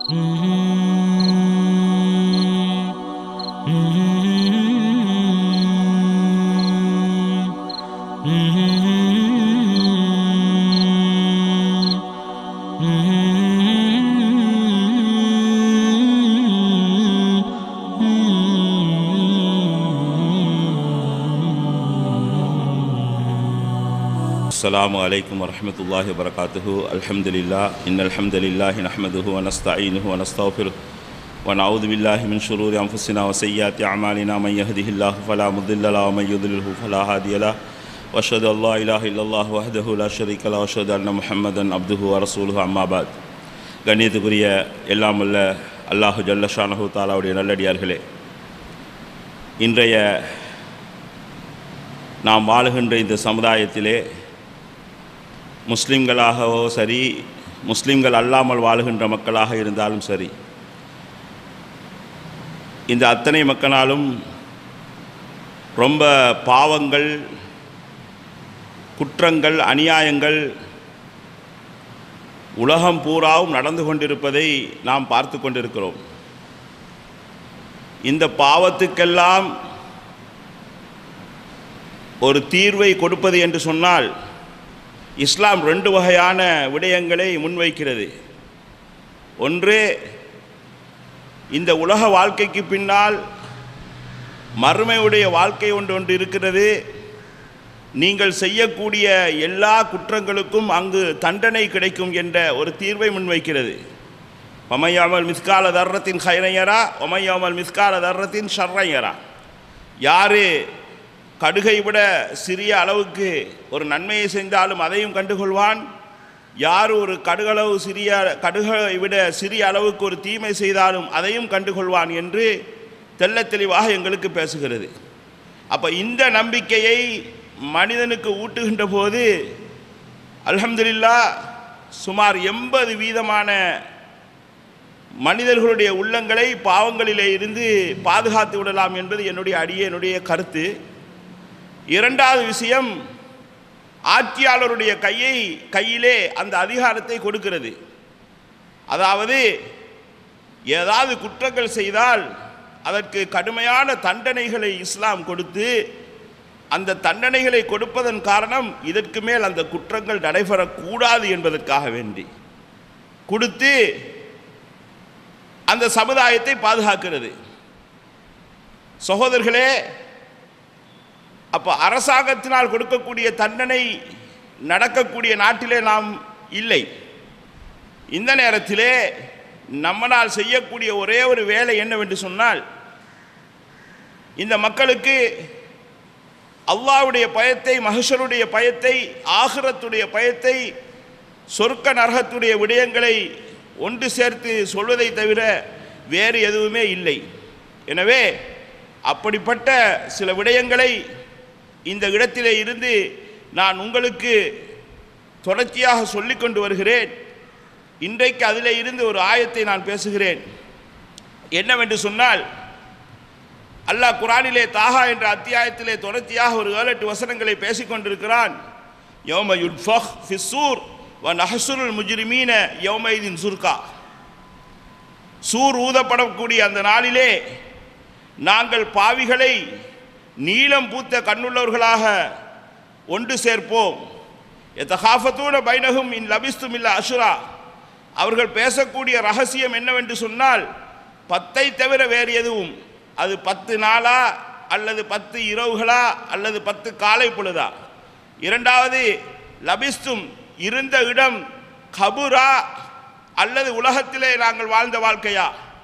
السلام عليكم ورحمة الله وبركاته الحمد لله إن الحمد لله نحمده ونستعينه ونستغفره ونعوذ بالله من شرور أنفسنا وسيئات أعمالنا من يهده الله فلا مضل له ومن يضلله فلا هادي له وأشهد أن لا إله إلا الله وحده لا شريك له وأشهد أن محمدا عبده ورسوله أما بعد கண்ணியத்துக்குரிய எல்லாம் உள்ள அல்லாஹு ஜல்லஷானஹு தாலாவுடைய நல்லடியார்களே இன்றைய நாம் வாழுகின்ற இந்த சமுதாயத்திலே முஸ்லிம்களாகவோ சரி முஸ்லிம்கள் அல்லாமல் வாழுகின்ற மக்களாக இருந்தாலும் சரி இந்த அத்தனை மக்களாலும் ரொம்ப பாவங்கள் குற்றங்கள் அநியாயங்கள் உலகம் பூராவும் நடந்து கொண்டிருப்பதை நாம் பார்த்து கொண்டிருக்கிறோம் இந்த பாவத்துக்கெல்லாம் ஒரு தீர்வை கொடுப்பது என்று சொன்னால் இஸ்லாம் ரெண்டு வகையான விடயங்களை முன்வைக்கிறது ஒன்று இந்த உலக வாழ்க்கைக்கு பின்னால் மறுமையுடைய வாழ்க்கை ஒன்று ஒன்று இருக்கிறது நீங்கள் செய்யக்கூடிய எல்லா குற்றங்களுக்கும் அங்கு தண்டனை கிடைக்கும் என்ற ஒரு தீர்வை முன்வைக்கிறது ஒமையாமல் மிஸ்கால தர்றத்தின் ஹைரையரா ஒமையாமல் மிஸ்கால தர்றத்தின் ஷர்ரையரா யார் கடுகை விட சிறிய அளவுக்கு ஒரு நன்மையை செஞ்சாலும் அதையும் கண்டுகொள்வான் யார் ஒரு கடுகளவு சிறிய கடுகை விட சிறிய அளவுக்கு ஒரு தீமை செய்தாலும் அதையும் கண்டுகொள்வான் என்று தெல்ல தெளிவாக எங்களுக்கு பேசுகிறது அப்போ இந்த நம்பிக்கையை மனிதனுக்கு ஊட்டுகின்ற போது அல்ஹம்துலில்லா சுமார் எண்பது வீதமான மனிதர்களுடைய உள்ளங்களை பாவங்களிலே இருந்து பாதுகாத்து விடலாம் என்பது என்னுடைய அடியே என்னுடைய கருத்து இரண்டாவது விஷயம் ஆட்சியாளருடைய கையை கையிலே அந்த அதிகாரத்தை கொடுக்கிறது அதாவது ஏதாவது குற்றங்கள் செய்தால் அதற்கு கடுமையான தண்டனைகளை இஸ்லாம் கொடுத்து அந்த தண்டனைகளை கொடுப்பதன் காரணம் இதற்கு மேல் அந்த குற்றங்கள் நடைபெறக்கூடாது என்பதற்காக வேண்டி கொடுத்து அந்த சமுதாயத்தை பாதுகாக்கிறது சகோதரர்களே அப்போ அரசாங்கத்தினால் கொடுக்கக்கூடிய தண்டனை நடக்கக்கூடிய நாட்டிலே நாம் இல்லை இந்த நேரத்திலே நம்மனால் செய்யக்கூடிய ஒரே ஒரு வேலை என்னவென்று சொன்னால் இந்த மக்களுக்கு அல்லாவுடைய பயத்தை மகஷருடைய பயத்தை ஆகிரத்துடைய பயத்தை சொர்க்க நரகத்துடைய விடயங்களை ஒன்று சேர்த்து சொல்வதை தவிர வேறு எதுவுமே இல்லை எனவே அப்படிப்பட்ட சில விடயங்களை இந்த இடத்திலே இருந்து நான் உங்களுக்கு தொடர்ச்சியாக சொல்லிக் கொண்டு வருகிறேன் இன்றைக்கு அதிலே இருந்து ஒரு ஆயத்தை நான் பேசுகிறேன் என்னவென்று சொன்னால் அல்லாஹ் குரானிலே தாகா என்ற அத்தியாயத்திலே தொடர்ச்சியாக ஒரு ஏழு எட்டு வசனங்களை பேசிக்கொண்டிருக்கிறான் யோம யுட்ஃபஹ் ஃபிஸ்ஸூர் வ நஹசுருல் முஜ்ரிமீன யௌமைதின் சுர்கா சூர் ஊதப்படக்கூடிய அந்த நாளிலே நாங்கள் பாவிகளை நீளம் பூத்த கண்ணுள்ளவர்களாக ஒன்று சேர்ப்போம் எத்தகாஃபத்தூன பைனகும் இன் லபிஸ்தும் இல்ல அசுரா அவர்கள் பேசக்கூடிய ரகசியம் என்னவென்று சொன்னால் பத்தை தவிர வேறு எதுவும் அது பத்து நாளா அல்லது பத்து இரவுகளா அல்லது பத்து காலை பொழுதா இரண்டாவது லபிஸ்தும் இருந்த இடம் கபுரா அல்லது உலகத்திலே நாங்கள் வாழ்ந்த வாழ்க்கையா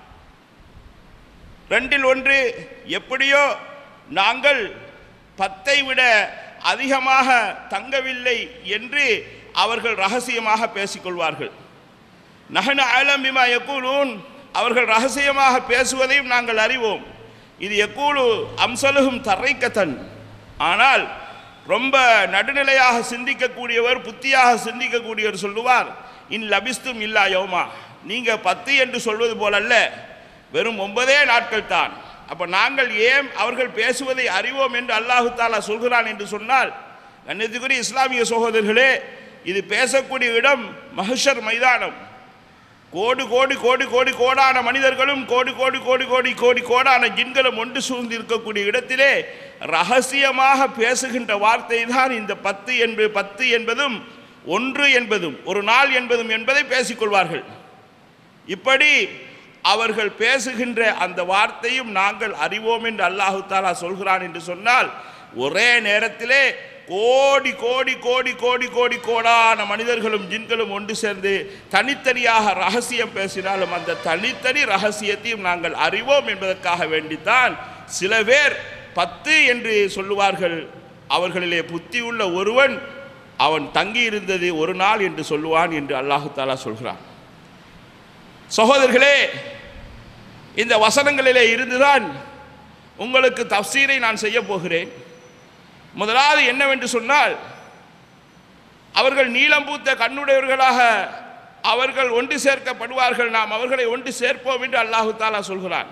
ரெண்டில் ஒன்று எப்படியோ நாங்கள் பத்தை விட அதிகமாக தங்கவில்லை என்று அவர்கள் ரகசியமாக பேசிக்கொள்வார்கள் நகன ஆலம்பிமா எக்கூலூன் அவர்கள் ரகசியமாக பேசுவதையும் நாங்கள் அறிவோம் இது எக்கூலு அம்சலுகும் தரைக்கத்தன் ஆனால் ரொம்ப நடுநிலையாக சிந்திக்கக்கூடியவர் புத்தியாக சிந்திக்கக்கூடியவர் சொல்லுவார் இன் லபிஸ்தும் இல்லா யோமா நீங்கள் பத்து என்று சொல்வது போலல்ல வெறும் ஒன்பதே நாட்கள் தான் அப்போ நாங்கள் ஏன் அவர்கள் பேசுவதை அறிவோம் என்று அல்லாஹு தாலா சொல்கிறான் என்று சொன்னால் கண்ணியத்துக்குரிய இஸ்லாமிய சகோதரர்களே இது பேசக்கூடிய இடம் மஹஷர் மைதானம் கோடி கோடி கோடி கோடி கோடான மனிதர்களும் கோடி கோடி கோடி கோடி கோடி கோடான ஜின்களும் ஒன்று சூழ்ந்து இருக்கக்கூடிய இடத்திலே ரகசியமாக பேசுகின்ற வார்த்தை தான் இந்த பத்து என்பது பத்து என்பதும் ஒன்று என்பதும் ஒரு நாள் என்பதும் என்பதை பேசிக்கொள்வார்கள் இப்படி அவர்கள் பேசுகின்ற அந்த வார்த்தையும் நாங்கள் அறிவோம் என்று அல்லாஹு தாலா சொல்கிறான் என்று சொன்னால் ஒரே நேரத்திலே கோடி கோடி கோடி கோடி கோடி கோடான மனிதர்களும் ஜின்களும் ஒன்று சேர்ந்து தனித்தனியாக ரகசியம் பேசினாலும் அந்த தனித்தனி ரகசியத்தையும் நாங்கள் அறிவோம் என்பதற்காக வேண்டித்தான் சில பேர் பத்து என்று சொல்லுவார்கள் அவர்களிலே புத்தி உள்ள ஒருவன் அவன் தங்கி இருந்தது ஒரு நாள் என்று சொல்லுவான் என்று அல்லாஹு தாலா சொல்கிறான் சகோதரர்களே இந்த வசனங்களிலே இருந்துதான் உங்களுக்கு தப்சீரை நான் செய்ய போகிறேன் முதலாவது என்னவென்று சொன்னால் அவர்கள் நீளம் பூத்த கண்ணுடையவர்களாக அவர்கள் ஒன்று சேர்க்கப்படுவார்கள் நாம் அவர்களை ஒன்று சேர்ப்போம் என்று அல்லாஹு தாலா சொல்கிறான்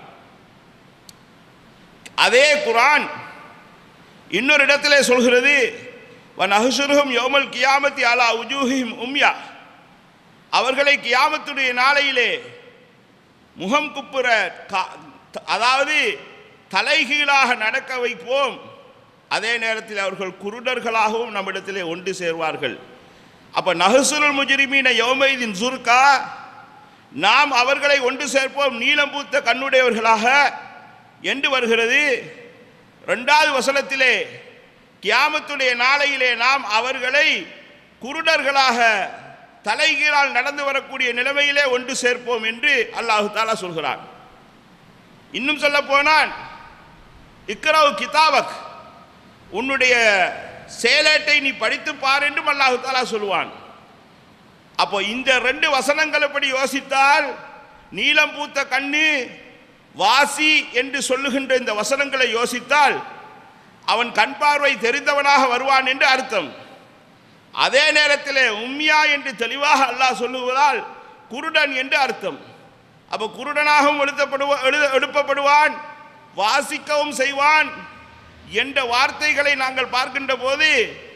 அதே குரான் இன்னொரு இடத்திலே சொல்கிறது வன் அஹுசுருகும் யோமல் கியாமத்தி அலா உஜூஹிம் உம்யா அவர்களை கியாமத்துடைய நாளையிலே முகம் குப்புற கா- த- அதாவது தலைகீழாக நடக்க வைப்போம் அதே நேரத்தில் அவர்கள் குருடர்களாகவும் நம்மிடத்திலே ஒன்று சேர்வார்கள் அப்ப நஹசுருல் முஜ்ரிமீன யௌமைதின் சுர்கா நாம் அவர்களை ஒன்று சேர்ப்போம் நீலம் பூத்த கண்ணுடையவர்களாக என்று வருகிறது ரெண்டாவது வசனத்திலே கியாமத்துடைய நாளையிலே நாம் அவர்களை குருடர்களாக தலைகீழால் நடந்து வரக்கூடிய நிலைமையிலே ஒன்று சேர்ப்போம் என்று அல்லாஹு தாலா சொல்கிறான் இன்னும் சொல்ல போனால் இக்ரவு கிதாபக் உன்னுடைய சேலேட்டை நீ படித்து பார் என்றும் அல்லாஹு தாலா சொல்லுவான் அப்போ இந்த ரெண்டு வசனங்கள் எப்படி யோசித்தால் நீலம் பூத்த கண்ணு வாசி என்று சொல்லுகின்ற இந்த வசனங்களை யோசித்தால் அவன் கண் பார்வை தெரிந்தவனாக வருவான் என்று அர்த்தம் அதே நேரத்தில் உம்யா என்று தெளிவாக அல்லாஹ் சொல்லுவதால் குருடன் என்று அர்த்தம் அப்போ குருடனாகவும் எழுதப்படுவ எழுத எழுப்பப்படுவான் வாசிக்கவும் செய்வான் என்ற வார்த்தைகளை நாங்கள் பார்க்கின்ற போது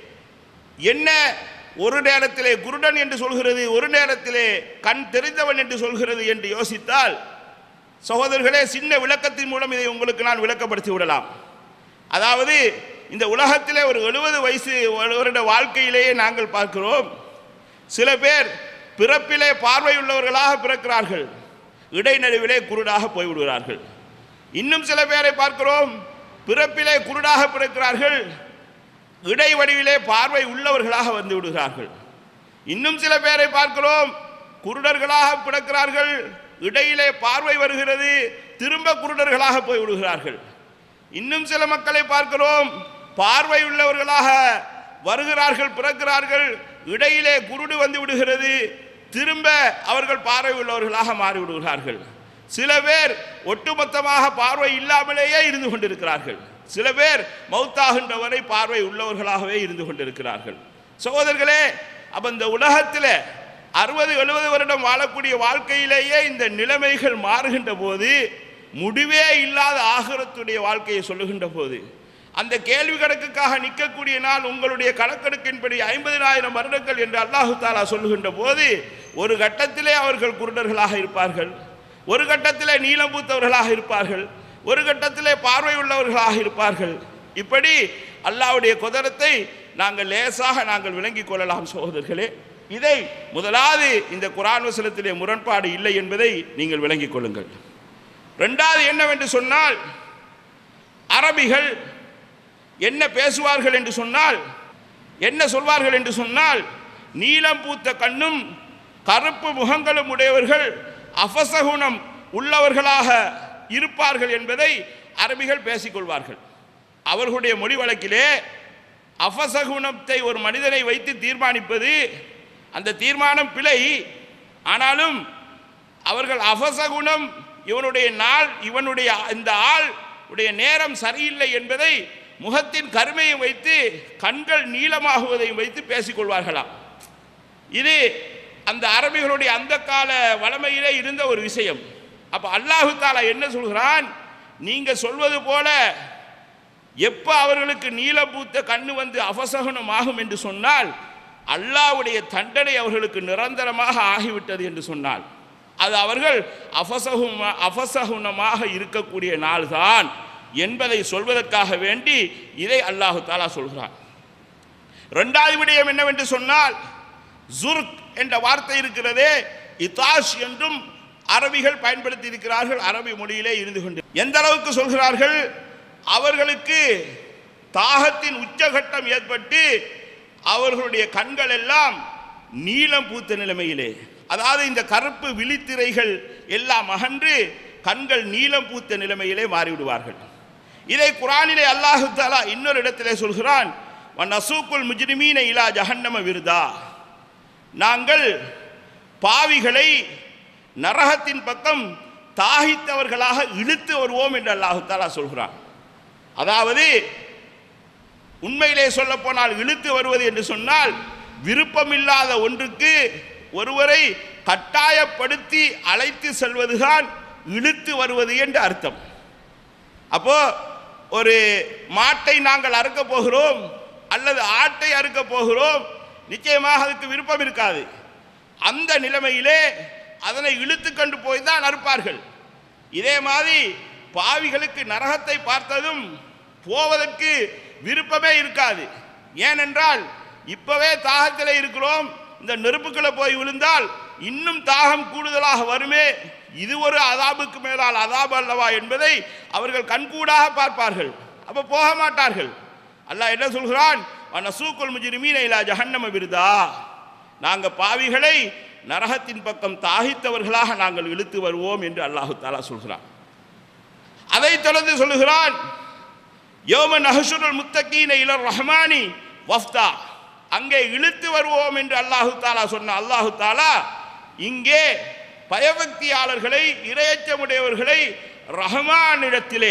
என்ன ஒரு நேரத்திலே குருடன் என்று சொல்கிறது ஒரு நேரத்திலே கண் தெரிந்தவன் என்று சொல்கிறது என்று யோசித்தால் சகோதரர்களே சின்ன விளக்கத்தின் மூலம் இதை உங்களுக்கு நான் விளக்கப்படுத்தி விடலாம் அதாவது இந்த உலகத்திலே ஒரு எழுபது வயசு வருட வாழ்க்கையிலேயே நாங்கள் பார்க்கிறோம் சில பேர் பிறப்பிலே பார்வையுள்ளவர்களாக பிறக்கிறார்கள் இடைநடுவிலே குருடாக போய்விடுகிறார்கள் இன்னும் சில பேரை பார்க்கிறோம் பிறப்பிலே குருடாக பிறக்கிறார்கள் இடைவடிவிலே பார்வை உள்ளவர்களாக வந்து விடுகிறார்கள் இன்னும் சில பேரை பார்க்கிறோம் குருடர்களாக பிறக்கிறார்கள் இடையிலே பார்வை வருகிறது திரும்ப குருடர்களாக போய் விடுகிறார்கள் இன்னும் சில மக்களை பார்க்கிறோம் பார்வை உள்ளவர்களாக வருகிறார்கள் பிறக்கிறார்கள் இடையிலே குருடு வந்து விடுகிறது திரும்ப அவர்கள் பார்வை உள்ளவர்களாக மாறி விடுகிறார்கள் சில பேர் ஒட்டுமொத்தமாக பார்வை இல்லாமலேயே இருந்து கொண்டிருக்கிறார்கள் சில பேர் மௌத்தாகின்ற வரை பார்வை உள்ளவர்களாகவே இருந்து கொண்டிருக்கிறார்கள் சகோதரர்களே அப்ப இந்த உலகத்தில் அறுபது எழுபது வருடம் வாழக்கூடிய வாழ்க்கையிலேயே இந்த நிலைமைகள் மாறுகின்ற போது முடிவே இல்லாத ஆகரத்துடைய வாழ்க்கையை சொல்லுகின்ற போது அந்த கேள்வி கணக்குக்காக நிற்கக்கூடிய நாள் உங்களுடைய கணக்கெடுக்கின்படி ஐம்பதினாயிரம் வருடங்கள் என்று அல்லாஹு தாலா சொல்லுகின்ற போது ஒரு கட்டத்திலே அவர்கள் குருடர்களாக இருப்பார்கள் ஒரு கட்டத்திலே நீளம் பூத்தவர்களாக இருப்பார்கள் ஒரு கட்டத்திலே பார்வை உள்ளவர்களாக இருப்பார்கள் இப்படி அல்லாஹ்வுடைய குதிரத்தை நாங்கள் லேசாக நாங்கள் விளங்கிக் கொள்ளலாம் சகோதரர்களே இதை முதலாவது இந்த குரான் வசனத்திலே முரண்பாடு இல்லை என்பதை நீங்கள் விளங்கிக் கொள்ளுங்கள் ரெண்டாவது என்னவென்று சொன்னால் அரபிகள் என்ன பேசுவார்கள் என்று சொன்னால் என்ன சொல்வார்கள் என்று சொன்னால் நீலம் பூத்த கண்ணும் கருப்பு முகங்களும் உடையவர்கள் அபசகுணம் உள்ளவர்களாக இருப்பார்கள் என்பதை அரபிகள் பேசிக்கொள்வார்கள் அவர்களுடைய மொழி வழக்கிலே அபசகுணத்தை ஒரு மனிதனை வைத்து தீர்மானிப்பது அந்த தீர்மானம் பிழை ஆனாலும் அவர்கள் அபசகுணம் இவனுடைய நாள் இவனுடைய இந்த ஆள் உடைய நேரம் சரியில்லை என்பதை முகத்தின் கருமையை வைத்து கண்கள் நீளமாகுவதையும் வைத்து பேசிக்கொள்வார்களாம் இது அந்த அரபிகளுடைய அந்த கால வளமையிலே இருந்த ஒரு விஷயம் அப்ப அல்லாஹு தாலா என்ன சொல்கிறான் நீங்க சொல்வது போல எப்ப அவர்களுக்கு நீலபூத்த கண்ணு வந்து அபசகுணம் ஆகும் என்று சொன்னால் அல்லாஹ்வுடைய தண்டனை அவர்களுக்கு நிரந்தரமாக ஆகிவிட்டது என்று சொன்னால் அது அவர்கள் அபசகும அபசகுனமாக இருக்கக்கூடிய நாள்தான் என்பதை சொல்வதற்காக வேண்டி இதை அல்லாஹு தாலா சொல்கிறான் இரண்டாவது விடயம் என்னவென்று சொன்னால் ஜுர்க் என்ற வார்த்தை இருக்கிறதே இதாஷ் என்றும் அரபிகள் பயன்படுத்தி இருக்கிறார்கள் அரபி மொழியிலே இருந்து கொண்டு எந்த அளவுக்கு சொல்கிறார்கள் அவர்களுக்கு தாகத்தின் உச்சகட்டம் ஏற்பட்டு அவர்களுடைய கண்கள் எல்லாம் நீலம் பூத்த நிலைமையிலே அதாவது இந்த கருப்பு விழித்திரைகள் எல்லாம் அகன்று கண்கள் நீலம் பூத்த நிலைமையிலே மாறிவிடுவார்கள் இதை குரானிலே அல்லாஹு தாலா இன்னொரு இடத்திலே சொல்கிறான் நசூக்குல் முஜ்ரிமீன இலா ஜஹன்னம விருதா நாங்கள் பாவிகளை நரகத்தின் பக்கம் தாகித்தவர்களாக இழுத்து வருவோம் என்று அல்லாஹு தாலா சொல்கிறான் அதாவது உண்மையிலே சொல்ல போனால் இழுத்து வருவது என்று சொன்னால் விருப்பமில்லாத ஒன்றுக்கு ஒருவரை கட்டாயப்படுத்தி அழைத்து செல்வதுதான் இழுத்து வருவது என்று அர்த்தம் அப்போ ஒரு மாட்டை நாங்கள் அறுக்க போகிறோம் அல்லது ஆட்டை அறுக்க போகிறோம் நிச்சயமாக அதுக்கு விருப்பம் இருக்காது அந்த நிலைமையிலே அதனை இழுத்து கொண்டு போய் தான் அறுப்பார்கள் இதே மாதிரி பாவிகளுக்கு நரகத்தை பார்த்ததும் போவதற்கு விருப்பமே இருக்காது ஏனென்றால் இப்பவே தாகத்தில் இருக்கிறோம் இந்த நெருப்புக்குள்ள போய் விழுந்தால் இன்னும் தாகம் கூடுதலாக வருமே இது ஒரு அதாபுக்கு மேலால் அதாபு அல்லவா என்பதை அவர்கள் கண்கூடாக பார்ப்பார்கள் அப்ப போக மாட்டார்கள் அல்லாஹ் என்ன சொல்கிறான் நசூக்குல் முஜ்ரிமீன இலா ஜஹன்னம விருதா நாங்க பாவிகளை நரகத்தின் பக்கம் தாகித்தவர்களாக நாங்கள் இழுத்து வருவோம் என்று அல்லாஹு தாலா சொல்கிறான் அதை தொடர்ந்து சொல்லுகிறான் யோம நஹசுருல் முத்தகீன இலர் ரஹ்மானி வஃப்தா அங்கே இழுத்து வருவோம் என்று அல்லாஹு தாலா சொன்ன அல்லாஹு தாலா இங்கே பயபக்தியாளர்களை இரையச்சமுடையவர்களை ரஹ்மானிடத்திலே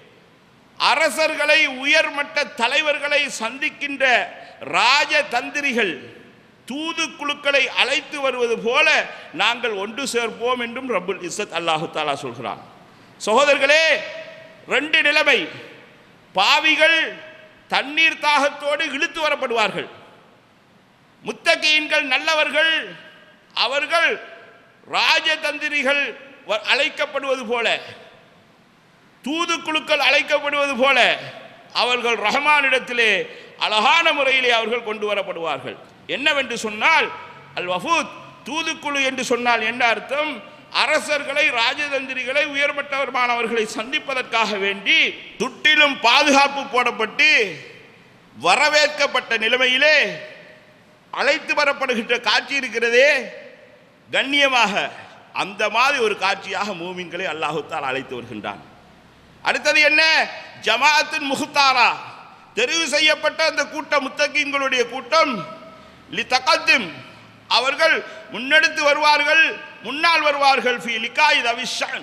அரசர்களை உயர்மட்ட தலைவர்களை சந்திக்கின்ற ராஜதந்திரிகள் தூது குழுக்களை அழைத்து வருவது போல நாங்கள் ஒன்று சேர்ப்போம் என்றும் ரப்புல் இஸ்ஸத் அல்லாஹு தாலா சொல்கிறான் சகோதரர்களே ரெண்டு நிலைமை பாவிகள் தண்ணீர் தாகத்தோடு இழுத்து வரப்படுவார்கள் முத்தகையின்கள் நல்லவர்கள் அவர்கள் ராஜதந்திரிகள் வ- அழைக்கப்படுவது போல தூதுக்குழுக்கள் அழைக்கப்படுவது போல அவர்கள் ரஹ்மானிடத்திலே அழகான முறையிலே அவர்கள் கொண்டு வரப்படுவார்கள் என்னவென்று சொன்னால் அல் வஃபூத் தூதுக்குழு என்று சொன்னால் என்ன அர்த்தம் அரசர்களை ராஜதந்திரிகளை உயர்மட்டவர்மானவர்களை சந்திப்பதற்காக வேண்டி துட்டிலும் பாதுகாப்பு போடப்பட்டு வரவேற்கப்பட்ட நிலைமையிலே அழைத்து வரப்படுகின்ற காட்சி இருக்கிறதே கண்ணியமாக அந்த மாதிரி ஒரு காட்சியாக மூமின்களை அல்லாஹுத்தால் அழைத்து வருகின்றான் அடுத்தது என்ன ஜமாஅத்தின் முஹ்தாரா தெரிவு செய்யப்பட்ட அந்த கூட்டம் முத்தகீன்களுடைய கூட்டம் லி தகத்தும் அவர்கள் முன்னெடுத்து வருவார்கள் முன்னால் வருவார்கள் ஃபி லிகாய் தவிஷான்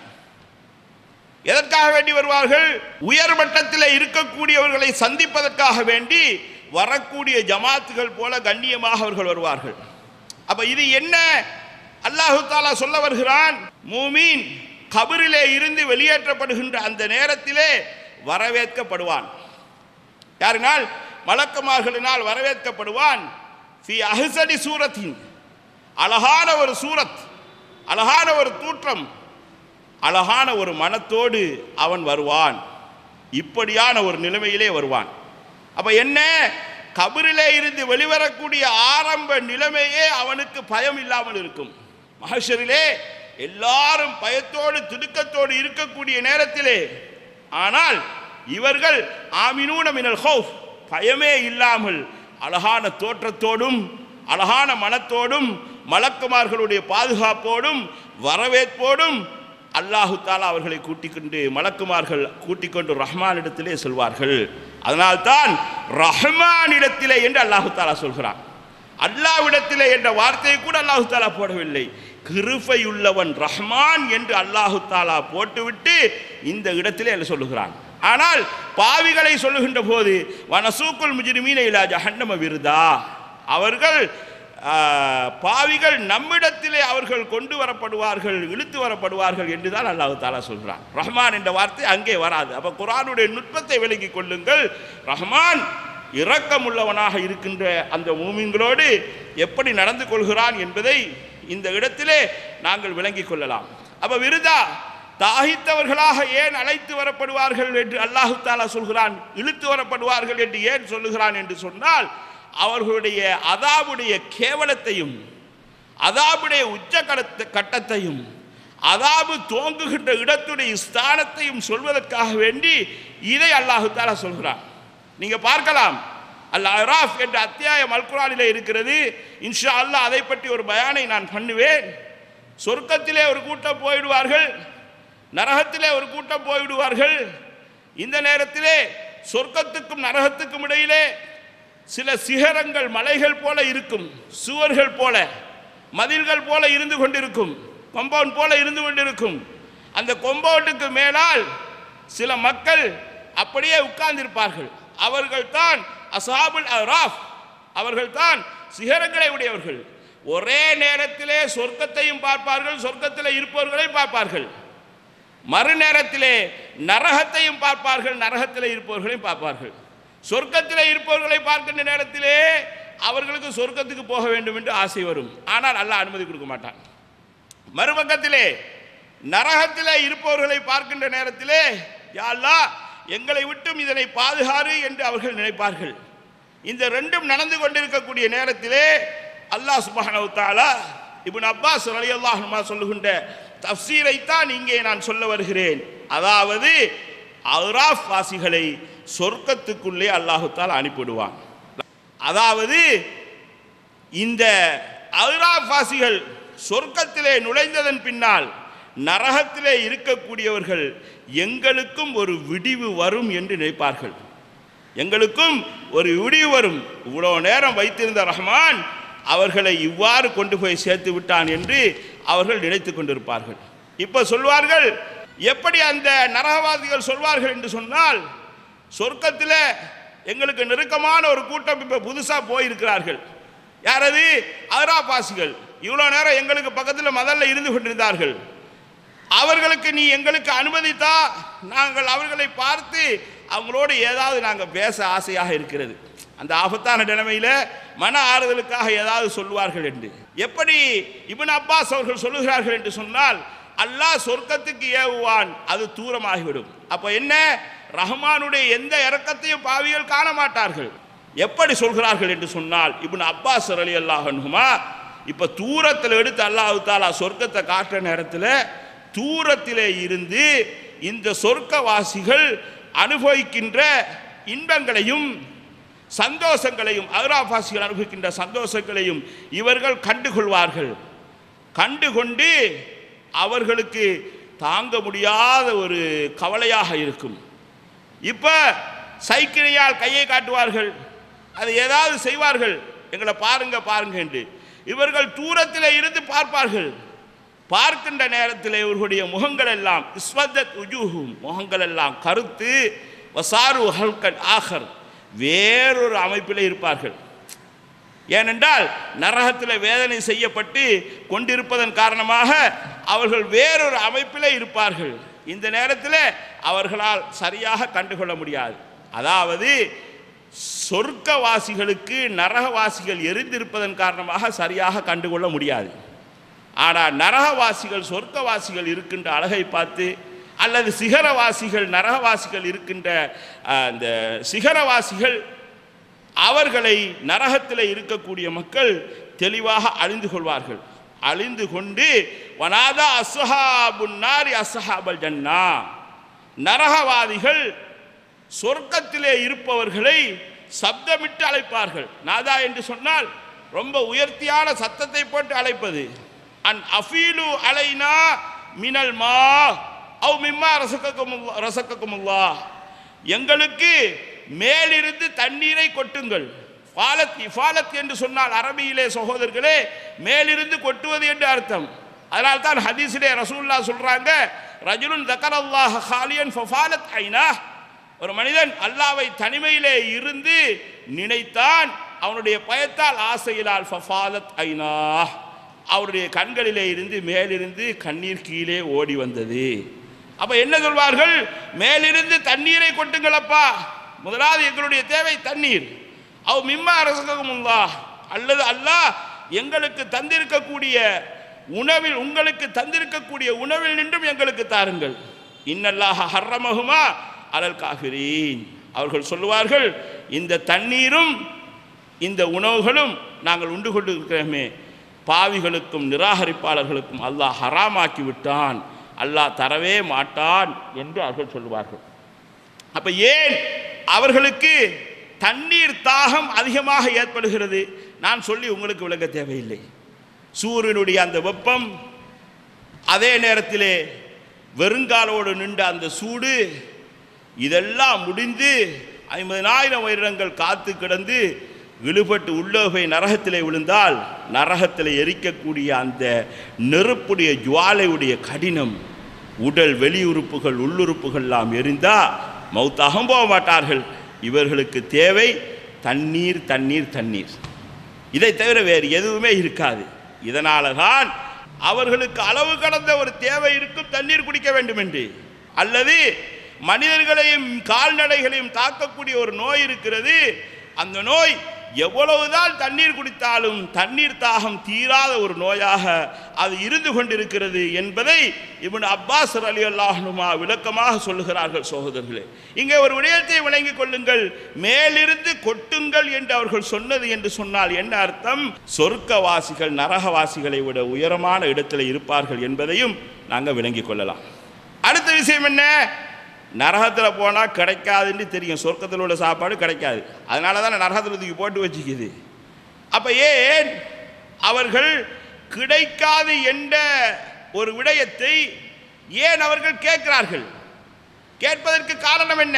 எதற்காக வேண்டி வருவார்கள் உயர்மட்டத்தில் இருக்கக்கூடியவர்களை சந்திப்பதற்காக வேண்டி வரக்கூடிய ஜமாத்துகள் போல கண்ணியமாக அவர்கள் வருவார்கள் அப்ப இது என்ன அல்லாஹு தாலா சொல்ல வருகிறான் மூமீன் கபரிலே இருந்து வெளியேற்றப்படுகின்ற அந்த நேரத்திலே வரவேற்கப்படுவான் யாரினால் மலக்குமார்களினால் வரவேற்கப்படுவான் ஃபி அஹ்சனி சூரத்தின் அழகான ஒரு சூரத் அழகான ஒரு தூற்றம் அழகான ஒரு மனத்தோடு அவன் வருவான் இப்படியான ஒரு நிலைமையிலே வருவான் அப்ப என்ன கபரிலே இருந்து வெளிவரக்கூடிய ஆரம்ப நிலைமையே அவனுக்கு பயம் இல்லாமல் இருக்கும் மகஷரிலே எல்லாரும் பயத்தோடு திடுக்கத்தோடு இருக்கக்கூடிய நேரத்திலே ஆனால் இவர்கள் ஆமினூன மினல் ஹௌஃப் பயமே இல்லாமல் அழகான தோற்றத்தோடும் அழகான மனத்தோடும் மலக்குமார்களுடைய பாதுகாப்போடும் வரவேற்போடும் அல்லாஹு தாலா அவர்களை கூட்டிக் கொண்டு மலக்குமார்கள் கூட்டிக் கொண்டு ரஹ்மானிடத்திலே செல்வார்கள் அதனால்தான் ரஹ்மானிடத்திலே என்று அல்லாஹு தாலா சொல்கிறான் அல்லாஹ்விடத்திலே என்ற வார்த்தையை கூட அல்லாஹு தாலா போடவில்லை கிருபையுள்ளவன் ரஹ்மான் என்று அல்லாஹு தாலா போட்டுவிட்டு இந்த இடத்திலே என்ன சொல்லுகிறான் ஆனால் பாவிகளை சொல்லுகின்ற போது வனசூக்குல் முஜ்ரிமீன இலா ஜஹன்னம விருதா அவர்கள் ஆ, பாவிகள் நம்மிடத்திலே அவர்கள் கொண்டு வரப்படுவார்கள் இழுத்து வரப்படுவார்கள் என்று தான் அல்லாஹு தாலா சொல்கிறான் ரஹ்மான் என்ற வார்த்தை அங்கே வராது அப்ப குர்ஆனுடைய நுட்பத்தை விலகிக் கொள்ளுங்கள் ரஹ்மான் இரக்கமுள்ளவனாக இருக்கின்ற அந்த மூமின்களோடு எப்படி நடந்து கொள்கிறான் என்பதை இந்த இடத்திலே நாங்கள் விளங்கிக் கொள்ளலாம் அப்ப விருதா தாகித்தவர்களாக ஏன் அழைத்து வரப்படுவார்கள் என்று அல்லாஹு தாலா சொல்கிறான் இழுத்து வரப்படுவார்கள் என்று ஏன் சொல்லுகிறான் என்று சொன்னால் அவர்களுடைய அதாவுடைய கேவலத்தையும் அதாபுடைய உச்ச கடத்த கட்டத்தையும் அதாபு தோங்குகின்ற இடத்துடைய ஸ்தானத்தையும் சொல்வதற்காக வேண்டி இதை அல்லாஹு தாலா சொல்கிறான் நீங்க பார்க்கலாம் அல் அராஃப் என்ற அத்தியாயம் அல்குரானிலே இருக்கிறது இன்ஷா அல்லாஹ் அதை பற்றி ஒரு பயானை நான் பண்ணுவேன் சொர்க்கத்திலே ஒரு கூட்டம் போயிடுவார்கள் நரகத்திலே ஒரு கூட்டம் போய்விடுவார்கள் இந்த நேரத்திலே சொர்க்கத்துக்கும் நரகத்துக்கும் இடையிலே சில சிகரங்கள் மலைகள் போல இருக்கும் சுவர்கள் போல மதில்கள் போல இருந்து கொண்டிருக்கும் கொம்பவுண்ட் போல இருந்து கொண்டிருக்கும் அந்த கொம்பவுண்டுக்கு மேலால் சில மக்கள் அப்படியே உட்கார்ந்திருப்பார்கள் அவர்கள் தான் அசாபுல் அராஃப் அவர்கள் தான் சிகரங்களை உடையவர்கள் ஒரே நேரத்திலே சொர்க்கத்தையும் பார்ப்பார்கள் சொர்க்கத்தில் இருப்பவர்களையும் பார்ப்பார்கள் மறுநேரத்திலே நரகத்தையும் பார்ப்பார்கள் நரகத்திலே இருப்பவர்களையும் பார்ப்பார்கள் சொர்க்கத்திலே இருப்பவர்களை பார்க்கின்ற நேரத்திலே அவர்களுக்கு சொர்க்கத்துக்கு போக வேண்டும் என்று ஆசை வரும் ஆனால் அல்லாஹ் அனுமதி கொடுக்க மாட்டான் மறுபக்கத்திலே நரகத்திலே இருப்பவர்களை பார்க்கின்ற நேரத்திலே யா அல்லாஹ் எங்களை விட்டும் இதனை பாதுகாரு என்று அவர்கள் நினைப்பார்கள் இந்த ரெண்டும் நடந்து கொண்டிருக்கக்கூடிய நேரத்திலே அல்லாஹ் சுப்ஹானஹு தஆலா இப்னு அப்பாஸ் ரலியல்லாஹு அன்ஹு சொல்லுகின்ற தஃப்சீரைத்தான் இங்கே நான் சொல்ல வருகிறேன் அதாவது அராஃப் வாசிகளை சொர்க்கத்துக்குள்ளே அல்லாஹு தாலா அனுப்பிவிடுவான் அதாவது இந்த அராஃப் வாசிகள் சொர்க்கத்திலே நுழைந்ததன் பின்னால் நரகத்திலே இருக்கக்கூடியவர்கள் எங்களுக்கும் ஒரு விடிவு வரும் என்று நினைப்பார்கள் எங்களுக்கும் ஒரு விடிவு வரும் இவ்வளோ நேரம் வைத்திருந்த ரஹ்மான் அவர்களை இவ்வாறு கொண்டு போய் சேர்த்து விட்டான் என்று அவர்கள் நினைத்து கொண்டிருப்பார்கள் இப்போ சொல்வார்கள் எப்படி அந்த நரகவாதிகள் சொல்வார்கள் என்று சொன்னால் சொர்க்கத்தில் எங்களுக்கு நெருக்கமான ஒரு கூட்டம் இப்போ புதுசாக போயிருக்கிறார்கள் யாரது அகராபாசிகள் இவ்வளோ நேரம் எங்களுக்கு பக்கத்தில் மதல்ல இருந்து கொண்டிருந்தார்கள் அவர்களுக்கு நீ எங்களுக்கு அனுமதித்தா நாங்கள் அவர்களை பார்த்து அவங்களோடு ஏதாவது நாங்கள் பேச ஆசையாக இருக்கிறது அந்த ஆபத்தான நிலைமையில் மன ஆறுதலுக்காக ஏதாவது சொல்லுவார்கள் என்று எப்படி இப்னு அப்பாஸ் அவர்கள் சொல்லுகிறார்கள் என்று சொன்னால் அல்லாஹ் சொர்க்கத்துக்கு ஏவுவான் அது தூரமாகிவிடும் அப்போ என்ன ரஹ்மானுடைய எந்த இறக்கத்தையும் பாவிகள் காண மாட்டார்கள் எப்படி சொல்கிறார்கள் என்று சொன்னால் இப்னு அப்பாஸ் அலி அல்லாஹனுமா இப்போ தூரத்தில் எடுத்து அல்லாஹு தாலா சொர்க்கத்தை காட்டுற நேரத்தில் தூரத்திலே இருந்து இந்த சொர்க்கவாசிகள் அனுபவிக்கின்ற இன்பங்களையும் சந்தோஷங்களையும் அகராபாசிகள் அனுபவிக்கின்ற சந்தோஷங்களையும் இவர்கள் கண்டுகொள்வார்கள் கண்டுகொண்டு அவர்களுக்கு தாங்க முடியாத ஒரு கவலையாக இருக்கும் இப்போ சைக்கிளையால் கையை காட்டுவார்கள் அது ஏதாவது செய்வார்கள் எங்களை பாருங்க பாருங்க என்று இவர்கள் தூரத்தில் இருந்து பார்ப்பார்கள் பார்க்கின்ற நேரத்தில் இவர்களுடைய முகங்கள் எல்லாம் இஸ்வதத் உஜூஹும் முகங்கள் எல்லாம் கருத்து வசாரு ஹல்கன் ஆகர் வேறொரு அமைப்பில் இருப்பார்கள் ஏனென்றால் நரகத்தில் வேதனை செய்யப்பட்டு கொண்டிருப்பதன் காரணமாக அவர்கள் வேறொரு அமைப்பிலே இருப்பார்கள் இந்த நேரத்தில் அவர்களால் சரியாக கண்டுகொள்ள முடியாது அதாவது சொர்க்கவாசிகளுக்கு நரகவாசிகள் எரிந்திருப்பதன் காரணமாக சரியாக கண்டுகொள்ள முடியாது ஆனால் நரகவாசிகள் சொர்க்கவாசிகள் இருக்கின்ற அழகை பார்த்து அல்லது சிகரவாசிகள் நரகவாசிகள் இருக்கின்ற அஹ், அந்த சிகரவாசிகள் அவர்களை நரகத்தில் இருக்கக்கூடிய மக்கள் தெளிவாக அழிந்து கொள்வார்கள் அழிந்து கொண்டு வனாதா அஸ்ஹாபுன் நாரி அஸ்ஹாபல் ஜன்னா நரகவாதிகள் சொர்க்கத்திலே இருப்பவர்களை சப்தமிட்டு அழைப்பார்கள் நாதா என்று சொன்னால் ரொம்ப உயர்த்தியான சத்தத்தை போட்டு அழைப்பது அன் அஃபீலு அலைனா மினல் மா அவ் மிம்மா ரசக்கக்கும் ரசக்கக்குமுல்லா எங்களுக்கு மேலிருந்து தண்ணீரை கொட்டுங்கள் ஃபாலத் இஃபாலத் என்று சொன்னால் அரபியிலே சகோதரர்களே மேலிருந்து கொட்டுவது என்று அர்த்தம் அதனால் தான் ஹதீஸிலே ரசூல்லா சொல்றாங்க ரஜுலுன் தக்கரல்லாஹ் ஹாலியன் ஃபஃபாலத் ஐனா ஒரு மனிதன் அல்லாவை தனிமையிலே இருந்து நினைத்தான் அவனுடைய பயத்தால் ஆசையிலால் ஃபஃபாலத் ஐனா அவருடைய கண்களிலே இருந்து மேலிருந்து கண்ணீர் கீழே ஓடி வந்தது அப்ப என்ன சொல்வார்கள் மேலிருந்து தண்ணீரை கொட்டுங்களப்பா முதலாவது எங்களுடைய தேவை தண்ணீர் அவ் மிம்மா அரசுகமுல்லா அல்லது அல்லாஹ் எங்களுக்கு தந்திருக்கக்கூடிய உணவில் உங்களுக்கு தந்திருக்கக்கூடிய உணவில் நின்றும் எங்களுக்கு தாருங்கள் இன்னல்லாஹ ஹர்ரமகுமா அலல் காஃபிரீன் அவர்கள் சொல்லுவார்கள் இந்த தண்ணீரும் இந்த உணவுகளும் நாங்கள் உண்டு கொண்டு இருக்கிறோமே பாவிகளுக்கும் நிராகரிப்பாளர்களுக்கும் அல்லாஹ் ஹராமாக்கி விட்டான் அல்லாஹ் தரவே மாட்டான் என்று அவர்கள் சொல்லுவார்கள் அப்ப ஏன் அவர்களுக்கு தண்ணீர் தாகம் அதிகமாக ஏற்படுகிறது நான் சொல்லி உங்களுக்கு விளங்க தேவையில்லை சூரியனுடைய அந்த வெப்பம் அதே நேரத்திலே வெறுங்காலோடு நின்ற அந்த சூடு இதெல்லாம் முடிந்து ஐம்பதனாயிரம் வருடங்கள் காத்து கிடந்து இழுபட்டு உள்ளோகை நரகத்திலே விழுந்தால் நரகத்தில் எரிக்கக்கூடிய அந்த நெருப்புடைய ஜுவாலையுடைய கடினம் உடல் வெளியுறுப்புகள் உள்ளுறுப்புகள்லாம் எரிந்தா மௌத்தாகவும் போக மாட்டார்கள் இவர்களுக்கு தேவை தண்ணீர் தண்ணீர் தண்ணீர் இதை தவிர வேறு எதுவுமே இருக்காது இதனால தான் அவர்களுக்கு அளவு கடந்த ஒரு தேவை இருக்கும் தண்ணீர் குடிக்க வேண்டும் என்று அல்லது மனிதர்களையும் கால்நடைகளையும் தாக்கக்கூடிய ஒரு நோய் இருக்கிறது அந்த நோய் எவ்வளவுதான் தண்ணீர் குடித்தாலும் தண்ணீர் தாகம் தீராத ஒரு நோயாக அது இருந்து கொண்டிருக்கிறது என்பதை இவன் அப்பாஸ் அலி அல்லாஹ்னுமா விளக்கமாக சொல்லுகிறார்கள் சகோதரர்களே இங்கே ஒரு விடயத்தை விளங்கிக் கொள்ளுங்கள் மேலிருந்து கொட்டுங்கள் என்று அவர்கள் சொன்னது என்று சொன்னால் என்ன அர்த்தம் சொர்க்கவாசிகள் நரகவாசிகளை விட உயரமான இடத்தில் இருப்பார்கள் என்பதையும் நாங்கள் விளங்கிக் கொள்ளலாம் அடுத்த விஷயம் என்ன நரகத்தில் போனால் கிடைக்காதுன்னு தெரியும் சொர்க்கத்தில் உள்ள சாப்பாடு கிடைக்காது அதனால தான் நரகத்தில் தூக்கி போட்டு வச்சுக்குது அப்போ ஏன் அவர்கள் கிடைக்காது என்ற ஒரு விடயத்தை ஏன் அவர்கள் கேட்கிறார்கள் கேட்பதற்கு காரணம் என்ன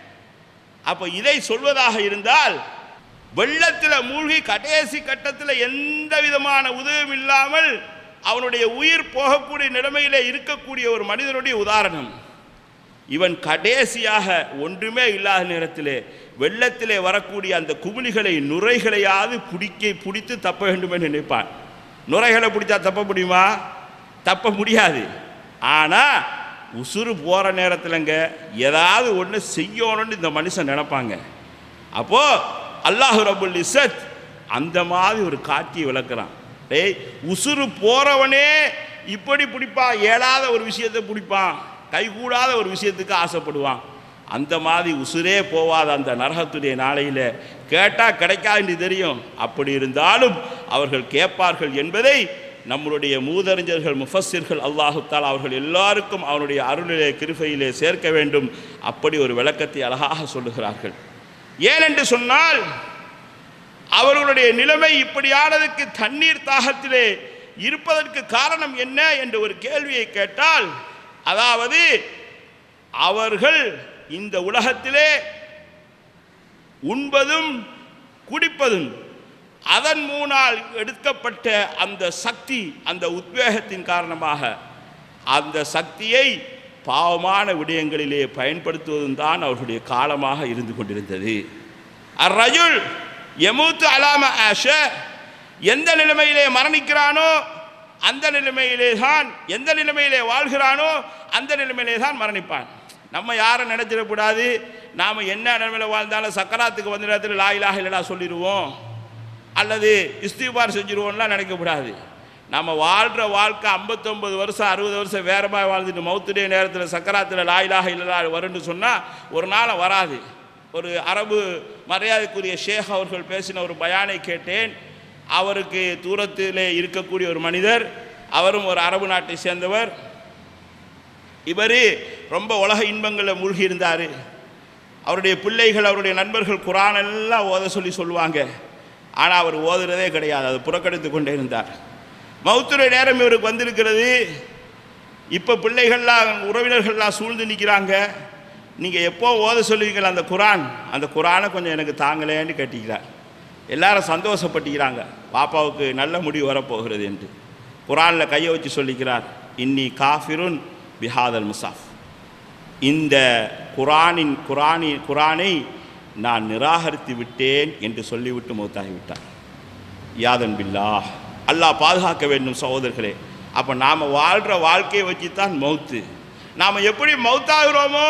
அப்போ இதை சொல்வதாக இருந்தால் வெள்ளத்தில் மூழ்கி கடைசி கட்டத்தில் எந்த விதமான உதவியும் இல்லாமல் அவனுடைய உயிர் போகக்கூடிய நிலைமையிலே இருக்கக்கூடிய ஒரு மனிதனுடைய உதாரணம் இவன் கடைசியாக ஒன்றுமே இல்லாத நேரத்திலே வெள்ளத்திலே வரக்கூடிய அந்த குமிழிகளை நுரைகளையாவது பிடிக்க பிடித்து தப்ப வேண்டும் என்று நினைப்பான் நுரைகளை பிடிச்சா தப்ப முடியுமா தப்ப முடியாது ஆனால் உசுறு போகிற நேரத்திலங்க ஏதாவது ஒன்று செய்யணும்னு இந்த மனுஷன் நினைப்பாங்க அப்போது அல்லாஹு ரபுல் இசத் அந்த மாதிரி ஒரு காட்சியை விளக்குறான் டேய் உசுறு போகிறவனே இப்படி பிடிப்பான் ஏழாத ஒரு விஷயத்தை பிடிப்பான் கைகூடாத ஒரு விஷயத்துக்கு ஆசைப்படுவான் அந்த மாதிரி உசுரே போவாத அந்த நரகத்துடைய நாளையில் கேட்டால் கிடைக்காது தெரியும் அப்படி இருந்தாலும் அவர்கள் கேட்பார்கள் என்பதை நம்முடைய மூதறிஞர்கள் முஃபஸிர்கள் அல்லாஹுத்தால் அவர்கள் எல்லாருக்கும் அவனுடைய அருளிலே கிருபையிலே சேர்க்க வேண்டும் அப்படி ஒரு விளக்கத்தை அழகாக சொல்லுகிறார்கள் ஏனென்று சொன்னால் அவர்களுடைய நிலைமை இப்படியானதுக்கு தண்ணீர் தாகத்திலே இருப்பதற்கு காரணம் என்ன என்ற ஒரு கேள்வியை கேட்டால் அதாவது அவர்கள் இந்த உலகத்திலே உண்பதும் குடிப்பதும் அதன் மூனால் எடுக்கப்பட்ட அந்த சக்தி அந்த உத்வேகத்தின் காரணமாக அந்த சக்தியை பாவமான விடயங்களிலே பயன்படுத்துவதும் தான் அவர்களுடைய காலமாக இருந்து கொண்டிருந்தது அர்ரஜுல் எமூத்து அலாம ஆஷ எந்த நிலைமையிலே மரணிக்கிறானோ அந்த நிலைமையிலே தான் எந்த நிலைமையிலே வாழ்கிறானோ அந்த நிலைமையிலே தான் மரணிப்பான் நம்ம யாரை நினைச்சிடக்கூடாது நாம் என்ன நிலைமையில் வாழ்ந்தாலும் சக்கராத்துக்கு வந்த நேரத்தில் லாயிலாக இல்லடா சொல்லிடுவோம் அல்லது இஸ்திபார் செஞ்சிருவோம்லாம் நினைக்கக்கூடாது நம்ம வாழ்கிற வாழ்க்கை ஐம்பத்தொம்பது வருஷம் அறுபது வருஷம் வேறமாக வாழ்ந்துட்டு மௌத்துடைய நேரத்தில் சக்கராத்தில் லாயிலாக இல்லடா வரும்னு சொன்னால் ஒரு நாளை வராது ஒரு அரபு மரியாதைக்குரிய ஷேக் அவர்கள் பேசின ஒரு பயானை கேட்டேன் அவருக்கு தூரத்திலே இருக்கக்கூடிய ஒரு மனிதர் அவரும் ஒரு அரபு நாட்டை சேர்ந்தவர் இவர் ரொம்ப உலக இன்பங்களில் மூழ்கி இருந்தார் அவருடைய பிள்ளைகள் அவருடைய நண்பர்கள் குரான் எல்லாம் ஓத சொல்லி சொல்லுவாங்க ஆனால் அவர் ஓதுறதே கிடையாது அதை புறக்கணித்து கொண்டே இருந்தார் மௌத்துரை நேரம் இவருக்கு வந்திருக்கிறது இப்போ பிள்ளைகள்லாம் உறவினர்கள்லாம் சூழ்ந்து நிற்கிறாங்க நீங்கள் எப்போ ஓத சொல்லுவீங்களா அந்த குரான் அந்த குரானை கொஞ்சம் எனக்கு தாங்களேன்னு கேட்டிக்கிறார் எல்லாரும் சந்தோஷப்பட்டுக்கிறாங்க பாப்பாவுக்கு நல்ல முடிவு வரப்போகிறது என்று குரானில் கையை வச்சு சொல்லிக்கிறார் இன்னி காஃபிருன் பிஹாதல் முசாஃப் இந்த குரானின் குரானி குரானை நான் நிராகரித்து விட்டேன் என்று சொல்லிவிட்டு மௌத்தாகிவிட்டார் யாதன் பில்லா அல்லாஹ் பாதுகாக்க வேண்டும் சகோதரர்களே அப்போ நாம் வாழ்கிற வாழ்க்கையை வச்சு தான் மௌத்து நாம் எப்படி மௌத்தாகிறோமோ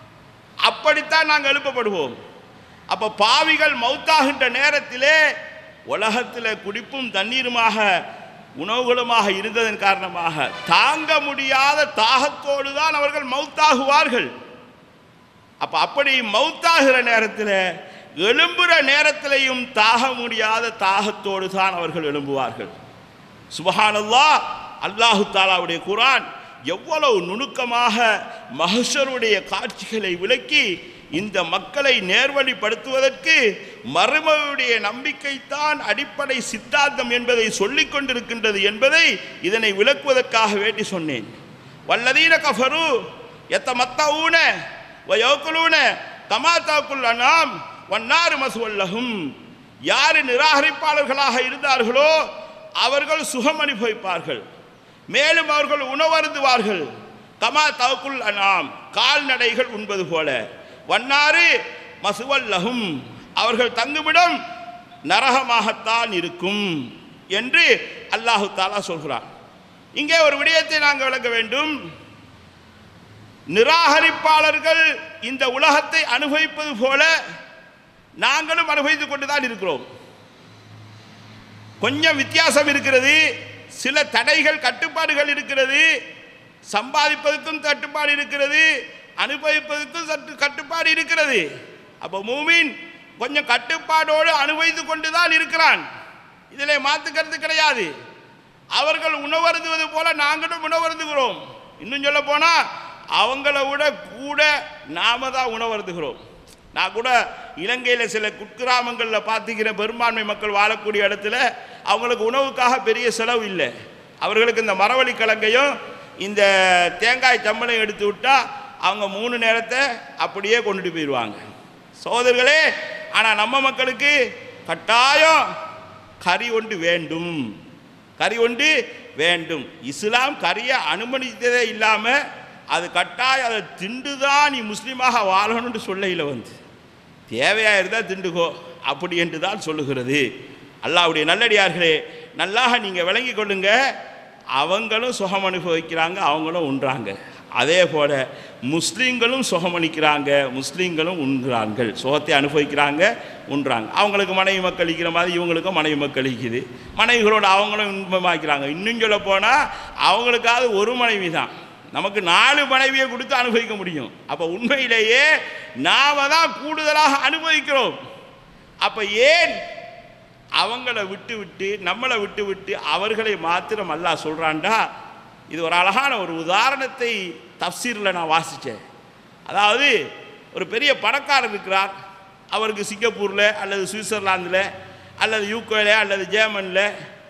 அப்படித்தான் நாங்கள் எழுப்பப்படுவோம் அப்போ பாவிகள் மௌத்தாகின்ற நேரத்திலே உலகத்தில் குடிப்பும் தண்ணீருமாக உணவுகளுமாக இருந்ததன் காரணமாக தாங்க முடியாத தாகத்தோடு தான் அவர்கள் மௌத்தாகுவார்கள் அப்ப அப்படி மௌத்தாகிற நேரத்தில் எழும்புற நேரத்திலையும் தாக முடியாத தாகத்தோடு தான் அவர்கள் எழும்புவார்கள் சுபஹானல்லாஹ் அல்லாஹு தாலாவுடைய குரான் எவ்வளவு நுணுக்கமாக மஹஷருடைய காட்சிகளை விளக்கி இந்த மக்களை நேர்வழிப்படுத்துவதற்கு மறுமையுடைய நம்பிக்கைத்தான் அடிப்படை சித்தாந்தம் என்பதை சொல்லிக் கொண்டிருக்கின்றது என்பதை இதனை விளக்குவதற்காக வேண்டி சொன்னேன் வல்லதீன கஃபரு எத்த மத்தவுன வயோக்குலூன தமாத்தாக்குல் அனாம் வன்னாறு மசுவல்லகும் யார் நிராகரிப்பாளர்களாக இருந்தார்களோ அவர்கள் சுகம் அனுபவிப்பார்கள் மேலும் அவர்கள் உணவருந்துவார்கள் கமா தவக்குல் அனாம் கால்நடைகள் உண்பது போல வண்ணாறு மசுவல்லகும் அவர்கள் தங்குமிடம் நரகமாகத்தான் இருக்கும் என்று அல்லாஹு தாலா சொல்கிறார் இங்கே ஒரு விடயத்தை நாங்கள் விளக்க வேண்டும் நிராகரிப்பாளர்கள் இந்த உலகத்தை அனுபவிப்பது போல நாங்களும் அனுபவித்துக் கொண்டுதான் இருக்கிறோம் கொஞ்சம் வித்தியாசம் இருக்கிறது சில தடைகள் கட்டுப்பாடுகள் இருக்கிறது சம்பாதிப்பதற்கும் கட்டுப்பாடு இருக்கிறது அனுபவிப்பதற்கும் சற்று கட்டுப்பாடு இருக்கிறது அப்போ மூமின் கொஞ்சம் கட்டுப்பாடோடு அனுபவித்துக் கொண்டுதான் இருக்கிறான் இதில் மாற்றுக்கிறது கிடையாது அவர்கள் உணவருந்துவது போல நாங்களும் உணவருந்துகிறோம் இன்னும் சொல்ல போனா அவங்கள விட கூட நாம தான் உணவருந்துகிறோம் நான் கூட இலங்கையில் சில குக்கிராமங்களில் பார்த்துக்கிற பெரும்பான்மை மக்கள் வாழக்கூடிய இடத்துல அவங்களுக்கு உணவுக்காக பெரிய செலவு இல்லை அவர்களுக்கு இந்த மரவள்ளி கிழங்கையும் இந்த தேங்காய் சம்பளையும் எடுத்து விட்டா அவங்க மூணு நேரத்தை அப்படியே கொண்டுட்டு போயிடுவாங்க சோதர்களே ஆனால் நம்ம மக்களுக்கு கட்டாயம் கறி ஒன்று வேண்டும் கறி ஒன்று வேண்டும் இஸ்லாம் கறியை அனுமதித்ததே இல்லாமல் அது கட்டாயம் அதை திண்டுதான் நீ முஸ்லீமாக வாழணும்னு சொல்லையில் வந்து தேவையாக இருந்தால் திண்டுகோ அப்படி என்று தான் சொல்லுகிறது அல்லாவுடைய நல்லடியார்களே நல்லாக நீங்கள் விளங்கி கொள்ளுங்க அவங்களும் சுகம் அனுபவிக்கிறாங்க அவங்களும் உண்றாங்க அதே போல முஸ்லீம்களும் சுகமளிக்கிறாங்க முஸ்லீம்களும் உண்கிறார்கள் சுகத்தை அனுபவிக்கிறாங்க உண்றாங்க அவங்களுக்கு மனைவி மக்கள் இருக்கிற மாதிரி இவங்களுக்கும் மனைவி மக்கள் இருக்குது மனைவிகளோட அவங்களும் இன்பமாக்கிறாங்க இன்னும் சொல்ல போனால் அவங்களுக்காவது ஒரு மனைவி தான் நமக்கு நாலு மனைவியை கொடுத்து அனுபவிக்க முடியும் அப்போ உண்மையிலேயே நாம தான் கூடுதலாக அனுபவிக்கிறோம் அப்போ ஏன் அவங்கள விட்டு விட்டு நம்மளை விட்டு விட்டு அவர்களை மாத்திரம் அல்லாஹ் சொல்கிறான்டா இது ஒரு அழகான ஒரு உதாரணத்தை தப்சீரில் நான் வாசித்தேன் அதாவது ஒரு பெரிய பணக்காரர் இருக்கிறார் அவருக்கு சிங்கப்பூரில் அல்லது சுவிட்சர்லாந்தில் அல்லது யூகேல அல்லது ஜேர்மனில்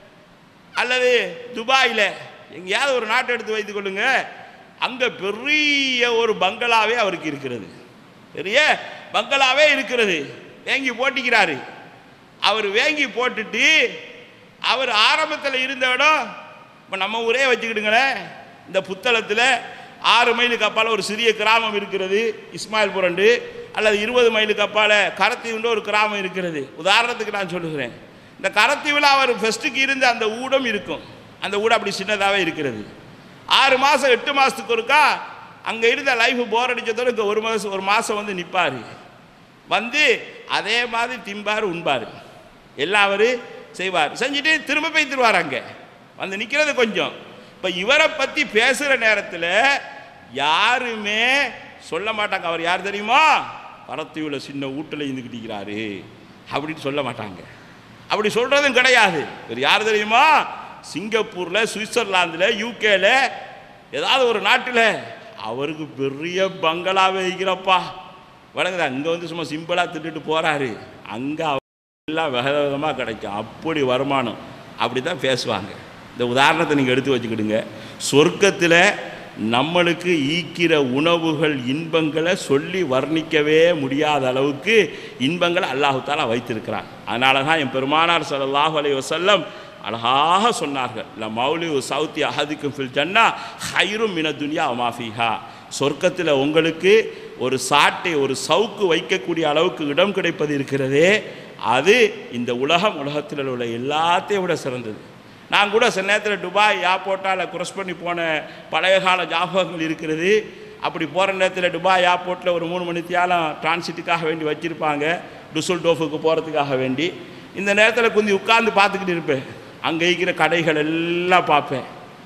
அல்லது துபாயில் எங்கேயாவது ஒரு நாட்டை எடுத்து வைத்துக் கொள்ளுங்க அங்கே பெரிய ஒரு பங்களாவே அவருக்கு இருக்கிறது பெரிய பங்களாவே இருக்கிறது வேங்கி போட்டிக்கிறாரு அவர் வேங்கி போட்டுட்டு அவர் ஆரம்பத்தில் இருந்த இடம் இப்போ நம்ம ஊரே வச்சுக்கிடுங்களேன் இந்த புத்தளத்தில் ஆறு மைலுக்கு அப்பால் ஒரு சிறிய கிராமம் இருக்கிறது இஸ்மாயில் புரண்டு அல்லது இருபது மைலுக்கு அப்பால் கரத்தீவுன்ற ஒரு கிராமம் இருக்கிறது உதாரணத்துக்கு நான் சொல்லுகிறேன் இந்த கரத்தீவில் அவர் ஃபஸ்ட்டுக்கு இருந்த அந்த ஊடம் இருக்கும் அந்த ஊடம் அப்படி சின்னதாகவே இருக்கிறது ஆறு மாதம் எட்டு மாதத்துக்கு ஒருக்கா அங்கே இருந்த லைஃப் போர் அடித்ததோடு இங்கே ஒரு மாதம் ஒரு மாதம் வந்து நிற்பார் வந்து அதே மாதிரி திம்பார் உண்பார் எல்லாம் அவர் செய்வார் செஞ்சுட்டு திரும்ப போய் திருவார் அங்கே வந்து நிற்கிறது கொஞ்சம் இப்போ இவரை பற்றி பேசுகிற நேரத்தில் யாருமே சொல்ல மாட்டாங்க அவர் யார் தெரியுமா பரத்தீவில் சின்ன வீட்டில் இருந்துக்கிட்டு இருக்கிறாரு அப்படின்னு சொல்ல மாட்டாங்க அப்படி சொல்கிறதும் கிடையாது இவர் யார் தெரியுமா சிங்கப்பூரில் சுவிட்சர்லாந்தில் யூகேல ஏதாவது ஒரு நாட்டில் அவருக்கு பெரிய பங்களாவே இருக்கிறப்பா வணங்குதா இங்கே வந்து சும்மா சிம்பிளாக திட்டுட்டு போகிறாரு அங்கே எல்லாம் வித விதமாக கிடைக்கும் அப்படி வருமானம் அப்படி தான் பேசுவாங்க இந்த உதாரணத்தை நீங்கள் எடுத்து வச்சுக்கிடுங்க சொர்க்கத்தில் நம்மளுக்கு ஈக்கிற உணவுகள் இன்பங்களை சொல்லி வர்ணிக்கவே முடியாத அளவுக்கு இன்பங்களை அல்லாஹு தாலா வைத்திருக்கிறான் அதனால தான் என் பெருமானார் ஸல்லல்லாஹு அலைஹி வஸல்லம் அழகாக சொன்னார்கள் ல மௌலி சவுத்தி அஹதிக்கும் ஃபில் ஜன்னா ஹைரும் மின துனியா மாஃபிஹா சொர்க்கத்தில் உங்களுக்கு ஒரு சாட்டை ஒரு சவுக்கு வைக்கக்கூடிய அளவுக்கு இடம் கிடைப்பது இருக்கிறதே அது இந்த உலகம் உலகத்தில் உள்ள எல்லாத்தையும் விட சிறந்தது நான் கூட சில நேரத்தில் துபாய் ஏர்போர்ட்டால் க்ராஸ் பண்ணி போன பழைய கால ஞாபகங்கள் இருக்கிறது அப்படி போகிற நேரத்தில் துபாய் ஏர்போர்ட்டில் ஒரு மூணு மணி தியாலம் டிரான்சிட்டுக்காக வேண்டி வச்சுருப்பாங்க டுசுல் டோஃபுக்கு போகிறதுக்காக வேண்டி இந்த நேரத்தில் கொஞ்சம் உட்கார்ந்து பார்த்துக்கிட்டு இருப்பேன் அங்கே இருக்கிற கடைகள் எல்லாம் பார்ப்பேன்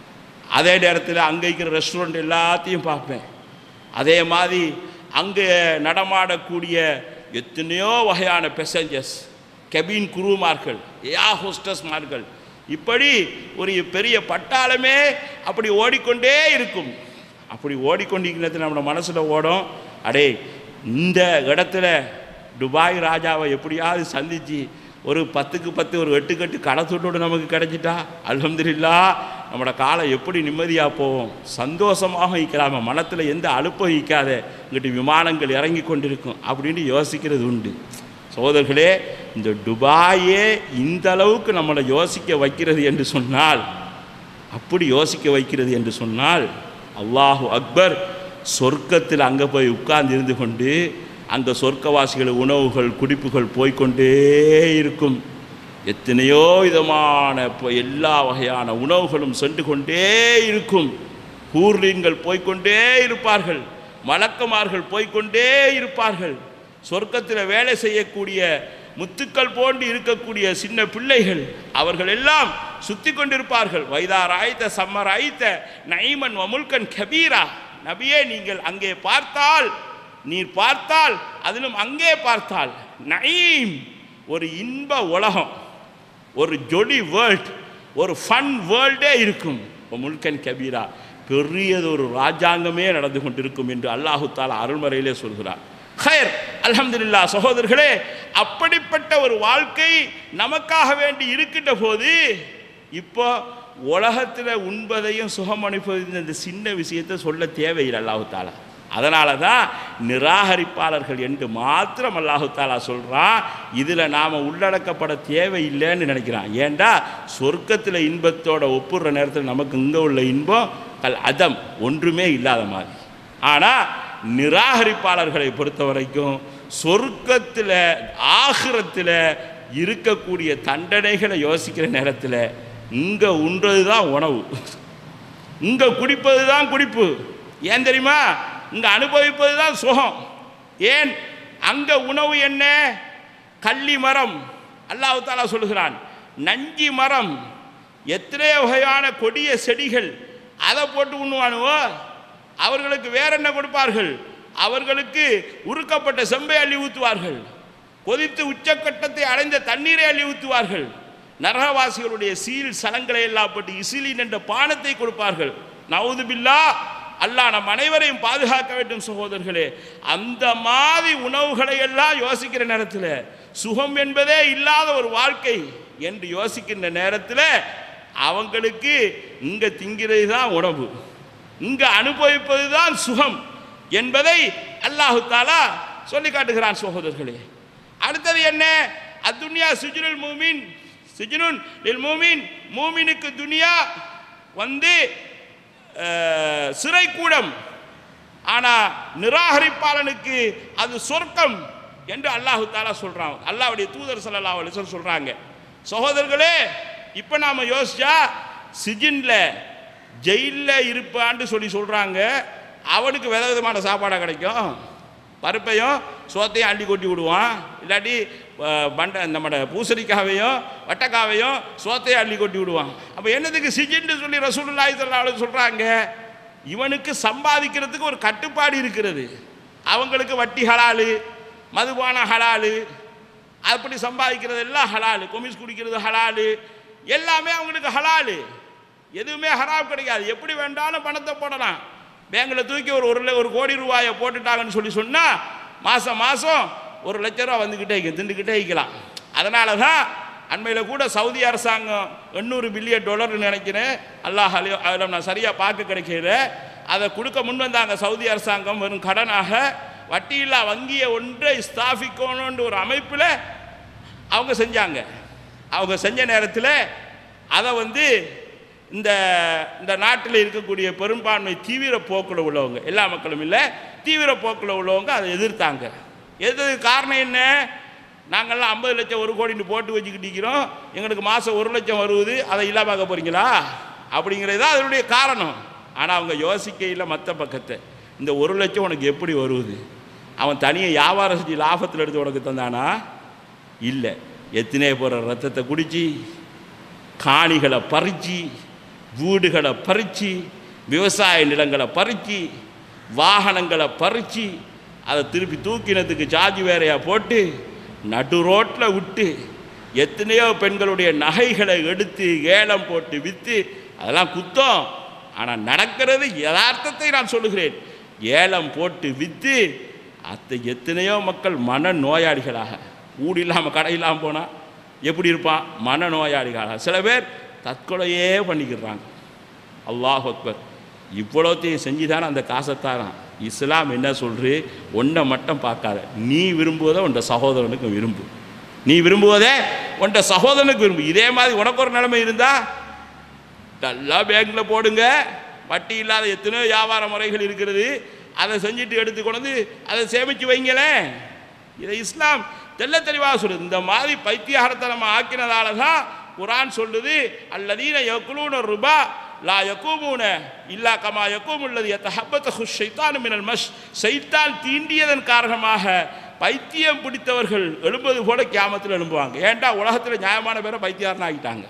அதே நேரத்தில் அங்கே இருக்கிற ரெஸ்டாரண்ட் எல்லாத்தையும் பார்ப்பேன் அதே மாதிரி அங்கே நடமாடக்கூடிய எத்தனையோ வகையான பெசஞ்சர்ஸ் கெபின் குருமார்கள் ஏயா ஹோஸ்டஸ்மார்கள் இப்படி ஒரு பெரிய பட்டாளமே அப்படி ஓடிக்கொண்டே இருக்கும் அப்படி ஓடிக்கொண்டிருக்கிறது நம்ம மனசில் ஓடும் அடே இந்த இடத்துல துபாய் ராஜாவை எப்படியாவது சந்திச்சு ஒரு பத்துக்கு பத்து ஒரு எட்டுக்கட்டு கடை துண்டோடு நமக்கு கிடைச்சிட்டா அல்ஹம்துலில்லா நம்மளோட காலம் எப்படி நிம்மதியாக போவோம் சந்தோஷமாக ஈக்கலாம மனத்தில் எந்த அலுப்பும் ஈக்காத இங்கிட்டு விமானங்கள் இறங்கி கொண்டிருக்கும் அப்படின்னு யோசிக்கிறது உண்டு சோதர்களே இந்த துபாயே இந்த அளவுக்கு நம்மளை யோசிக்க வைக்கிறது என்று சொன்னால் அப்படி யோசிக்க வைக்கிறது என்று சொன்னால் அல்லாஹு அக்பர் சொர்க்கத்தில் அங்கே போய் உட்கார்ந்து இருந்து கொண்டு அந்த சொர்க்கவாசிகள் உணவுகள் குடிப்புகள் போய்க்கொண்டே இருக்கும் எத்தனையோ விதமான இப்போ எல்லா வகையான உணவுகளும் சென்று கொண்டே இருக்கும் கூர்லீன்கள் போய்க்கொண்டே இருப்பார்கள் மலக்கமார்கள் போய்க்கொண்டே இருப்பார்கள் சொர்க்கத்தில் வேலை செய்யக்கூடிய முத்துக்கள் போன்று இருக்கக்கூடிய சின்ன பிள்ளைகள் அவர்கள் எல்லாம் சுத்தி கொண்டிருப்பார்கள் வைதார் ஆய்த்த சம்மர் ஆய்த்த நைமன் வமுல்கன் கபீரா நபியே நீங்கள் அங்கே பார்த்தால் நீர் பார்த்தால் அதிலும் அங்கே பார்த்தால் நயீம் ஒரு இன்ப உலகம் ஒரு ஜொடி வேர்ல்ட் ஒரு ஃபன் வேர்ல்டே இருக்கும் முல்கன் கபீரா பெரியதொரு ராஜாங்கமே நடந்து கொண்டிருக்கும் என்று அல்லாஹு தாலா அருள்மறையிலே சொல்கிறார் ஹயர் அல்ஹம்துலில்லா சகோதரர்களே அப்படிப்பட்ட ஒரு வாழ்க்கை நமக்காக வேண்டி இருக்கின்ற போது இப்போ உலகத்தில் உண்பதையும் சுகம் அனுப்பதையும் இந்த சின்ன விஷயத்தை சொல்ல தேவையில்லை அல்லாஹு தாலா அதனால தான் நிராகரிப்பாளர்கள் என்று மாத்திரம் அல்லாஹு தாலா சொல்கிறான் இதில் நாம் உள்ளடக்கப்பட தேவையில்லைன்னு நினைக்கிறான் ஏண்டா சொர்க்கத்தில் இன்பத்தோட ஒப்புடுற நேரத்தில் நமக்கு இங்கே உள்ள இன்பம் கல் அதம் ஒன்றுமே இல்லாத மாதிரி ஆனால் நிராகரிப்பாளர்களை பொறுத்த வரைக்கும் சொர்க்கத்தில் ஆகிரத்தில் இருக்கக்கூடிய தண்டனைகளை யோசிக்கிற நேரத்தில் இங்கே உண்றது தான் உணவு இங்கே குடிப்பது தான் குடிப்பு ஏன் தெரியுமா இங்கே அனுபவிப்பது தான் சுகம் ஏன் அங்கே உணவு என்ன கள்ளி மரம் அல்லாஹ் தாலா சொல்லுகிறான் நஞ்சி மரம் எத்தனையோ வகையான கொடிய செடிகள் அதை போட்டு உண்ணுவானுவோ அவர்களுக்கு வேற என்ன கொடுப்பார்கள் அவர்களுக்கு உருக்கப்பட்ட செம்பை அள்ளி ஊற்றுவார்கள் கொதித்து உச்சக்கட்டத்தை அடைந்த தண்ணீரை அள்ளி ஊற்றுவார்கள் நரகவாசிகளுடைய சீல் சலங்களை எல்லாம் போட்டு இசிலின் என்ற பானத்தை கொடுப்பார்கள் நவுது பில்லா அல்லாஹ் நம் அனைவரையும் பாதுகாக்க வேண்டும் சகோதரர்களே அந்த மாதிரி உணவுகளை எல்லாம் யோசிக்கிற நேரத்தில் சுகம் என்பதே இல்லாத ஒரு வாழ்க்கை என்று யோசிக்கின்ற நேரத்தில் அவங்களுக்கு இங்கே திங்கிறது தான் உணவு இங்கே அனுபவிப்பது தான் சுகம் என்பதை அல்லாஹு தாலா சொல்லி காட்டுகிறான் சகோதரர்களே அடுத்தது என்ன அத்துன்யா சுஜுனுல் மூமின் சுஜுனுன் லில் மூமின் மூமினுக்கு துனியா வந்து அஹ், சிறைக்கூடம் ஆனால் நிராகரிப்பாளனுக்கு அது சொர்க்கம் என்று அல்லாஹு தாலா சொல்கிறான் அல்லாஹ்வுடைய தூதர் ஸல்லல்லாஹு அலைஹி வஸல்லம் சொல்கிறாங்க சகோதரர்களே இப்போ நாம் யோசிச்சா சிஜினில் ஜெயிலில் இருப்பான்னு சொல்லி சொல்கிறாங்க அவனுக்கு வித விதமான சாப்பாடாக கிடைக்கும் பருப்பையும் சோத்தையும் அள்ளி கொட்டி விடுவான் இல்லாட்டி அஹ், பண்ட நம்மட பூசணிக்காவையும் வட்டக்காவையும் சோத்தையும் அள்ளி கொட்டி விடுவான் அப்போ என்னதுக்கு சிஜின்னு சொல்லி ரசூலுல்லாஹி ஸல்லல்லாஹு அலைஹி சொல்கிறாங்க இவனுக்கு சம்பாதிக்கிறதுக்கு ஒரு கட்டுப்பாடு இருக்கிறது அவங்களுக்கு வட்டி ஹலாலு மதுபான ஹலாலு அப்படி சம்பாதிக்கிறது எல்லாம் ஹலாலு கொமிஸ் குடிக்கிறது ஹலாலு எல்லாமே அவங்களுக்கு ஹலாலு எதுவுமே ஹராம் கிடைக்காது எப்படி வேண்டாலும் பணத்தை போடலாம் பேங்கில் தூக்கி ஒரு ஒரு ல- ஒரு கோடி ரூபாயை போட்டுட்டாங்கன்னு சொல்லி சொன்னால் மாதம் மாதம் ஒரு லட்ச ரூபா வந்துக்கிட்டே இருக்கு திண்டுக்கிட்டே இருக்கலாம் அதனால தான் அண்மையில் கூட சவுதி அரசாங்கம் எண்ணூறு பில்லியன் டாலர்னு நினைக்கிறேன் அல்லாஹ் அலி அதில் நான் சரியாக பார்க்க கிடைக்கல அதை கொடுக்க முன் வந்தாங்க சவுதி அரசாங்கம் வெறும் கடனாக வட்டியில்லா வங்கியை ஒன்றை ஸ்தாபிக்கணுன்ற ஒரு அமைப்பில் அவங்க செஞ்சாங்க அவங்க செஞ்ச நேரத்தில் அதை வந்து இந்த இந்த நாட்டில் இருக்கக்கூடிய பெரும்பான்மை தீவிர போக்கில் உள்ளவங்க எல்லா மக்களும் இல்லை தீவிர போக்கில் உள்ளவங்க அதை எதிர்த்தாங்க எதிர்த்ததுக்கு காரணம் என்ன நாங்கள்லாம் ஐம்பது லட்சம் ஒரு கோடின்னு போட்டு வச்சுக்கிட்டு இருக்கிறோம் எங்களுக்கு மாதம் ஒரு லட்சம் வருவது அதை இல்லாமல் போகிறீங்களா அப்படிங்கிறது தான் அதனுடைய காரணம் ஆனால் அவங்க யோசிக்கையில் மற்ற பக்கத்தை இந்த ஒரு லட்சம் உனக்கு எப்படி வருவது அவன் தனியாக வியாபாரம் செஞ்சு லாபத்தில் எடுத்து உனக்கு தந்தானா இல்லை எத்தனை போகிற ரத்தத்தை குடிச்சு காணிகளை பறிச்சு வீடுகளை பறிச்சு விவசாய நிலங்களை பறிச்சு வாகனங்களை பறிச்சு அதை திருப்பி தூக்கினதுக்கு சார்ஜ் வேறையா போட்டு நடு ரோட்டில் விட்டு எத்தனையோ பெண்களுடைய நகைகளை எடுத்து ஏலம் போட்டு விற்று அதெல்லாம் குத்தம் ஆனால் நடக்கிறது யதார்த்தத்தை நான் சொல்லுகிறேன் ஏலம் போட்டு விற்று அத்தை எத்தனையோ மக்கள் மன நோயாளிகளாக ஊடு இல்லாமல் கடை இல்லாமல் போனால் எப்படி இருப்பான் மன நோயாளிகளாக சில பேர் தற்கொலையே பண்ணிக்கிறாங்க அல்லாஹ் அக்பர் இவ்வளோத்தையும் செஞ்சு தானே அந்த காசை தாரான் இஸ்லாம் என்ன சொல்று ஒன்றை மட்டும் பார்க்காத நீ விரும்புவதை உன்ட சகோதரனுக்கு விரும்பு நீ விரும்புவதே உன்ட சகோதரனுக்கு விரும்பு இதே மாதிரி உனக்கு ஒரு நிலைமை இருந்தா நல்லா பேங்க்கில் போடுங்க வட்டி இல்லாத எத்தனையோ வியாபார முறைகள் இருக்கிறது அதை செஞ்சுட்டு எடுத்து கொண்டு வந்து அதை சேமித்து வைங்களேன் இதை இஸ்லாம் தெள்ள தெளிவாக சொல்லுது இந்த மாதிரி பைத்தியகாரத்தை நம்ம ஆக்கினதால தான் குரான் சொல்லுது அல்லதீன யக்குலூன ருபா லா யக்கூமூன இல்லா கமா யக்கூம் உள்ளது எத்த ஹப்பத்த ஹுஷ் ஷைத்தான் மினல் மஷ் சைத்தான் தீண்டியதன் காரணமாக பைத்தியம் பிடித்தவர்கள் எழும்பது போல கியாமத்தில் எழும்புவாங்க ஏன்டா உலகத்தில் நியாயமான பேரை பைத்தியாரன் ஆகிட்டாங்க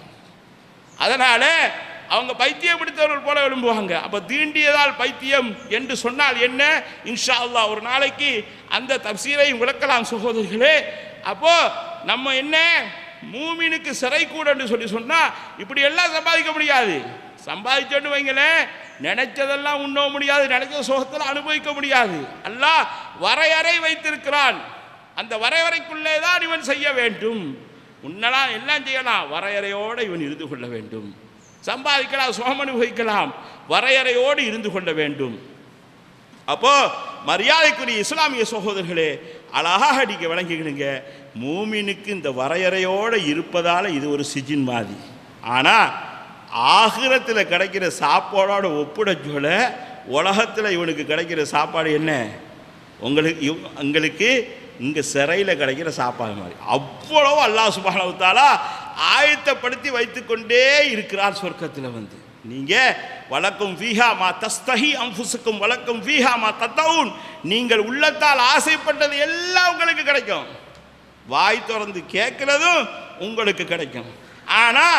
அதனால அவங்க பைத்தியம் பிடித்தவர்கள் போல எழும்புவாங்க அப்போ தீண்டியதால் பைத்தியம் என்று சொன்னால் என்ன இன்ஷா அல்லாஹ் ஒரு நாளைக்கு அந்த தப்சீரையும் விளக்கலாம் சகோதரிகளே அப்போ நம்ம என்ன மூமினுக்கு சிறை கூட என்று சொல்லி சொன்னா இப்படி எல்லாம் சம்பாதிக்க முடியாது சம்பாதிச்சோன்னு வைங்களேன் நினைச்சதெல்லாம் உண்ண முடியாது நினைச்ச சுகத்தில் அனுபவிக்க முடியாது அல்லாஹ் வரையறை வைத்திருக்கிறான் அந்த வரையறைக்குள்ளே தான் இவன் செய்ய வேண்டும் உன்னலாம் எல்லாம் செய்யலாம் வரையறையோடு இவன் இருந்து கொள்ள வேண்டும் சம்பாதிக்கலாம் சுகம் அனுபவிக்கலாம் வரையறையோடு இருந்து கொள்ள வேண்டும் அப்போ மரியாதைக்குரிய இஸ்லாமிய சகோதரர்களே அழகாக நீங்க விளங்கிக்கிடுங்க மூமினுக்கு இந்த வரையறையோடு இருப்பதால இது ஒரு சிஜின் மாதிரி ஆனால் ஆகிரத்தில் கிடைக்கிற சாப்பாடோட ஒப்பிட சொல்ல உலகத்தில் இவனுக்கு கிடைக்கிற சாப்பாடு என்ன உங்களுக்கு இவ்- உங்களுக்கு இங்கே சிறையில் கிடைக்கிற சாப்பாடு மாதிரி அவ்வளவு அல்லாஹ் சுப்ஹானஹு தாலா ஆயத்தப்படுத்தி வைத்துக்கொண்டே இருக்கிறார் சொர்க்கத்தில் வந்து நீங்கள் வழக்கம் வீஹா மா தஸ்தஹி அம்புசுக்கும் வழக்கம் வீஹா மா தத்தவுன் நீங்கள் உள்ளத்தால் ஆசைப்பட்டது எல்லாம் உங்களுக்கு கிடைக்கும் வாய் திறந்து கேட்கிறதும் உங்களுக்கு கிடைக்கும் ஆனால்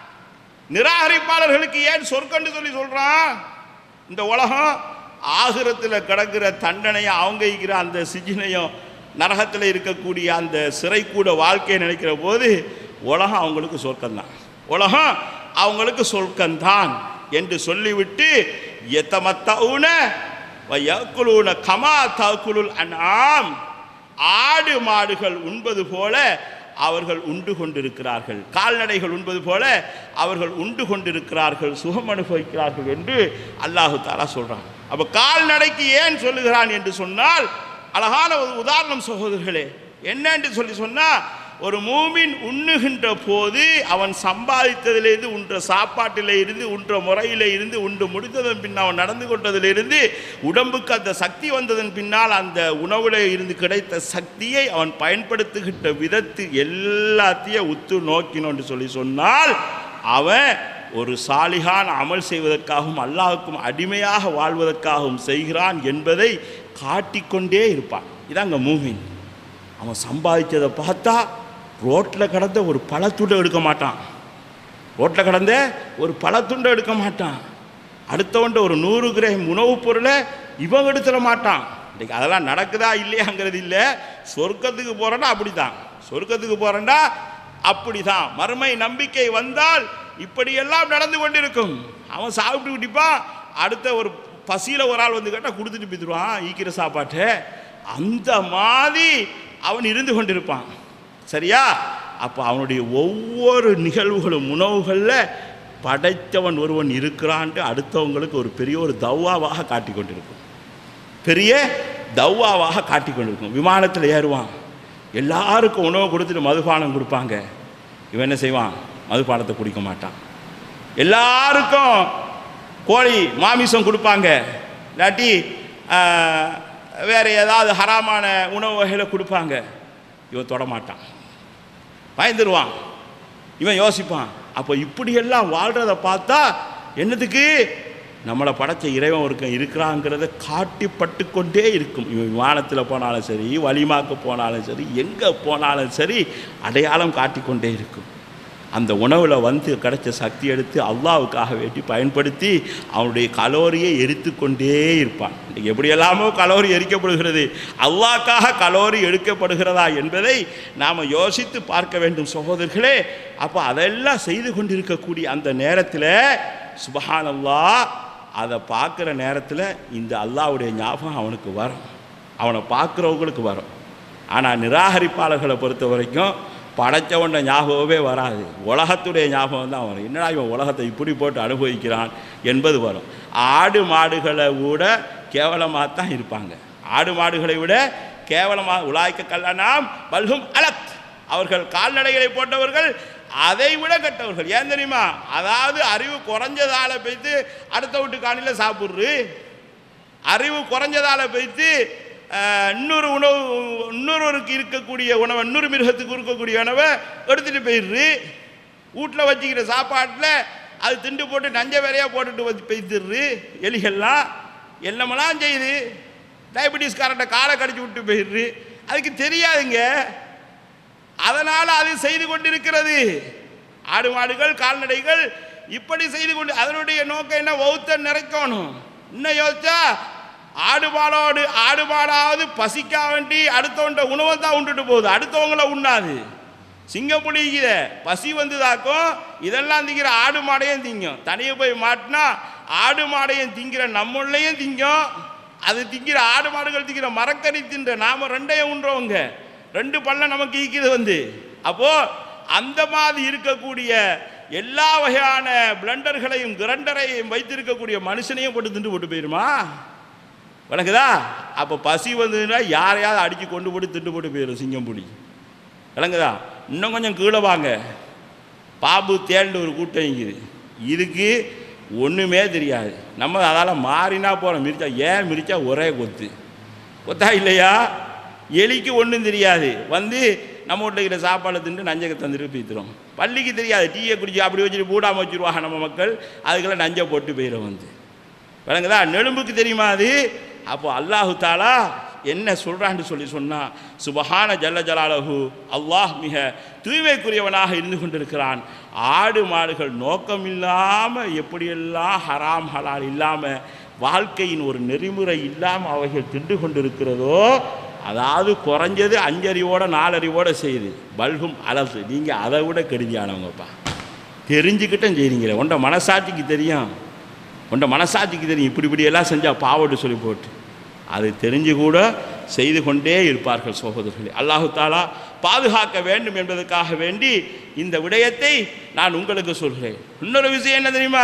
நிராகரிப்பாளர்களுக்கு ஏன் சொர்க்கம்னு சொல்லி சொல்றான் இந்த உலகம் ஆகிரத்தில் கிடக்கிற தண்டனையை அவங்க இருக்கிற அந்த சிஜினையும் நரகத்தில் இருக்கக்கூடிய அந்த சிறைக்கூட வாழ்க்கையை நினைக்கிற போது உலகம் அவங்களுக்கு சொர்க்கம்தான் உலகம் அவங்களுக்கு சொர்க்கம்தான் என்று சொல்லிவிட்டு எத்தமத்தவுன வயக்குலூன கமா தகுலுல் அன்ஆம் ஆடு மாடுகள் உண்பது போல அவர்கள் உண்டு கொண்டிருக்கிறார்கள் கால்நடைகள் உண்பது போல அவர்கள் உண்டு கொண்டிருக்கிறார்கள் சுகம் அனுபவிக்கிறார்கள் என்று அல்லாஹு தாலா சொல்றான் அப்ப கால்நடைக்கு ஏன் சொல்லுகிறான் என்று சொன்னால் அழகான ஒரு உதாரணம் சகோதரர்களே என்ன என்று சொல்லி சொன்னா ஒரு மூமின் உண்ணுகின்ற போது அவன் சம்பாதித்ததிலிருந்து உன்ற சாப்பாட்டில இருந்து உன்ற முறையில இருந்து உண்டு முடித்ததன் பின் அவன் நடந்து கொண்டதிலிருந்து உடம்புக்கு அந்த சக்தி வந்ததன் பின்னால் அந்த உணவுல இருந்து கிடைத்த சக்தியை அவன் பயன்படுத்துகின்ற விதத்து எல்லாத்தையும் உத்து நோக்கினோன்னு சொல்லி சொன்னால் அவன் ஒரு சாலிகான் அமல் செய்வதற்காகவும் அல்லாஹ்வுக்கும் அடிமையாக வாழ்வதற்காகவும் செய்கிறான் என்பதை காட்டிக்கொண்டே இருப்பான் இதாங்க மூமின் அவன் சம்பாதிச்சதை பார்த்தா ரோட்டில் கடந்த ஒரு பழத்துண்டை எடுக்க மாட்டான் ரோட்டில் கடந்த ஒரு பழத்துண்டை எடுக்க மாட்டான் அடுத்தவன்ட்ட ஒரு நூறு கிராம் உணவுப் பொருளை இவன் எடுத்துட மாட்டான் இன்னைக்கு அதெல்லாம் நடக்குதா இல்லையாங்கிறது இல்லை சொர்க்கத்துக்கு போகிறேன்னா அப்படி தான் சொர்க்கத்துக்கு போகிறேன்னா அப்படி தான் மறுமை நம்பிக்கை வந்தால் இப்படியெல்லாம் நடந்து கொண்டிருக்கும் அவன் சாப்பிட்டு விட்டிப்பான் அடுத்த ஒரு பசியில் ஒரு ஆள் வந்து கேட்டால் கொடுத்துட்டு போயிடுவான் ஈக்கிற சாப்பாட்டை அந்த மாதிரி அவன் இருந்து கொண்டிருப்பான் சரியா அப்போ அவனுடைய ஒவ்வொரு நிகழ்வுகளும் உணவுகளில் படைத்தவன் ஒருவன் இருக்கிறான்ட்டு அடுத்தவங்களுக்கு ஒரு பெரிய ஒரு தவ்வாவாக காட்டி கொண்டிருக்கும் பெரிய தவ்வாவாக காட்டி கொண்டிருக்கும் விமானத்தில் ஏறுவான் எல்லாருக்கும் உணவு கொடுத்துட்டு மதுபானம் கொடுப்பாங்க இவன் என்ன செய்வான் மதுபானத்தை குடிக்க மாட்டான் எல்லாருக்கும் கோழி மாமிசம் கொடுப்பாங்க இல்லாட்டி ஆஹ், வேற ஏதாவது ஹராமான உணவு வகைகளை கொடுப்பாங்க இவன் தொட மாட்டான் பயந்துருவான் இவன் யோசிப்பான் அப்போ இப்படியெல்லாம் வாழ்கிறத பார்த்தா என்னதுக்கு நம்மளை படைச்ச இறைவன் ஒருக்கன் இருக்கிறாங்கிறத காட்டிப்பட்டு கொண்டே இருக்கும் இவன் விமானத்தில் போனாலும் சரி வலிமாக்கு போனாலும் சரி எங்கே போனாலும் சரி அடையாளம் காட்டிக்கொண்டே இருக்கும் அந்த உணவில் வந்து கிடைச்ச சக்தி எடுத்து அல்லாவுக்காக வேண்டி பயன்படுத்தி அவனுடைய கலோரியை எரித்து கொண்டே இருப்பான் இன்னைக்கு எப்படியெல்லாமோ கலோரி எரிக்கப்படுகிறது அல்லாக்காக கலோரி எடுக்கப்படுகிறதா என்பதை நாம் யோசித்து பார்க்க வேண்டும் சகோதரர்களே அப்போ அதெல்லாம் செய்து கொண்டிருக்கக்கூடிய அந்த நேரத்தில் சுபஹானல்லா அதை பார்க்குற நேரத்தில் இந்த அல்லாவுடைய ஞாபகம் அவனுக்கு வரும் அவனை பார்க்குறவங்களுக்கு வரும் ஆனால் நிராகரிப்பாளர்களை பொறுத்த வரைக்கும் படைச்சவன்ற ஞாபகமே வராது உலகத்துடைய ஞாபகம் தான் வரும் என்னடா இவன் உலகத்தை இப்படி போட்டு அனுபவிக்கிறான் என்பது வரும் ஆடு மாடுகளை விட கேவலமாக தான் இருப்பாங்க ஆடு மாடுகளை விட கேவலமாக உலாய்க்க கல்லனாம் பல்கும் அலத் அவர்கள் கால்நடைகளை போட்டவர்கள் அதை விட கெட்டவர்கள் ஏன் தெரியுமா அதாவது அறிவு குறைஞ்சதால போய்த்து அடுத்த வீட்டு காணியில் சாப்பிட்ரு அறிவு குறைஞ்சதால போய்த்து அஹ், இன்னொரு உணவு இன்னொருவருக்கு இருக்கக்கூடிய உணவை இன்னொரு மிருகத்துக்கு இருக்கக்கூடிய உணவை எடுத்துகிட்டு போயிடுறு வீட்டில் வச்சுக்கிற சாப்பாட்டில் அது திண்டு போட்டு நஞ்ச வேறையாக போட்டுட்டு வந்து போய்த்துடுறு எலிகள்லாம் என்னமெல்லாம் செய்யுது டயபெட்டிஸ்காரன்ட்ட காலை கடிச்சு விட்டு போயிடுறு அதுக்கு தெரியாதுங்க அதனால் அது செய்து கொண்டிருக்கிறது ஆடு மாடுகள் கால்நடைகள் இப்படி செய்து கொண்டு அதனுடைய நோக்கம் என்ன வௌத்த நிறைக்கணும் இன்னும் யோசிச்சா ஆடு மாடோடு ஆடு மாடாவது பசிக்கா வேண்டி அடுத்தவன்ட்ட உணவை தான் உண்டுட்டு போகுது அடுத்தவங்கள உண்ணாது சிங்கம் பிடிக்குத பசி வந்துதாக்கும் இதெல்லாம் திங்கிற ஆடு மாடையும் திங்கும் தனியாக போய் மாட்டினா ஆடு மாடையும் திங்கிற நம்மளையும் திங்கும் அது திங்கிற ஆடு மாடுகள் திங்கிற மரக்கறி தின்ற நாம ரெண்டையும் உண்றவங்க ரெண்டு பல்ல நமக்கு ஈக்குது வந்து அப்போ அந்த மாதிரி இருக்கக்கூடிய எல்லா வகையான பிளண்டர்களையும் கிரண்டரையும் வைத்திருக்கக்கூடிய மனுஷனையும் போட்டு திண்டு போட்டு போயிருமா விளக்குதா அப்போ பசி வந்ததுன்னா யாரையாவது அடித்து கொண்டு போட்டு திண்டு போட்டு போயிடும் சிங்கம் புடி விளங்குதா இன்னும் கொஞ்சம் கீழே வாங்க பாபு தேள்னு ஒரு கூட்டம் இருக்குது இதுக்கு ஒன்றுமே தெரியாது நம்ம அதால் மாறினா போகிறோம் மிரிச்சா ஏன் மிரிச்சா ஒரே கொத்து கொத்தா இல்லையா எலிக்கு ஒன்றும் தெரியாது வந்து நம்ம வீட்டில் இருக்கிற சாப்பாடை தின்று நஞ்சை தந்துட்டு போய்த்துரும் பள்ளிக்கு தெரியாது டீயை குடிச்சு அப்படி வச்சுட்டு பூடாமல் வச்சுருவாங்க நம்ம மக்கள் அதுக்கெல்லாம் நஞ்சை போட்டு போயிடும் வந்து விளங்குதா நெலும்புக்கு தெரியுமா அது அப்போ அல்லாஹு தாலா என்ன சொல்கிறான்னு சொல்லி சொன்னா சுபஹான ஜல்ல ஜலாலஹு அல்லாஹ் மிக தூய்மைக்குரியவனாக இருந்து கொண்டிருக்கிறான் ஆடு மாடுகள் நோக்கம் இல்லாமல் எப்படியெல்லாம் ஹராம் ஹலால் இல்லாமல் வாழ்க்கையின் ஒரு நெறிமுறை இல்லாமல் அவைகள் திண்டு கொண்டிருக்கிறதோ அதாவது குறைஞ்சது அஞ்சறிவோட நாலறிவோட செய்யுது பல்கும் அலசு நீங்கள் அதை விட கெடுதியானவங்கப்பா தெரிஞ்சுக்கிட்டும் செய்றீங்களே உண்ட மனசாட்சிக்கு தெரியும் உண்ட மனசாட்சிக்கு தெரியும் இப்படி இப்படி எல்லாம் செஞ்சால் பாவட்டு சொல்லி போட்டு அது தெரிஞ்சு கூட செய்து கொண்டே இருப்பார்கள் சகோதரர்களே அல்லாஹு தாலா பாதுகாக்க வேண்டும் என்பதற்காக வேண்டி இந்த விடயத்தை நான் உங்களுக்கு சொல்கிறேன் இன்னொரு விஷயம் என்ன தெரியுமா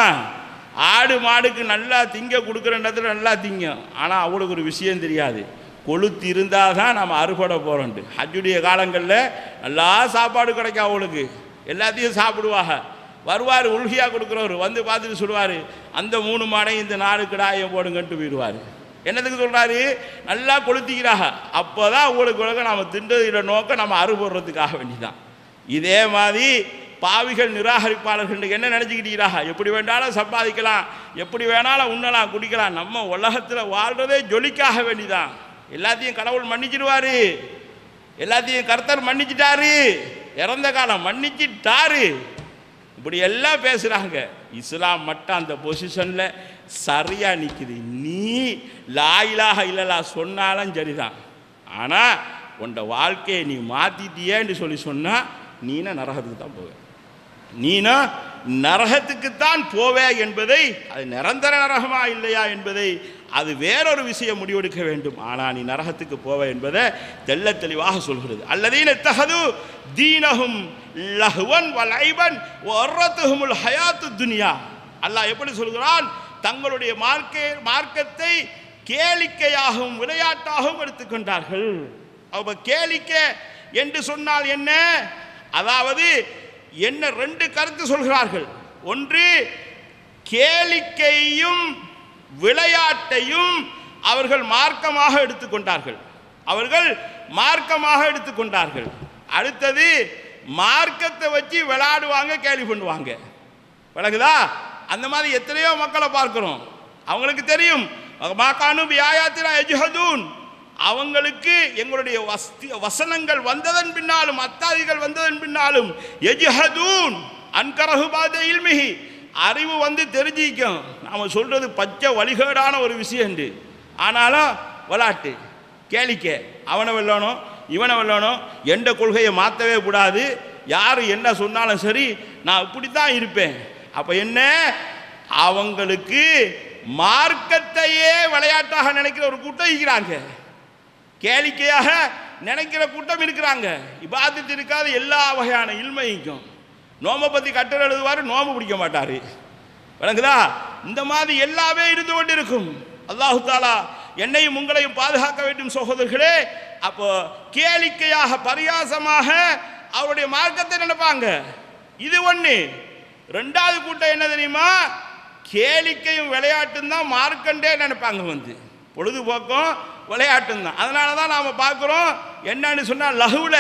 ஆடு மாடுக்கு நல்லா திங்க கொடுக்குறன்றதுல நல்லா திங்கும் ஆனால் அவளுக்கு ஒரு விஷயம் தெரியாது கொளுத்து இருந்தால் தான் நம்ம அறுபடை போகிறோன்ட்டு ஹஜ்ஜுடைய காலங்களில் நல்லா சாப்பாடு கிடைக்கும் அவளுக்கு எல்லாத்தையும் சாப்பிடுவாங்க வருவார் உள்கியாக கொடுக்குறவர் வந்து பார்த்துட்டு சொல்லுவார் அந்த மூணு மாடையும் இந்த நாலு கிடாயம் போடுங்கன்ட்டு போயிடுவார் என்னதுக்கு சொல்கிறாரு நல்லா கொளுத்திக்கிறாங்க அப்போ தான் உங்களுக்கு உலக நாம் திண்டதிட நோக்கம் நம்ம அறுபடுறதுக்காக வேண்டி தான் இதே மாதிரி பாவிகள் நிராகரிப்பாளர்கள் என்ன நினச்சிக்கிட்டீங்களா எப்படி வேண்டாலும் சம்பாதிக்கலாம் எப்படி வேணாலும் உண்ணலாம் குடிக்கலாம் நம்ம உலகத்தில் வாழ்கிறதே ஜொலிக்காக வேண்டிதான் எல்லாத்தையும் கடவுள் மன்னிச்சிடுவாரு எல்லாத்தையும் கர்த்தர் மன்னிச்சிட்டாரு இறந்த காலம் மன்னிச்சிட்டாரு இப்படி எல்லாம் பேசுகிறாங்க இஸ்லாம் மட்டும் அந்த பொசிஷனில் சரியாக நிற்குது நீ லாயிலாக இல்லலா சொன்னாலும் சரிதான் ஆனால் உன்ட வாழ்க்கையை நீ மாற்றிட்டியேன்னு சொல்லி சொன்னால் நீனா நரகத்துக்கு தான் போவ நீனா நரகத்துக்குத்தான் போவே என்பதை அது நிரந்தர நரகமா இல்லையா என்பதை அது வேறொரு விஷயம் முடிவெடுக்க வேண்டும் ஆனால் நீ நரகத்துக்கு போவ என்பதை தெள்ள தெளிவாக சொல்கிறது அல்லதீன தகது தீனஹும் லஹ்வன் வலைபன் ஒர்ரத்துஹுமுல் ஹயாத்து துனியா அல்லாஹ் எப்படி சொல்கிறான் தங்களுடைய மார்க்க மார்க்கத்தை கேளிக்கையாகவும் விளையாட்டாகவும் எடுத்துக்கொண்டார்கள் அப்ப கேளிக்கை என்று சொன்னால் என்ன அதாவது என்ன ரெண்டு கருத்து சொல்கிறார்கள் ஒன்று கேளிக்கையும் விளையாட்டையும் அவர்கள் மார்க்கமாக எடுத்துக்கொண்டார்கள் அவர்கள் மார்க்கமாக எடுத்துக்கொண்டார்கள் அடுத்தது மார்க்கத்தை வச்சு விளையாடுவாங்க கேலி பண்ணுவாங்க விளக்குதா அந்த மாதிரி எத்தனையோ மக்களை பார்க்குறோம் அவங்களுக்கு தெரியும் மாக்கானு வியாயாத்திரா எஜுஹதூன் அவங்களுக்கு எங்களுடைய வஸ்தி வசனங்கள் வந்ததன் பின்னாலும் அத்தாதிகள் வந்ததன் பின்னாலும் எஜுஹதூன் அன்கரஹு பாத இல்மிஹி அறிவு வந்து தெரிஞ்சிக்கும் நாம் சொல்றது பச்சை வழிகேடான ஒரு விஷயம் உண்டு ஆனாலும் விளாட்டு கேளிக்க அவனை வெல்லணும் இவனை வெல்லணும் எந்த கொள்கையை மாற்றவே கூடாது யார் என்ன சொன்னாலும் சரி நான் இப்படி தான் இருப்பேன் அப்போ என்ன அவங்களுக்கு மார்க்கத்தையே விளையாட்டாக நினைக்கிற ஒரு கூட்டம் இருக்கிறாங்க கேளிக்கையாக நினைக்கிற கூட்டம் இருக்கிறாங்க இபாதத்து இருக்காது எல்லா வகையான இல்மைக்கும் நோம்பை பற்றி கட்டுரை எழுதுவார் நோம்பு பிடிக்க மாட்டார் விளங்குதா இந்த மாதிரி எல்லாமே இருந்து கொண்டிருக்கும் அல்லாஹு தாலா என்னையும் உங்களையும் பாதுகாக்க வேண்டும் சகோதரர்களே அப்போ கேளிக்கையாக பரியாசமாக அவருடைய மார்க்கத்தை நினைப்பாங்க இது ஒன்று ரெண்டாவது கூட்டம் என்ன தெரியுமா கேளிக்கையும் விளையாட்டும் தான் மார்க்கண்டே நினைப்பாங்க வந்து பொழுதுபோக்கும் விளையாட்டும் தான் அதனால தான் நாம் பார்க்குறோம் என்னன்னு சொன்னால் லகுவில்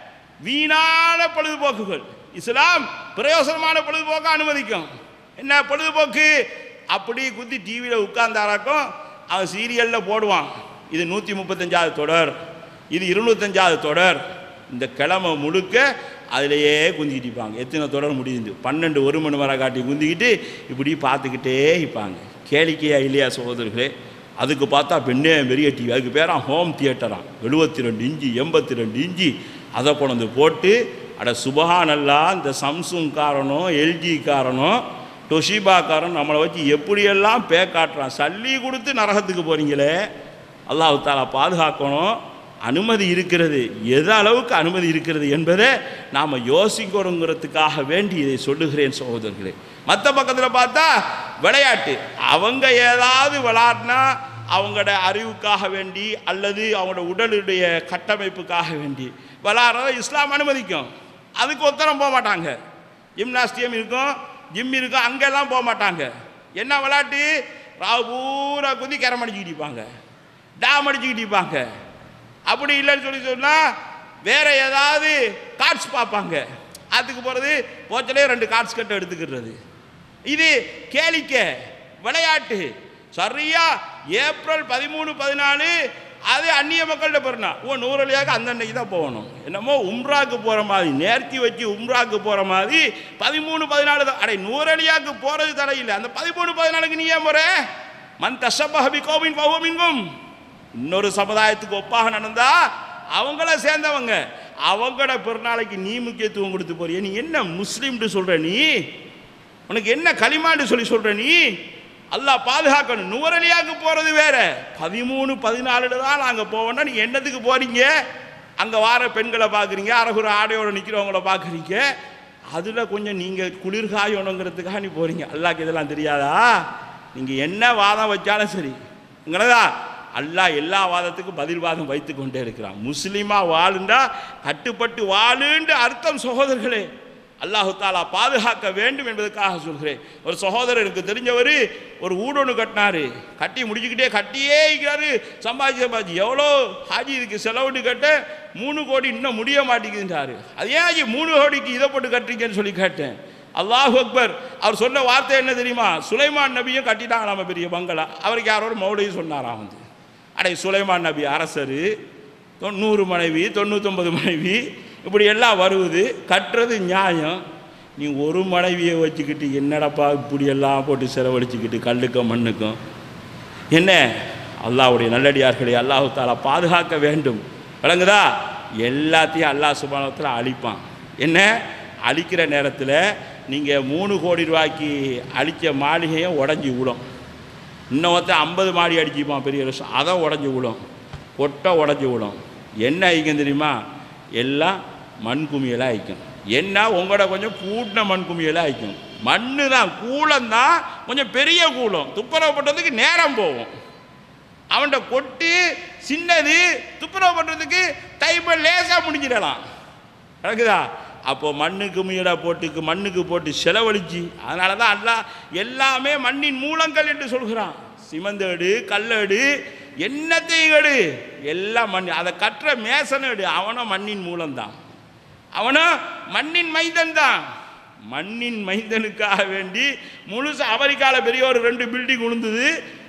வீணான பொழுதுபோக்குகள் இஸ்லாம் பிரயோசனமான பொழுதுபோக்க அனுமதிக்கும் என்ன பொழுதுபோக்கு அப்படி குத்தி டிவியில் உட்கார்ந்தாராக்கும் அவன் சீரியலில் போடுவான் இது நூற்றி முப்பத்தஞ்சாவது தொடர் இது இருநூத்தஞ்சாவது தொடர் இந்த கிழமை முழுக்க அதிலேயே குந்திக்கிட்டு இருப்பாங்க எத்தனை தொடர் முடியுது பன்னெண்டு ஒரு மணி வரை காட்டி குந்திக்கிட்டு இப்படி பார்த்துக்கிட்டே இருப்பாங்க கேளிக்கையா இல்லையா சகோதரர்களே அதுக்கு பார்த்தா பெண்ணே பெரிய டிவி அதுக்கு பேரா ஹோம் தியேட்டராம் எழுபத்தி ரெண்டு இஞ்சி எண்பத்தி ரெண்டு இஞ்சி அதை கொண்டு போட்டு அட சுபஹானல்லா இந்த சம்சுங் காரனும் எல்ஜி காரனும் டொஷிபா காரன் நம்மளை வச்சு எப்படியெல்லாம் பே காட்டுறான் சல்லி கொடுத்து நரகத்துக்கு போகிறீங்களே அல்லாஹ் தாலா பாதுகாக்கணும் அனுமதி இருக்கிறது எது அளவுக்கு அனுமதி இருக்கிறது என்பதை நாம் யோசிக்கிறோங்கிறதுக்காக வேண்டி இதை சொல்லுகிறேன் சகோதரர்களே மற்ற பக்கத்தில் பார்த்தா விளையாட்டு அவங்க ஏதாவது விளையாடினா அவங்களோட அறிவுக்காக வேண்டி அல்லது அவங்களோட உடலுடைய கட்டமைப்புக்காக வேண்டி விளையாடுறத இஸ்லாம் அனுமதிக்கும் அதுக்கு ஒத்தரம் போக மாட்டாங்க ஜிம்னாஸ்டியம் இருக்கும் ஜிம் இருக்கும் அங்கெல்லாம் போக மாட்டாங்க என்ன விளையாட்டு ராவு பூரா குந்தி கிரம் அடிச்சுக்கிட்டு இருப்பாங்க டாம் அடிச்சுக்கிட்டு இருப்பாங்க அப்படி இல்லைன்னு சொல்லி சொன்னால் வேற ஏதாவது கார்ட்ஸ் பார்ப்பாங்க அதுக்கு போகிறது போச்சலே ரெண்டு கார்ட்ஸ் கட்டு எடுத்துக்கிறது இது கேளிக்கை விளையாட்டு சரியா ஏப்ரல் பதிமூணு பதினாலு அது அந்நிய மக்கள்கிட்ட போறனா ஓ நூறலியாக அந்த அன்னைக்கு தான் போகணும் என்னமோ உம்ராக்கு போகிற மாதிரி நேர்த்தி வச்சு உம்ராக்கு போகிற மாதிரி பதிமூணு பதினாலு தான் அடே நூறலியாக்கு போகிறது தடையில்லை அந்த பதிமூணு பதினாலுக்கு நீ ஏன் போகிற மன் தஷபஹபி கோமின் பகுமின்கும் இன்னொரு சமுதாயத்துக்கு ஒப்பாக நடந்தா அவங்கள சேர்ந்தவங்க அவங்களோட பிறநாளைக்கு நீ முக்கியத்துவம் கொடுத்து போறிய நீ என்ன முஸ்லீம்னு சொல்ற நீ உனக்கு என்ன களிமான்னு சொல்லி சொல்ற நீ அல்லாஹ் பாதுகாக்கணும் நுவரலியாக்கு போகிறது வேற பதிமூணு பதினாலுல தான் நாங்கள் போவோம்னா நீ என்னத்துக்கு போறீங்க அங்கே வார பெண்களை பார்க்குறீங்க அரகுற ஆடையோட நிற்கிறவங்கள பார்க்குறீங்க அதில் கொஞ்சம் நீங்கள் குளிர்காயணுங்கிறதுக்காக நீ போகிறீங்க அல்லாஹ்க்கு இதெல்லாம் தெரியாதா நீங்கள் என்ன வாதம் வச்சாலும் சரி உங்களதா அல்லாஹ் எல்லா வாதத்துக்கும் பதில் வாதம் வைத்து கொண்டே இருக்கிறான் முஸ்லீமா வாழுண்டா கட்டுப்பட்டு வாழுன்ற அர்த்தம் சகோதரர்களே அல்லாஹு தாலா பாதுகாக்க வேண்டும் என்பதற்காக சொல்கிறேன் ஒரு சகோதரர் எனக்கு தெரிஞ்சவர் ஒரு வீடு ஒன்று கட்டினாரு கட்டி முடிச்சுக்கிட்டே கட்டியே இருக்கிறாரு சம்பாதிச்சு சம்பாதிச்சு எவ்வளோ ஹாஜி இதுக்கு செலவுன்னு கட்ட மூணு கோடி இன்னும் முடிய மாட்டேங்குதுன்றாரு அது ஏன் ஹாஜி மூணு கோடிக்கு இதை போட்டு கட்டுறீங்கன்னு சொல்லி கேட்டேன் அல்லாஹ் அக்பர் அவர் சொன்ன வார்த்தை என்ன தெரியுமா சுலைமான் நபியும் கட்டிட்டாங்க நம்ம பெரிய பங்களா அவருக்கு யாரோட மௌலையும் சொன்னாராம் வந்து அடே சுலைமான் நபி அரசர் தொண்ணூறு மனைவி தொண்ணூத்தொம்பது மனைவி இப்படி எல்லாம் வருவது கட்டுறது நியாயம் நீ ஒரு மனைவியை வச்சுக்கிட்டு என்னடப்பா இப்படி எல்லாம் போட்டு செலவழிச்சுக்கிட்டு கல்லுக்கும் மண்ணுக்கும் என்ன அல்லாஹ்வுடைய நல்லடியார்களை அல்லாஹு தாலா பாதுகாக்க வேண்டும் விளங்குதா எல்லாத்தையும் அல்லாஹ் சுபானத்தில் அழிப்பான் என்ன அழிக்கிற நேரத்தில் நீங்கள் மூணு கோடி ரூபாய்க்கு அழித்த மாளிகையும் உடஞ்சி விடும் இன்னொருத்தன் ஐம்பது மாடி அடிச்சுப்பான் பெரிய வருஷம் அதை உடஞ்சி விடும் கொட்டை உடஞ்சி விடும் என்ன ஐக்கும் தெரியுமா எல்லாம் மண் குமியலாக ஆயிக்கும் என்ன உங்களோட கொஞ்சம் கூட்டின மண் குமியலாக ஆயிக்கும் மண்ணு தான் கூலம் தான் கொஞ்சம் பெரிய கூலம் துப்புரவு பண்ணுறதுக்கு நேரம் போகும் அவன்கிட்ட கொட்டி சின்னது துப்புரவு பண்ணுறதுக்கு டைம் லேசாக முடிஞ்சிடலாம் நடக்குதா அப்போ மண்ணுக்கு முயலாக போட்டுக்கு மண்ணுக்கு போட்டு செலவழிச்சு அதனால தான் அல்லா எல்லாமே மண்ணின் மூலங்கள் என்று சொல்கிறான் சிமந்தேடு கல்லடு என்னத்தையும் எடு எல்லாம் மண் அதை கட்டுற மேசனும் எடு அவனும் மண்ணின் மூலம்தான் அவனும் மண்ணின் மைந்தன் தான் மண்ணின் மைந்தனுக்காக வேண்டி முழுசு அமெரிக்காவில் பெரிய ஒரு ரெண்டு பில்டிங் விழுந்தது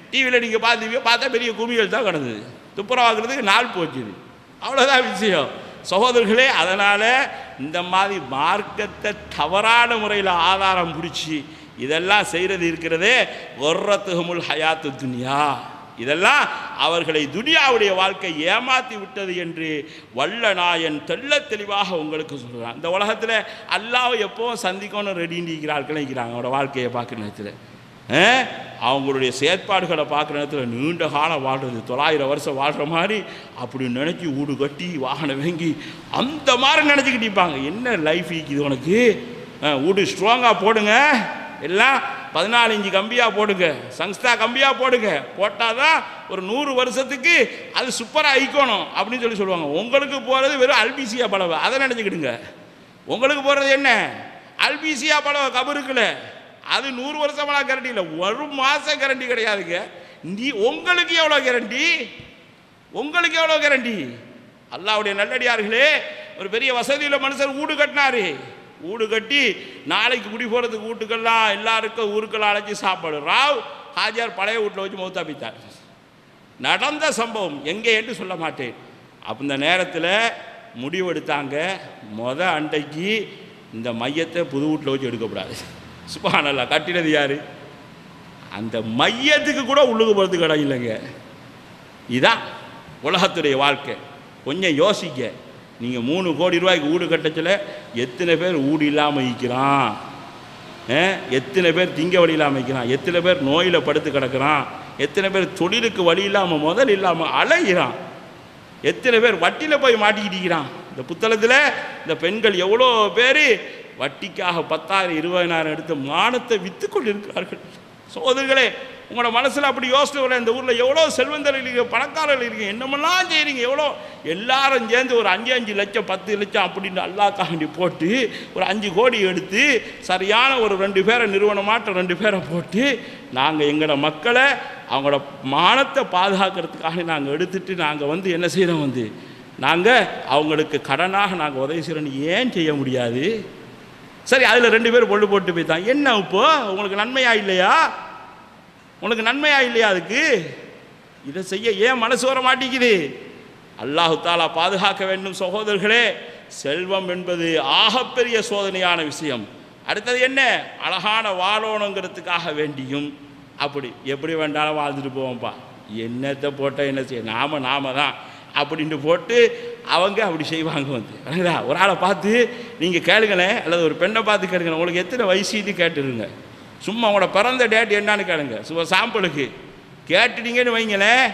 டிவியில் நீங்கள் பார்த்துவீங்க பார்த்தா பெரிய குமிகள் தான் கிடந்தது துப்புரவாக்குறதுக்கு நாள் போச்சுது அவ்வளோதான் விஷயம் சகோதரர்களே அதனால் இந்த மாதிரி மார்க்கத்தை தவறான முறையில் ஆதாரம் பிடிச்சி இதெல்லாம் செய்கிறது இருக்கிறதே ஒர்ரத்துகமுல் ஹயாத்து துனியா இதெல்லாம் அவர்களை துனியாவுடைய வாழ்க்கை ஏமாத்தி விட்டது என்று வல்ல நாயன் தெள்ள தெளிவாக உங்களுக்கு சொல்கிறான் இந்த உலகத்தில் அல்லாஹ் எப்போவும் சந்திக்கணும் ரெடின்னு இருக்கிறார்கள் நிற்கிறாங்க அவரோட வாழ்க்கையை பார்க்குற நேரத்தில் ஆ? அவங்களுடைய செயற்பாடுகளை பார்க்குற நேரத்தில் நீண்ட காலம் வாழ்கிறது தொள்ளாயிரம் வருஷம் வாழ்கிற மாதிரி அப்படி நினச்சி வீடு கட்டி வாகனம் வாங்கி அந்த மாதிரி நினச்சிக்கிட்டு இருப்பாங்க என்ன லைஃப் இருக்குது உனக்கு ஆ, வீடு ஸ்ட்ராங்காக போடுங்க எல்லாம் பதினாலு இன்ச்சு கம்பியாக போடுங்க சங்ஸ்தா கம்பியாக போடுங்க போட்டால் தான் ஒரு நூறு வருஷத்துக்கு அது சூப்பராக ஐக்கணும் அப்படின்னு சொல்லி சொல்லுவாங்க உங்களுக்கு போகிறது வெறும் அல்பிசியா பலவை அதை நினச்சிக்கிடுங்க உங்களுக்கு போகிறது என்ன அல்பிசியா பலவை கபருக்குல அது நூறு வருஷமெல்லாம் கேரண்டி இல்லை ஒரு மாதம் கேரண்டி கிடையாதுங்க நீ உங்களுக்கு எவ்வளோ கேரண்டி உங்களுக்கு எவ்வளோ கேரண்டி அல்லாவுடைய நல்லடியார்களே ஒரு பெரிய வசதியில் மனுஷர் வீடு கட்டினாரு வீடு கட்டி நாளைக்கு குடி போகிறதுக்கு வீட்டுக்கெல்லாம் எல்லாருக்கும் ஊருக்கெல்லாம் அழைச்சி சாப்பாடு ராவ் ஹாஜியார் பழைய வீட்டில் வச்சு மௌத்தாப்பித்தார் நடந்த சம்பவம் எங்கே என்று சொல்ல மாட்டேன் அப்போ இந்த நேரத்தில் முடிவெடுத்தாங்க மொத அண்டைக்கு இந்த மையத்தை புது வீட்டில் வச்சு எடுக்கக்கூடாது சுபானல்லா கட்டினது யார் அந்த மையத்துக்கு கூட உள்ளுக்கு போகிறதுக்கு இடம் இல்லைங்க இதான் உலகத்துடைய வாழ்க்கை கொஞ்சம் யோசிக்க நீங்கள் மூணு கோடி ரூபாய்க்கு வீடு கட்டச்சில் எத்தனை பேர் வீடு இல்லாமல் இருக்கிறான் ஆ? எத்தனை பேர் திங்க வழி இல்லாமல் இருக்கிறான் எத்தனை பேர் நோயில் படுத்து கிடக்குறான் எத்தனை பேர் தொழிலுக்கு வழி இல்லாமல் முதல் இல்லாமல் அலைகிறான் எத்தனை பேர் வட்டியில் போய் மாட்டிக்கிட்டு இருக்கிறான் இந்த புத்தகத்தில் இந்த பெண்கள் எவ்வளோ பேர் வட்டிக்காக பத்தாயிரம் இருபதாயிரம் எடுத்து மானத்தை விற்று கொண்டு இருக்கிறார்கள் சோதர்களே உங்களோட மனசில் அப்படி யோசனை வர இந்த ஊரில் எவ்வளோ செல்வந்தர்கள் இருக்கீங்க பணக்காரர்கள் இருக்கீங்க என்னமெல்லாம் செய்கிறீங்க எவ்வளோ எல்லாரும் சேர்ந்து ஒரு அஞ்சு அஞ்சு லட்சம் பத்து லட்சம் அப்படின்னு அல்லாக்காண்டி போட்டு ஒரு அஞ்சு கோடி எடுத்து சரியான ஒரு ரெண்டு பேரை நிறுவனமாட்ட ரெண்டு பேரை போட்டு நாங்கள் எங்களோட மக்களை அவங்களோட மானத்தை பாதுகாக்கிறதுக்காக நாங்கள் எடுத்துட்டு நாங்கள் வந்து என்ன செய்கிறோம் வந்து நாங்கள் அவங்களுக்கு கடனாக நாங்கள் உதவி செய்கிறோன்னு ஏன் செய்ய முடியாது சரி அதில் ரெண்டு பேர் பொண்ணு போட்டு போய்த்தான் என்ன இப்போ உங்களுக்கு நன்மையா இல்லையா உனக்கு நன்மையா இல்லையா அதுக்கு இதை செய்ய ஏன் மனசு வர மாட்டேங்குது அல்லாஹு தாலா பாதுகாக்க வேண்டும் சகோதரர்களே செல்வம் என்பது ஆகப்பெரிய சோதனையான விஷயம் அடுத்தது என்ன அழகான வாழணுங்கிறதுக்காக வேண்டியும் அப்படி எப்படி வேண்டாலும் வாழ்ந்துட்டு போவோம்ப்பா என்னத்தை போட்டால் என்ன செய்ய நாம நாம தான் அப்படின்ட்டு போட்டு அவங்க அப்படி செய்வாங்க வந்து விளங்குதா? ஒரு ஆளை பார்த்து நீங்கள் கேளுங்களேன் அல்லது ஒரு பெண்ணை பார்த்து கேளுங்க உங்களுக்கு எத்தனை வயசுன்னு கேட்டுருங்க சும்மா உங்களோட பிறந்த டேட் என்னன்னு கேளுங்க சும்மா சாம்பிளுக்கு கேட்டுட்டீங்கன்னு வைங்களேன்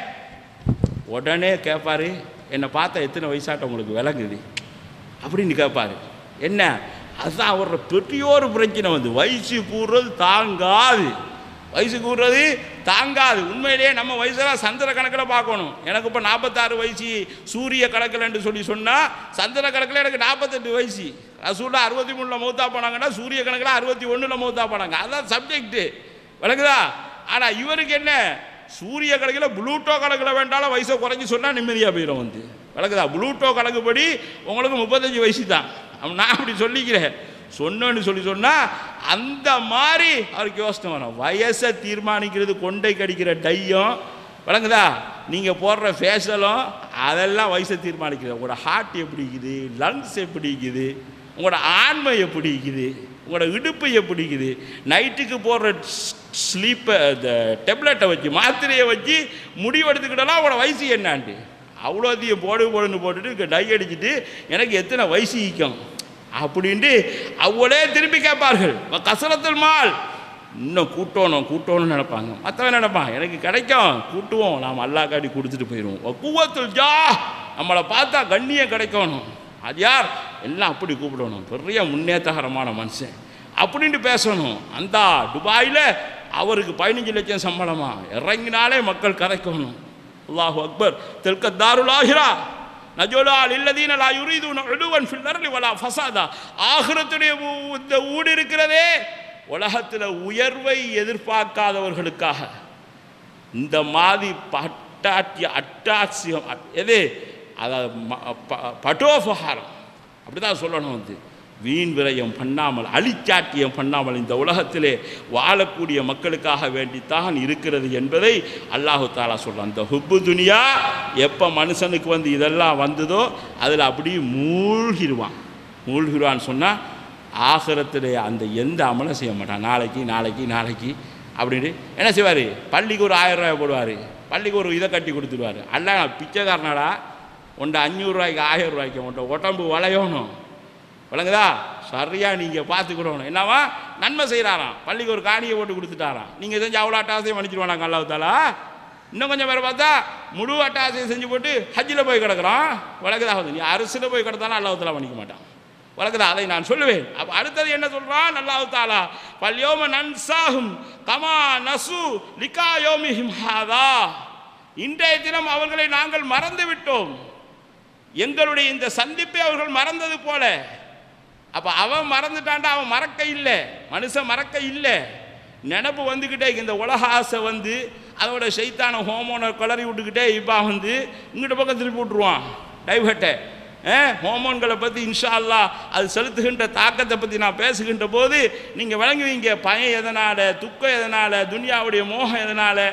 உடனே கேட்பாரு என்னை பார்த்தா எத்தனை வயசாட்டம் உங்களுக்கு விளங்குது அப்படின்னு கேட்பாரு என்ன அதுதான் அவரோட பெரிய ஒரு பிரச்சனை வந்து வயசு கூறுறது தாங்காது வயசு கூறுறது தாங்காது உண்மையிலேயே நம்ம வயசெல்லாம் சந்திர கணக்கில் பார்க்கணும் எனக்கு இப்போ நாற்பத்தாறு வயசு சூரிய கணக்கில்ன்னு சொல்லி சொன்னால் சந்திர கணக்கில் எனக்கு நாற்பத்தெட்டு வயசு ரசூலா அறுபத்தி மூணில் மௌத்தா போனாங்கன்னா சூரிய கணக்கில் அறுபத்தி ஒன்றில் மௌத்தா போனாங்க அதான் சப்ஜெக்ட்டு விளக்குதா ஆனால் இவருக்கு என்ன சூரிய கணக்கில் ப்ளூட்டோ கணக்கில் வேண்டாலும் வயசை குறைஞ்சி சொன்னால் நிம்மதியாக போயிடும் வந்து விளக்குதா ப்ளூட்டோ கணக்குப்படி உங்களுக்கு முப்பத்தஞ்சு வயசு தான் அப்ப நான் அப்படி சொல்லிக்கிறேன் சொன்னேன்னு சொல்லி சொன்னால் அந்த மாதிரி அவருக்கு யோசனை வரும் வயசை தீர்மானிக்கிறது கொண்டை கடிக்கிற டையும் விளங்குதா நீங்கள் போடுற ஃபேஷலும் அதெல்லாம் வயசை தீர்மானிக்கிறது உங்களோட ஹார்ட் எப்படி இருக்குது லங்ஸ் எப்படி இருக்குது உங்களோட ஆண்மை எப்படி இருக்குது உங்களோட இடுப்பு எப்படி இருக்குது நைட்டுக்கு போடுற ஸ்லீப்பை இந்த டெப்லெட்டை வச்சு மாத்திரையை வச்சு முடிவெடுத்துக்கிட்டலாம் உங்களோட வயசு என்னான்ட்டு அவ்வளோத்தையும் போடு போடுன்னு போட்டுட்டு இங்கே டை அடிச்சுட்டு எனக்கு எத்தனை வயசு ஈக்கும் அப்படின்ட்டு அவளே திரும்பி கேட்பார்கள் கசரத்தில் மால் இன்னும் கூட்டணும் கூட்டணும்னு நினைப்பாங்க மற்றவன் நினைப்பான் எனக்கு கிடைக்கும் கூட்டுவோம் நாம் அல்லா காட்டி கொடுத்துட்டு போயிடுவோம் கூவத்தில் ஜா நம்மளை பார்த்தா கண்ணியம் கிடைக்கணும் அது யார் எல்லாம் அப்படி கூப்பிடணும் பெரிய முன்னேற்றகரமான மனுஷன் அப்படின்ட்டு பேசணும் அந்த துபாயில் அவருக்கு பதினஞ்சு லட்சம் சம்பளமா இறங்கினாலே மக்கள் கரைக்கணும் அல்லாஹு அக்பர் தெற்க தாருலாகிறா நஜோலால் இல்லதீன லா யுரீதுன உடுவன் ஃபில் அர்லி வலா ஃபசாதா ஆகிரத்துடைய ஊ- இந்த ஊடு இருக்கிறதே உலகத்தில் உயர்வை எதிர்பார்க்காதவர்களுக்காக இந்த மாதிரி பட்டாட்டிய அட்டாட்சியம் அட்- எது அதாவது ம- ப- பட்டோபகாரம் அப்படி தான் சொல்லணும் வந்து வீண் விரயம் பண்ணாமல் அழிச்சாட்டியம் பண்ணாமல் இந்த உலகத்திலே வாழக்கூடிய மக்களுக்காக வேண்டித்தான் இருக்கிறது என்பதை அல்லாஹு தாலா சொல்கிறான் அந்த ஹுப்பு துனியா எப்போ மனுஷனுக்கு வந்து இதெல்லாம் வந்ததோ அதில் அப்படியே மூழ்கிடுவான் மூழ்கிடுவான்னு சொன்னால் ஆகிரத்திலே அந்த எந்த அமலும் செய்ய மாட்டான் நாளைக்கு நாளைக்கு நாளைக்கு அப்படின்னு என்ன செய்வார் பள்ளிக்கு ஒரு ஆயிரம் ரூபாய் போடுவார் பள்ளிக்கு ஒரு இதை கட்டி கொடுத்துருவார் அல்ல பிச்சைக்காரனாடா உன்ட அஞ்சூறுரூவாய்க்கு ஆயிரம் ரூபாய்க்கு உன்ட்ட உடம்பு வளையணும் விளங்குதா சரியாக நீங்கள் பார்த்துக்கிடணும் என்னவா நன்மை செய்கிறாராம் பள்ளிக்கு ஒரு காணியை போட்டு கொடுத்துட்டாராம் நீங்கள் செஞ்சு அவ்வளோ அட்டாசையும் மன்னிச்சிருவானாங்க அல்லாஹாலா இன்னும் கொஞ்சம் பேரை பார்த்தா முழு அட்டாசையை செஞ்சு போட்டு ஹஜ்ஜில் போய் கிடக்குறான் விளக்குதா நீ அரசில் போய் கிடந்தாலும் அல்லாஹாலா மன்னிக்க மாட்டான் வழக்குதா அதை நான் சொல்லுவேன் அப்போ அடுத்தது என்ன சொல்றான் அல்லாஹ் தாலா பல்யோம நன்சாகும் கமா நசு லிகா யோமிஹிம் ஹாதா இன்றைய தினம் அவர்களை நாங்கள் மறந்து விட்டோம் எங்களுடைய இந்த சந்திப்பை அவர்கள் மறந்தது போல அப்போ அவன் மறந்துட்டான்டா அவன் மறக்க இல்லை மனுஷன் மறக்க இல்லை நினப்பு வந்துக்கிட்டே இந்த உலக ஆசை வந்து அதோட சைத்தான ஹோமோனை கிளறி விட்டுக்கிட்டே இப்போ வந்து இங்கிட்ட பக்கம் திருப்பி விட்ருவான் டைவர்ட்டை ஹோமோன்களை பற்றி இன்ஷா அல்லாஹ் அது செலுத்துகின்ற தாக்கத்தை பற்றி நான் பேசுகின்ற போது நீங்கள் விளங்குவீங்க பயம் எதனால் துக்கம் எதனால் துனியாவுடைய மோகம் எதனால்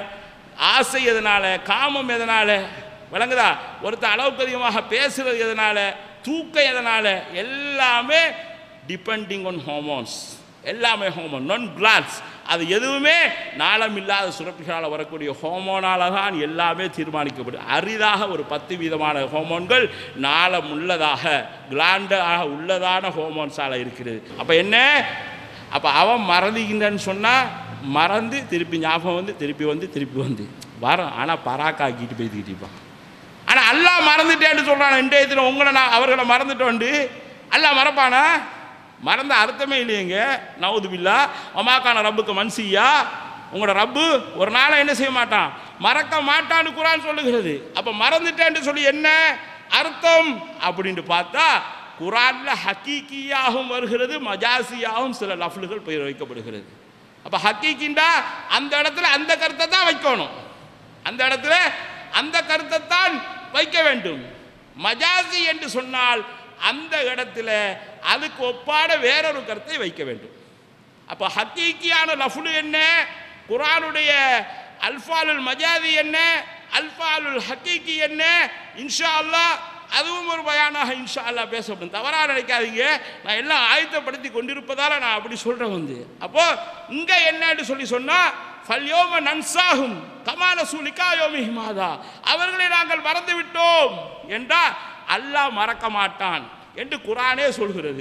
ஆசை எதனால் காமம் எதனால் விளங்குதா ஒருத்தன் அளவுக்கு அதிகமாக பேசுகிறது எதனால் தூக்கம் எதனால் எல்லாமே டிபெண்டிங் ஆன் ஹோமோன்ஸ் எல்லாமே ஹோமோன் நான் கிளாஸ் அது எதுவுமே நாளம் இல்லாத சுரப்பிகளால் வரக்கூடிய ஹோமோனால தான் எல்லாமே தீர்மானிக்கப்படும் அரிதாக ஒரு பத்து விதமான ஹோமோன்கள் நாளம் உள்ளதாக கிளாண்டாக உள்ளதான ஹோமோன்ஸால் இருக்கிறது அப்போ என்ன அப்போ அவன் மறந்துகின்றன்னு சொன்னால் மறந்து திருப்பி ஞாபகம் வந்து திருப்பி வந்து திருப்பி வந்து வரோம் ஆனால் பராக்காக்கிட்டு போய்த்துக்கிட்டு இருப்பான் ஆனால் அல்லாஹ் மறந்துட்டேன்னு சொல்கிறான் இன்றைய தினம் உங்களை நான் அவர்களை மறந்துட்டோண்டு அல்லாஹ் மறப்பானா மறந்த அர்த்தமே இல்லையேங்க நவுது பில்லா ஒமாக்கான ரப்புக்கு மன்சியா உங்களோட ரப்பு ஒரு நாளை என்ன செய்ய மாட்டான் மறக்க மாட்டான்னு குரான் சொல்லுகிறது அப்போ மறந்துட்டேன்னு சொல்லி என்ன அர்த்தம் அப்படின்ட்டு பார்த்தா குரான்ல ஹக்கீக்கியாகவும் வருகிறது மஜாசியாகவும் சில லஃப்லுகள் பெயர் வைக்கப்படுகிறது அப்போ ஹக்கீக்கிண்டா அந்த இடத்துல அந்த கருத்தை தான் வைக்கணும் அந்த இடத்துல அந்த கருத்தை தான் வைக்க வேண்டும் மஜாசி என்று சொன்னால் அந்த இடத்துல அதுக்கு ஒப்பான வேறொரு கருத்தை வைக்க வேண்டும் அப்போ ஹக்கீக்கியான லஃபுலு என்ன குரானுடைய அல்ஃபாலுல் மஜாதி என்ன அல்ஃபாலுல் ஹக்கீக்கி என்ன இன்ஷா அல்லாஹ் அதுவும் ஒரு பயானாக இன்ஷா அல்லாஹ் பேசப்படும் தவறாக நினைக்காதீங்க நான் எல்லாம் ஆயத்தப்படுத்தி கொண்டிருப்பதால் நான் அப்படி சொல்கிறேன் வந்து அப்போ இங்கே என்னன்னு சொல்லி சொன்னால் ஃபல்யோம நன்சாகும் கமான சூலிகா யோமி மாதா அவர்களை நாங்கள் மறந்து விட்டோம் என்றால் அல்லாஹ் மறக்க மாட்டான் என்று குரானே சொல்கிறது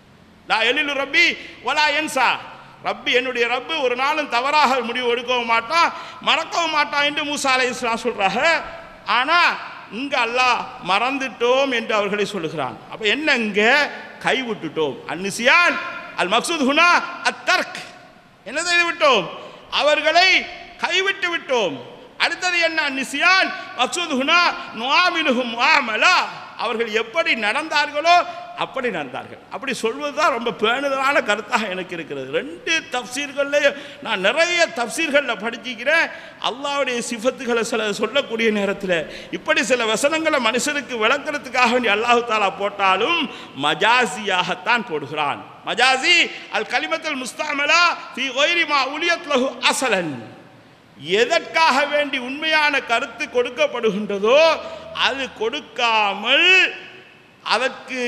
நான் எழிலு ரப்பி வலா என்சா ரப்பி என்னுடைய ரப்பு ஒரு நாளும் தவறாக முடிவு எடுக்கவும் மாட்டான் மறக்கவும் மாட்டான் என்று மூசா அலை இஸ்லாம் சொல்கிறாங்க ஆனால் இங்கே அல்லாஹ் மறந்துட்டோம் என்று அவர்களை சொல்லுகிறான் அப்போ என்ன இங்கே கைவிட்டுட்டோம் அந்நிசியான் அல் மக்சூத் ஹுனா அத்தர்க் என்ன செய்து விட்டோம் அவர்களை கைவிட்டு விட்டோம் அடுத்தது என்ன நிசியான் மக்சூத் ஹுனா நுவாமிலுகும் முஆமலா அவர்கள் எப்படி நடந்தார்களோ அப்படி நடந்தார்கள் அப்படி சொல்வது தான் ரொம்ப பேணுதலான கருத்தாக எனக்கு இருக்கிறது ரெண்டு தப்சீர்கள்லையும் நான் நிறைய தப்சீர்களில் படிச்சிக்கிறேன் அல்லாவுடைய சிஃபத்துகளை சில சொல்லக்கூடிய நேரத்தில் இப்படி சில வசனங்களை மனுஷனுக்கு விளக்குறதுக்காக வேண்டி அல்லாஹு தாலா போட்டாலும் மஜாசியாகத்தான் போடுகிறான் மஜாசி அல் கலிமத்தல் முஸ்தாமலா ஃபி ஒய்ரி மா உலியத் லஹு அசலன் எதற்காக வேண்டி உண்மையான கருத்து கொடுக்கப்படுகின்றதோ அது கொடுக்காமல் அதற்கு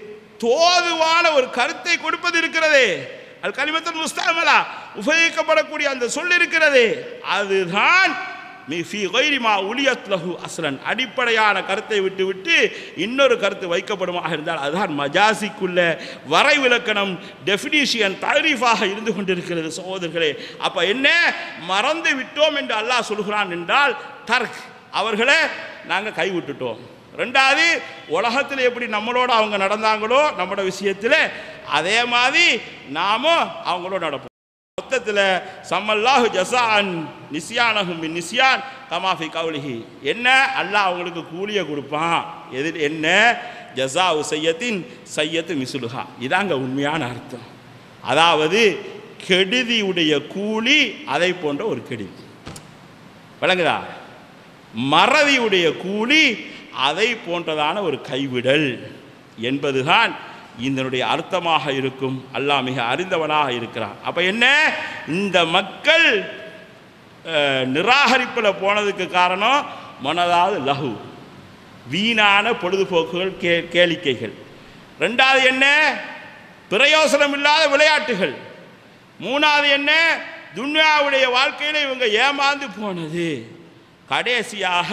தோதுவான ஒரு கருத்தை கொடுப்பது இருக்கிறதே அது கலிமத்தல் முஸ்தாமலா உபயோகிக்கப்படக்கூடிய அந்த சொல் இருக்கிறதே அதுதான் மிஃபி கைரிமா உலியத் லஹு அஸ்லன் அடிப்படையான கருத்தை விட்டு விட்டு இன்னொரு கருத்து வைக்கப்படுமாக இருந்தால் அதுதான் மஜாசிக்குள்ள வரைவிலக்கணம் டெஃபினிஷியன் தாரீஃபாக இருந்து கொண்டிருக்கிறது சகோதரர்களே அப்போ என்ன மறந்து விட்டோம் என்று அல்லாஹ் சொல்கிறான் என்றால் தர்க் அவர்களை நாங்கள் கைவிட்டுட்டோம் ரெண்டாவது உலகத்தில் எப்படி நம்மளோட அவங்க நடந்தாங்களோ நம்மளோட விஷயத்தில் அதே மாதிரி நாமும் அவங்களோட நடப்போம் மொத்தத்தில் சம்மல்லாஹு ஜசான் நிசியானகும் நிசியான் கமாஃபி கவுலிஹி என்ன அல்லாஹ் அவங்களுக்கு கூலியை கொடுப்பான் எது என்ன ஜசா சையத்தின் சையத்து மிசுலுஹா இதாங்க உண்மையான அர்த்தம் அதாவது கெடுதியுடைய கூலி அதை போன்ற ஒரு கெடுதி விளங்குதா மறதியுடைய கூலி அதை போன்றதான ஒரு கைவிடல் என்பதுதான் இதனுடைய அர்த்தமாக இருக்கும் அல்லாஹ் மிக அறிந்தவனாக இருக்கிறான் அப்போ என்ன இந்த மக்கள் அஹ், நிராகரிப்பில் போனதுக்கு காரணம் மனதாவது லகு வீணான பொழுதுபோக்குகள் கே கேளிக்கைகள் ரெண்டாவது என்ன பிரயோசனம் இல்லாத விளையாட்டுகள் மூணாவது என்ன துன்யாவுடைய வாழ்க்கையில் இவங்க ஏமாந்து போனது கடைசியாக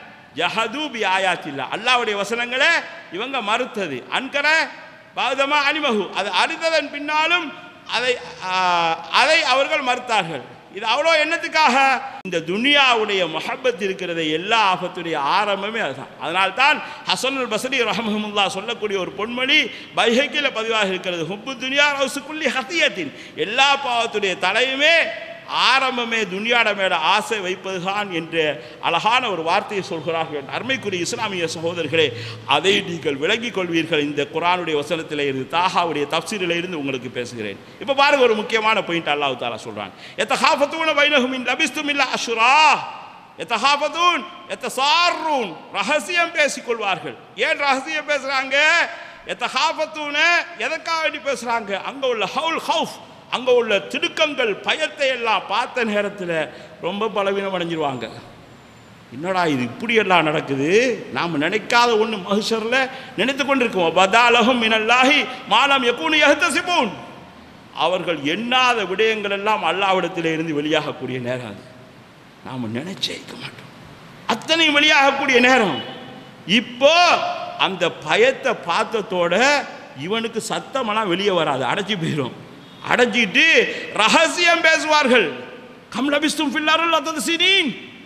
ஜஹதூபி ஆயாத்தில்லா அல்லாவுடைய வசனங்களை இவங்க மறுத்தது அன்கர பாதமா அனிமகு அது அறிந்ததன் பின்னாலும் அதை ஆ, அதை அவர்கள் மறுத்தார்கள் இது அவ்வளோ என்னத்துக்காக இந்த துனியாவுடைய மஹப்பத் இருக்கிறத எல்லா ஆபத்துடைய ஆரம்பமே அதுதான் அதனால்தான் ஹசனுல் பசரி ரஹமஹமுல்லா சொல்லக்கூடிய ஒரு பொன்மொழி பைஹக்கில் பதிவாக இருக்கிறது ஹுப்பு துனியா ரவுசுக்குள்ளி ஹத்தியத்தின் எல்லா பாவத்துடைய தலையுமே ஆரம்பமே துனியாட மேல ஆசை வைப்பதுதான் என்ற அழகான ஒரு வார்த்தையை சொல்கிறார்கள் அருமைக்குரிய இஸ்லாமிய சகோதரர்களே அதை நீங்கள் விளங்கிக் கொள்வீர்கள் இந்த குரானுடைய வசனத்தில் இருந்து தாகாவுடைய தப்சீரில் இருந்து உங்களுக்கு பேசுகிறேன் இப்போ பாருங்க ஒரு முக்கியமான பாயிண்ட் அல்லாஹ் தாலா சொல்றான் எத்த ஹாஃபத்தூன பைனஹும் இன் லபிஸ்தும் இல்ல அஷுரா எத்த ஹாஃபத்தூன் எத்த சார்ரூன் ரகசியம் பேசிக்கொள்வார்கள் ஏன் ரகசியம் பேசுறாங்க எத்த ஹாஃபத்தூன எதற்காக வேண்டி பேசுறாங்க அங்க உள்ள ஹவுல் ஹவுஃப் அங்கே உள்ள திடுக்கங்கள் பயத்தை எல்லாம் பார்த்த நேரத்தில் ரொம்ப பலவீனம் அடைஞ்சிருவாங்க என்னடா இது இப்படியெல்லாம் நடக்குது நாம் நினைக்காத ஒன்று மகிஷரில் நினைத்து கொண்டிருக்கோம் பதாலகம் மினல்லாஹி மாலம் எக்கூனு எஹத்தசிபூன் அவர்கள் எண்ணாத விடயங்கள் எல்லாம் அல்லாவிடத்தில் இருந்து வெளியாகக்கூடிய நேரம் அது நாம் நினைச்சே இருக்க மாட்டோம் அத்தனையும் வெளியாகக்கூடிய நேரம் இப்போ அந்த பயத்தை பார்த்ததோட இவனுக்கு சத்தமெல்லாம் வெளியே வராது அடைச்சி போயிடும் அடைச்சிட்டு ரகசியம் பேசுவார்கள் கம்லபிஸ்தும் ஃபில்லாருல் அத்தது சினீன்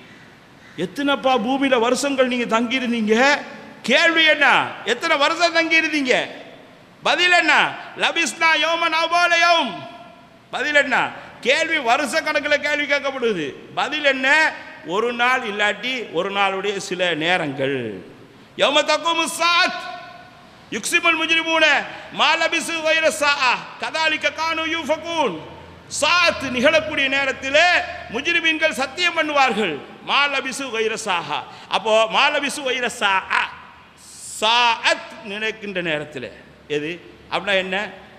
எத்தனைப்பா பூமியில வருஷங்கள் நீங்க தங்கியிருந்தீங்க கேள்வி என்ன எத்தனை வருஷம் தங்கியிருந்தீங்க பதில் என்ன லபிஸ்னா யோமன் அவோலயம் பதில் என்ன கேள்வி வருஷ கணக்கில் கேள்வி கேட்கப்படுது பதில் என்ன ஒரு நாள் இல்லாட்டி ஒரு நாளுடைய சில நேரங்கள் யோம தக்கும் சாத் யுக்சிமல் முஜ்ரிமூன மாலபிசு வைர சா கதாலிக்க கானு யூஃபகூன் சாத் நிகழக்கூடிய நேரத்தில் முஜ்ரிமீன்கள் சத்தியம் பண்ணுவார்கள் மாலபிசு வைர சாஹா அப்போ மாலபிசு வைர சா சாஅத் நினைக்கின்ற நேரத்தில் எது அப்படின்னா என்ன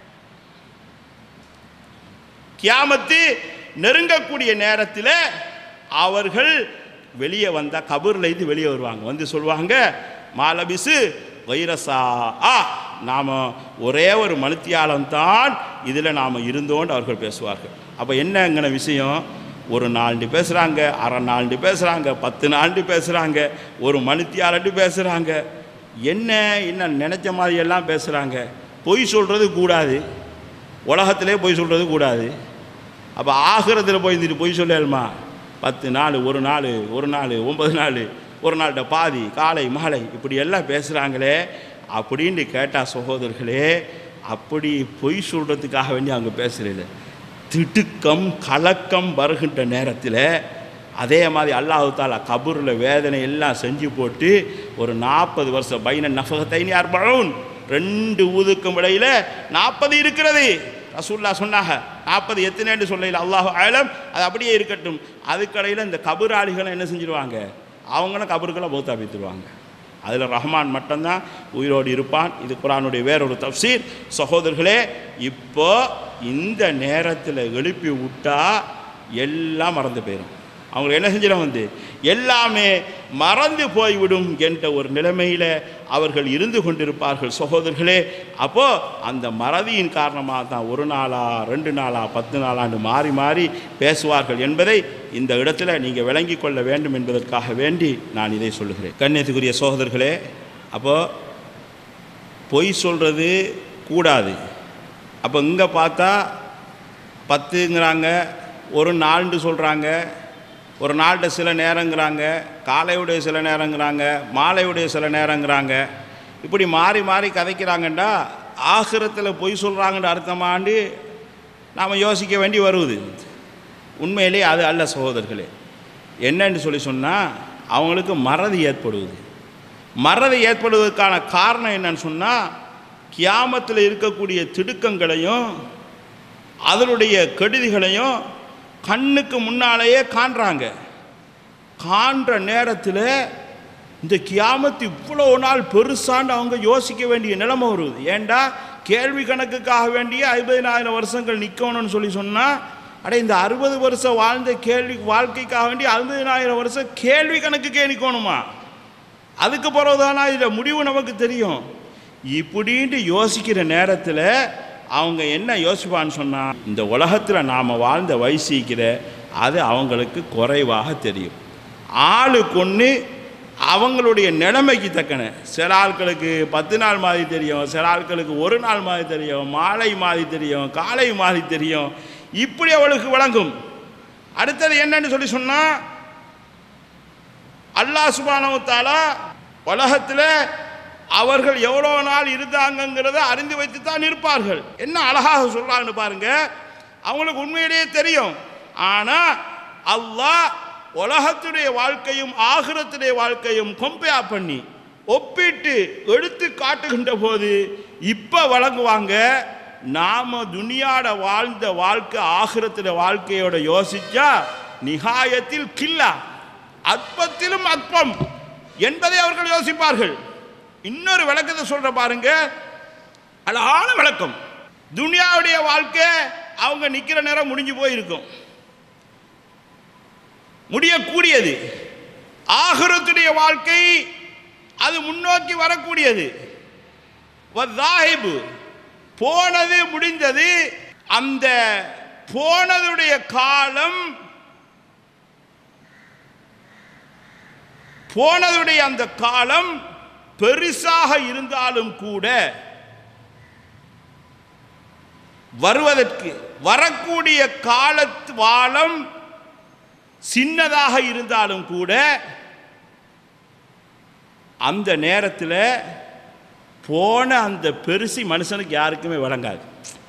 கியாமத்து நெருங்கக்கூடிய நேரத்தில் அவர்கள் வெளியே வந்தால் கபூரில் இருந்து வெளியே வருவாங்க வந்து சொல்லுவாங்க மாலபிசு வைரசா ஆ நாம் ஒரே ஒரு மனுத்தியாலம் தான் இதில் நாம் இருந்தோன்னு அவர்கள் பேசுவார்கள் அப்போ என்னங்கிற விஷயம் ஒரு நாள்ண்டு பேசுகிறாங்க அரை நாள்ண்டு பேசுகிறாங்க பத்து நாள்ண்டு பேசுகிறாங்க ஒரு மனுத்தியாலண்டு பேசுகிறாங்க என்ன என்ன நினச்ச மாதிரி எல்லாம் பேசுகிறாங்க பொய் சொல்கிறது கூடாது உலகத்திலே பொய் சொல்கிறது கூடாது அப்போ ஆகிரத்தில் போய் இருந்துட்டு பொய் சொல்லலுமா பத்து நாள் ஒரு நாள் ஒரு நாள் ஒன்பது நாள் ஒரு நாள்கிட்ட பாதி காலை மாலை இப்படி எல்லாம் பேசுகிறாங்களே அப்படின்னு கேட்டால் சகோதரர்களே அப்படி பொய் சொல்கிறதுக்காக வேண்டி அவங்க பேசுகிறது திடுக்கம் கலக்கம் வருகின்ற நேரத்தில் அதே மாதிரி அல்லாஹு தாலா கபூரில் வேதனை எல்லாம் செஞ்சு போட்டு ஒரு நாற்பது வருஷம் பைன நஃபகத்தைனி அர்பவுன் ரெண்டு ஊதுக்கும் இடையில நாற்பது இருக்கிறது ரசூல்லா சொன்னாங்க நாற்பது எத்தனைன்னு சொல்லல அல்லாஹ் ஆலம் அது அப்படியே இருக்கட்டும் அதுக்கடையில் இந்த கபூராளிகளை என்ன செஞ்சிருவாங்க அவங்களும் கபறுகளை மூத்தாபித்துருவாங்க அதில் ரஹ்மான் மட்டும்தான் உயிரோடு இருப்பான் இது குரானுடைய வேறொரு தப்சீர் சகோதரர்களே இப்போ இந்த நேரத்தில் எழுப்பி விட்டா எல்லாம் மறந்து போயிடும் அவங்க என்ன செஞ்சிடும் வந்து எல்லாமே மறந்து போய்விடும் என்ற ஒரு நிலைமையில் அவர்கள் இருந்து கொண்டிருப்பார்கள் சகோதரர்களே அப்போ அந்த மறதியின் காரணமாக தான் ஒரு நாளா ரெண்டு நாளா பத்து நாளாண்டு மாறி மாறி பேசுவார்கள் என்பதை இந்த இடத்துல நீங்கள் விளங்கி கொள்ள வேண்டும் என்பதற்காக வேண்டி நான் இதை சொல்லுகிறேன் கண்ணியத்துக்குரிய சகோதரர்களே அப்போ பொய் சொல்கிறது கூடாது அப்போ இங்கே பார்த்தா பத்துங்கிறாங்க ஒரு நாள்னு சொல்கிறாங்க ஒரு நாள்கிட்ட சில நேரங்கிறாங்க காலையுடைய சில நேரங்கிறாங்க மாலையுடைய சில நேரங்கிறாங்க இப்படி மாறி மாறி கதைக்கிறாங்கண்டா ஆகிரத்தில் பொய் சொல்கிறாங்கன்ற அர்த்தமாண்டு நாம் யோசிக்க வேண்டி வருவது உண்மையிலே அது அல்ல சகோதரர்களே என்னன்னு சொல்லி சொன்னால் அவங்களுக்கு மறதி ஏற்படுவது மறதி ஏற்படுவதற்கான காரணம் என்னன்னு சொன்னால் கியாமத்தில் இருக்கக்கூடிய திடுக்கங்களையும் அதனுடைய கெடுதிகளையும் கண்ணுக்கு முன்னாலேயே காண்றாங்க காண்ற நேரத்தில் இந்த கியாமத்து இவ்வளோ நாள் பெருசான்னு அவங்க யோசிக்க வேண்டிய நிலைமை வருது ஏண்டா கேள்வி கணக்குக்காக வேண்டிய ஐம்பதினாயிரம் வருஷங்கள் நிற்கணும்னு சொல்லி சொன்னால் அட இந்த அறுபது வருஷம் வாழ்ந்த கேள்வி வாழ்க்கைக்காக வேண்டி ஐம்பதினாயிரம் வருஷம் கேள்வி கணக்குக்கே நிற்கணுமா அதுக்கு பிறகுதானா இதில் முடிவு நமக்கு தெரியும் இப்படின்ட்டு யோசிக்கிற நேரத்தில் அவங்க என்ன யோசிப்பான்னு சொன்னால் இந்த உலகத்தில் நாம் வாழ்ந்த வயசிக்கிற அது அவங்களுக்கு குறைவாக தெரியும் ஆளுக்கு ஒன்று அவங்களுடைய நிலைமைக்கு தக்கன சில ஆட்களுக்கு பத்து நாள் மாதிரி தெரியும் சில ஆட்களுக்கு ஒரு நாள் மாதிரி தெரியும் மாலை மாதிரி தெரியும் காலை மாதிரி தெரியும் இப்படி அவளுக்கு விளங்கும் அடுத்தது என்னன்னு சொல்லி சொன்னால் அல்லாஹ் சுபானவு தாலா உலகத்தில் அவர்கள் எவ்வளோ நாள் இருந்தாங்கங்கிறத அறிந்து வைத்து தான் இருப்பார்கள் என்ன அழகாக சொல்றாங்கன்னு பாருங்க அவங்களுக்கு உண்மையிலேயே தெரியும் ஆனால் அல்லாஹ் உலகத்துடைய வாழ்க்கையும் ஆகிரத்துடைய வாழ்க்கையும் கம்பேர் பண்ணி ஒப்பிட்டு எடுத்து காட்டுகின்ற போது இப்போ வழங்குவாங்க நாம துனியாட வாழ்ந்த வாழ்க்கை ஆகிரத்துல வாழ்க்கையோட யோசிச்சா நிகாயத்தில் கில்லா அற்பத்திலும் அற்பம் என்பதை அவர்கள் யோசிப்பார்கள் இன்னொரு விளக்கத்தை சொல்ற பாருங்க அழகான விளக்கம் துனியாவுடைய வாழ்க்கை அவங்க நிக்கிற நேரம் முடிஞ்சு போயிருக்கும் முடியக்கூடியது ஆகிரத்துடைய வாழ்க்கை அது முன்னோக்கி வரக்கூடியது வத்தாஹிபு போனது முடிந்தது அந்த போனதுடைய காலம் போனதுடைய அந்த காலம் பெருசாக இருந்தாலும் கூட வருவதற்கு வரக்கூடிய காலத்து வாழம் சின்னதாக இருந்தாலும் கூட அந்த நேரத்தில் போன அந்த பெருசி மனுஷனுக்கு யாருக்குமே வழங்காது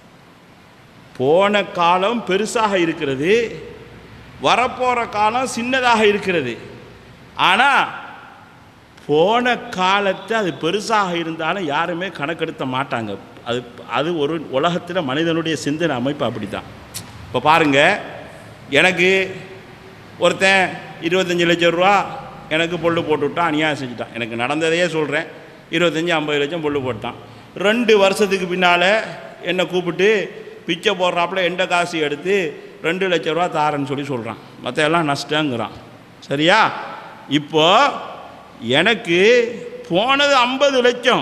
போன காலம் பெருசாக இருக்கிறது வரப்போகிற காலம் சின்னதாக இருக்கிறது ஆனால் போன காலத்தை அது பெருசாக இருந்தாலும் யாருமே கணக்கெடுத்த மாட்டாங்க அது அது ஒரு உலகத்தில் மனிதனுடைய சிந்தனை அமைப்பு அப்படி தான் இப்போ பாருங்கள் எனக்கு ஒருத்தன் இருபத்தஞ்சி லட்சம் ரூபா எனக்கு பொல்லு போட்டு விட்டான் அநியாயம் செஞ்சுட்டான் எனக்கு நடந்ததையே சொல்கிறேன் இருபத்தஞ்சி ஐம்பது லட்சம் பொல்லு போட்டான் ரெண்டு வருஷத்துக்கு பின்னால் என்னை கூப்பிட்டு பிச்சை போடுறாப்புல எந்த காசு எடுத்து ரெண்டு லட்ச ரூபா தாரேன்னு சொல்லி சொல்கிறான் மற்ற எல்லாம் நஷ்டங்கிறான் சரியா இப்போ எனக்கு போனது ஐம்பது லட்சம்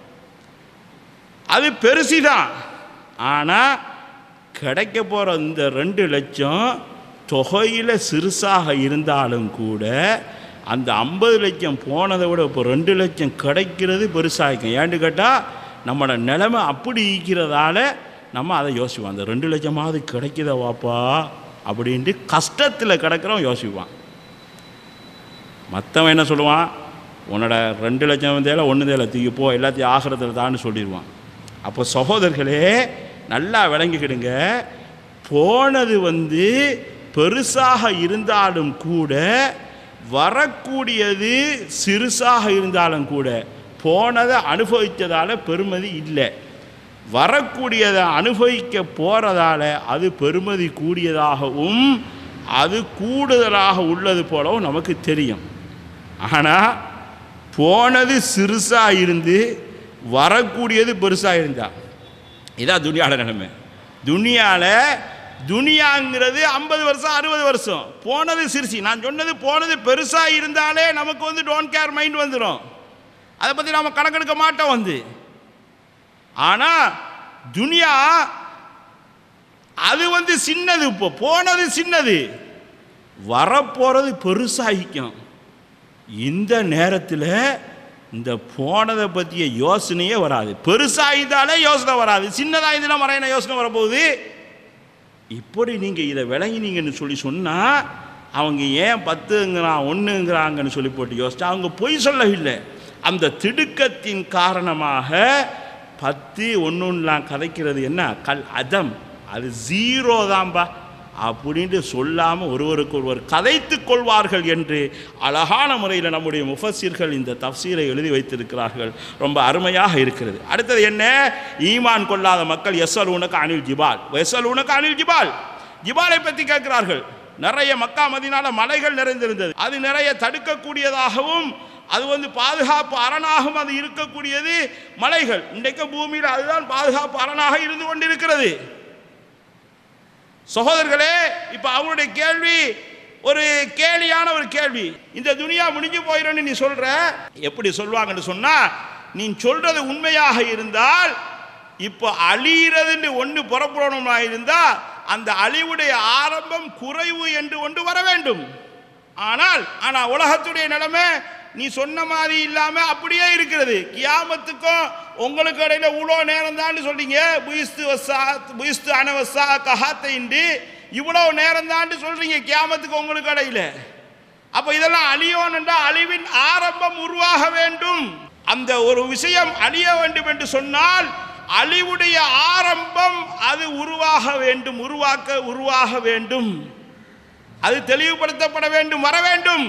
அது பெருசு தான் ஆனால் கிடைக்க போகிற இந்த ரெண்டு லட்சம் தொகையில் சிறுசாக இருந்தாலும் கூட அந்த ஐம்பது லட்சம் போனதை விட இப்போ ரெண்டு லட்சம் கிடைக்கிறது பெருசாகிக்கும் ஏன்னு கேட்டால் நம்மளோட நிலைமை அப்படி ஈக்கிறதால நம்ம அதை யோசிப்போம் அந்த ரெண்டு லட்சமாவது கிடைக்குதா வாப்பா அப்படின்ட்டு கஷ்டத்தில் கிடக்கிறவன் யோசிப்பான் மற்றவன் என்ன சொல்லுவான் உன்னோட ரெண்டு லட்சம் தேவை ஒன்று தேவை தூக்கி போ எல்லாத்தையும் ஆகிறதுல தான்னு சொல்லிடுவான் அப்போ சகோதரர்களே நல்லா விளங்கிக்கிடுங்க போனது வந்து பெருசாக இருந்தாலும் கூட வரக்கூடியது சிறுசாக இருந்தாலும் கூட போனதை அனுபவித்ததால் பெருமதி இல்லை வரக்கூடியதை அனுபவிக்க போகிறதால அது பெருமதி கூடியதாகவும் அது கூடுதலாக உள்ளது போலவும் நமக்கு தெரியும் ஆனால் போனது சிறுசாக இருந்து வரக்கூடியது பெருசாக இருந்தா இதான் துனியாட நிலைமை துனியாவில் துனியாங்கிறது ஐம்பது வருஷம் அறுபது வருஷம் போனது சிறுசி நான் சொன்னது போனது பெருசாக இருந்தாலே நமக்கு வந்து டோன்ட் கேர் மைண்ட் வந்துடும் அதை பற்றி நம்ம கணக்கெடுக்க மாட்டோம் வந்து ஆனால் துனியா அது வந்து சின்னது இப்போ போனது சின்னது வரப்போகிறது பெருசாகிக்கும் இந்த நேரத்தில் இந்த போனதை பற்றிய யோசனையே வராது பெருசாகிதாலே யோசனை வராது சின்னதாக இதெல்லாம் வரையின யோசனை வரப்போகுது இப்படி நீங்கள் இதை விளங்கினீங்கன்னு சொல்லி சொன்னால் அவங்க ஏன் பத்துங்கிறான் ஒன்றுங்கிறாங்கன்னு சொல்லி போட்டு யோசிச்சா அவங்க பொய் சொல்லவில்லை அந்த திடுக்கத்தின் காரணமாக பத்து ஒன்றுலாம் கதைக்கிறது என்ன கல் அதம் அது ஜீரோ தான்பா அப்படின்ட்டு சொல்லாமல் ஒருவருக்கு ஒருவர் கதைத்து கொள்வார்கள் என்று அழகான முறையில் நம்முடைய முஃபஸிர்கள் இந்த தஃசீரை எழுதி வைத்திருக்கிறார்கள் ரொம்ப அருமையாக இருக்கிறது அடுத்தது என்ன ஈமான் கொள்ளாத மக்கள் எஸ்எல் உனக்கு அனில் ஜிபால் எஸ்எல் உனக்கு அனில் ஜிபால் ஜிபாலை பற்றி கேட்கிறார்கள் நிறைய மக்கா மதினால மலைகள் நிறைந்திருந்தது அது நிறைய தடுக்கக்கூடியதாகவும் அது வந்து பாதுகாப்பு அரணாகவும் அது இருக்கக்கூடியது மலைகள் இன்றைக்கு பூமியில் அதுதான் பாதுகாப்பு அரணாக இருந்து கொண்டிருக்கிறது சகோதரர்களே இப்ப அவருடைய கேள்வி ஒரு கேலியான ஒரு கேள்வி இந்த துனியா முடிஞ்சு போயிடும்னு நீ சொல்ற எப்படி சொல்லுவாங்கன்னு சொன்னா நீ சொல்றது உண்மையாக இருந்தால் இப்போ அழிகிறதுன்னு ஒன்று புறப்படணுமா இருந்தா அந்த அழிவுடைய ஆரம்பம் குறைவு என்று ஒன்று வர வேண்டும் ஆனால் ஆனா உலகத்துடைய நிலைமை நீ சொன்ன மாதிரி இல்லாம அப்படியே இருக்கிறது கியாமத்துக்கும் உங்களுக்கு இடையில இவ்வளோ நேரம் தான் சொல்றீங்க புயிஸ்து வசா புயிஸ்து அனவசா கஹாத்தைண்டு இவ்வளவு நேரம் தான் சொல்றீங்க கியாமத்துக்கு உங்களுக்கு இடையில அப்ப இதெல்லாம் அழியோன் என்றால் அழிவின் ஆரம்பம் உருவாக வேண்டும் அந்த ஒரு விஷயம் அழிய வேண்டும் என்று சொன்னால் அழிவுடைய ஆரம்பம் அது உருவாக வேண்டும் உருவாக்க உருவாக வேண்டும் அது தெளிவுபடுத்தப்பட வேண்டும் வர வேண்டும்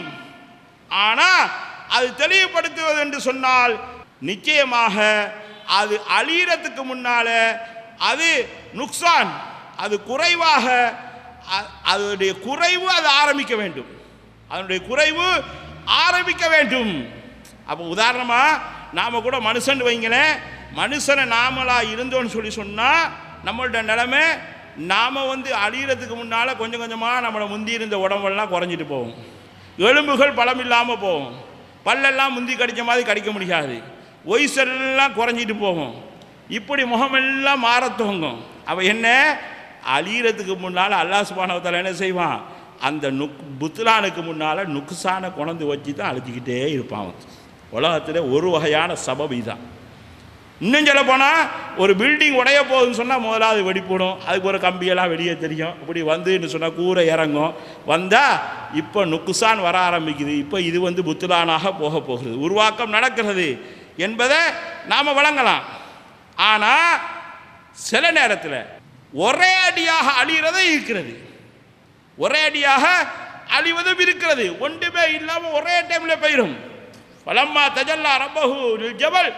ஆனா அது தெளிவுபடுத்துவது என்று சொன்னால் நிச்சயமாக அது அழியறதுக்கு முன்னால அது நுக்சான் அது குறைவாக அ- அதனுடைய குறைவு அது ஆரம்பிக்க வேண்டும் அதனுடைய குறைவு ஆரம்பிக்க வேண்டும் அப்போ உதாரணமா நாம கூட மனுஷன் வைங்களேன் மனுஷனை நாமளா இருந்தோம்னு சொல்லி சொன்னா நம்மளோட நிலைமை நாம வந்து அழியறதுக்கு முன்னால கொஞ்சம் கொஞ்சமா நம்மளை முந்தி இருந்த உடம்பெல்லாம் குறைஞ்சிட்டு போகும் எலும்புகள் பலம் இல்லாமல் போகும் பல்லெல்லாம் முந்தி கடிச்ச மாதிரி கடிக்க முடியாது ஒய்செல்லாம் குறைஞ்சிட்டு போகும் இப்படி முகமெல்லாம் மாறத் துவங்கும் அவ என்ன அழியறதுக்கு முன்னால் அல்லாஹ் சுபானவத்தால் என்ன செய்வான் அந்த நுக் புத்துலானுக்கு முன்னால் நுக்சானை கொண்டு வச்சு தான் அழிச்சிக்கிட்டே இருப்பான் அவன் உலகத்தில் ஒரு வகையான சபபி தான் இன்னும் சொல்ல போனால் ஒரு பில்டிங் உடைய போகுதுன்னு சொன்னால் முதலாவது வெடிப்படும் அதுக்கு ஒரு கம்பியெல்லாம் வெளியே தெரியும் இப்படி வந்துன்னு சொன்னால் கூரை இறங்கும் வந்தால் இப்போ நுக்குசான் வர ஆரம்பிக்குது இப்போ இது வந்து புத்துலானாக போக போகிறது உருவாக்கம் நடக்கிறது என்பதை நாம் வழங்கலாம் ஆனால் சில நேரத்தில் ஒரே அடியாக அழிகிறதே இருக்கிறது ஒரே அடியாக அழிவதும் இருக்கிறது ஒன்றுமே இல்லாமல் ஒரே டைமில் போயிடும் பலம்மா தஜல்லா ரப்பஹு லில் ஜபல்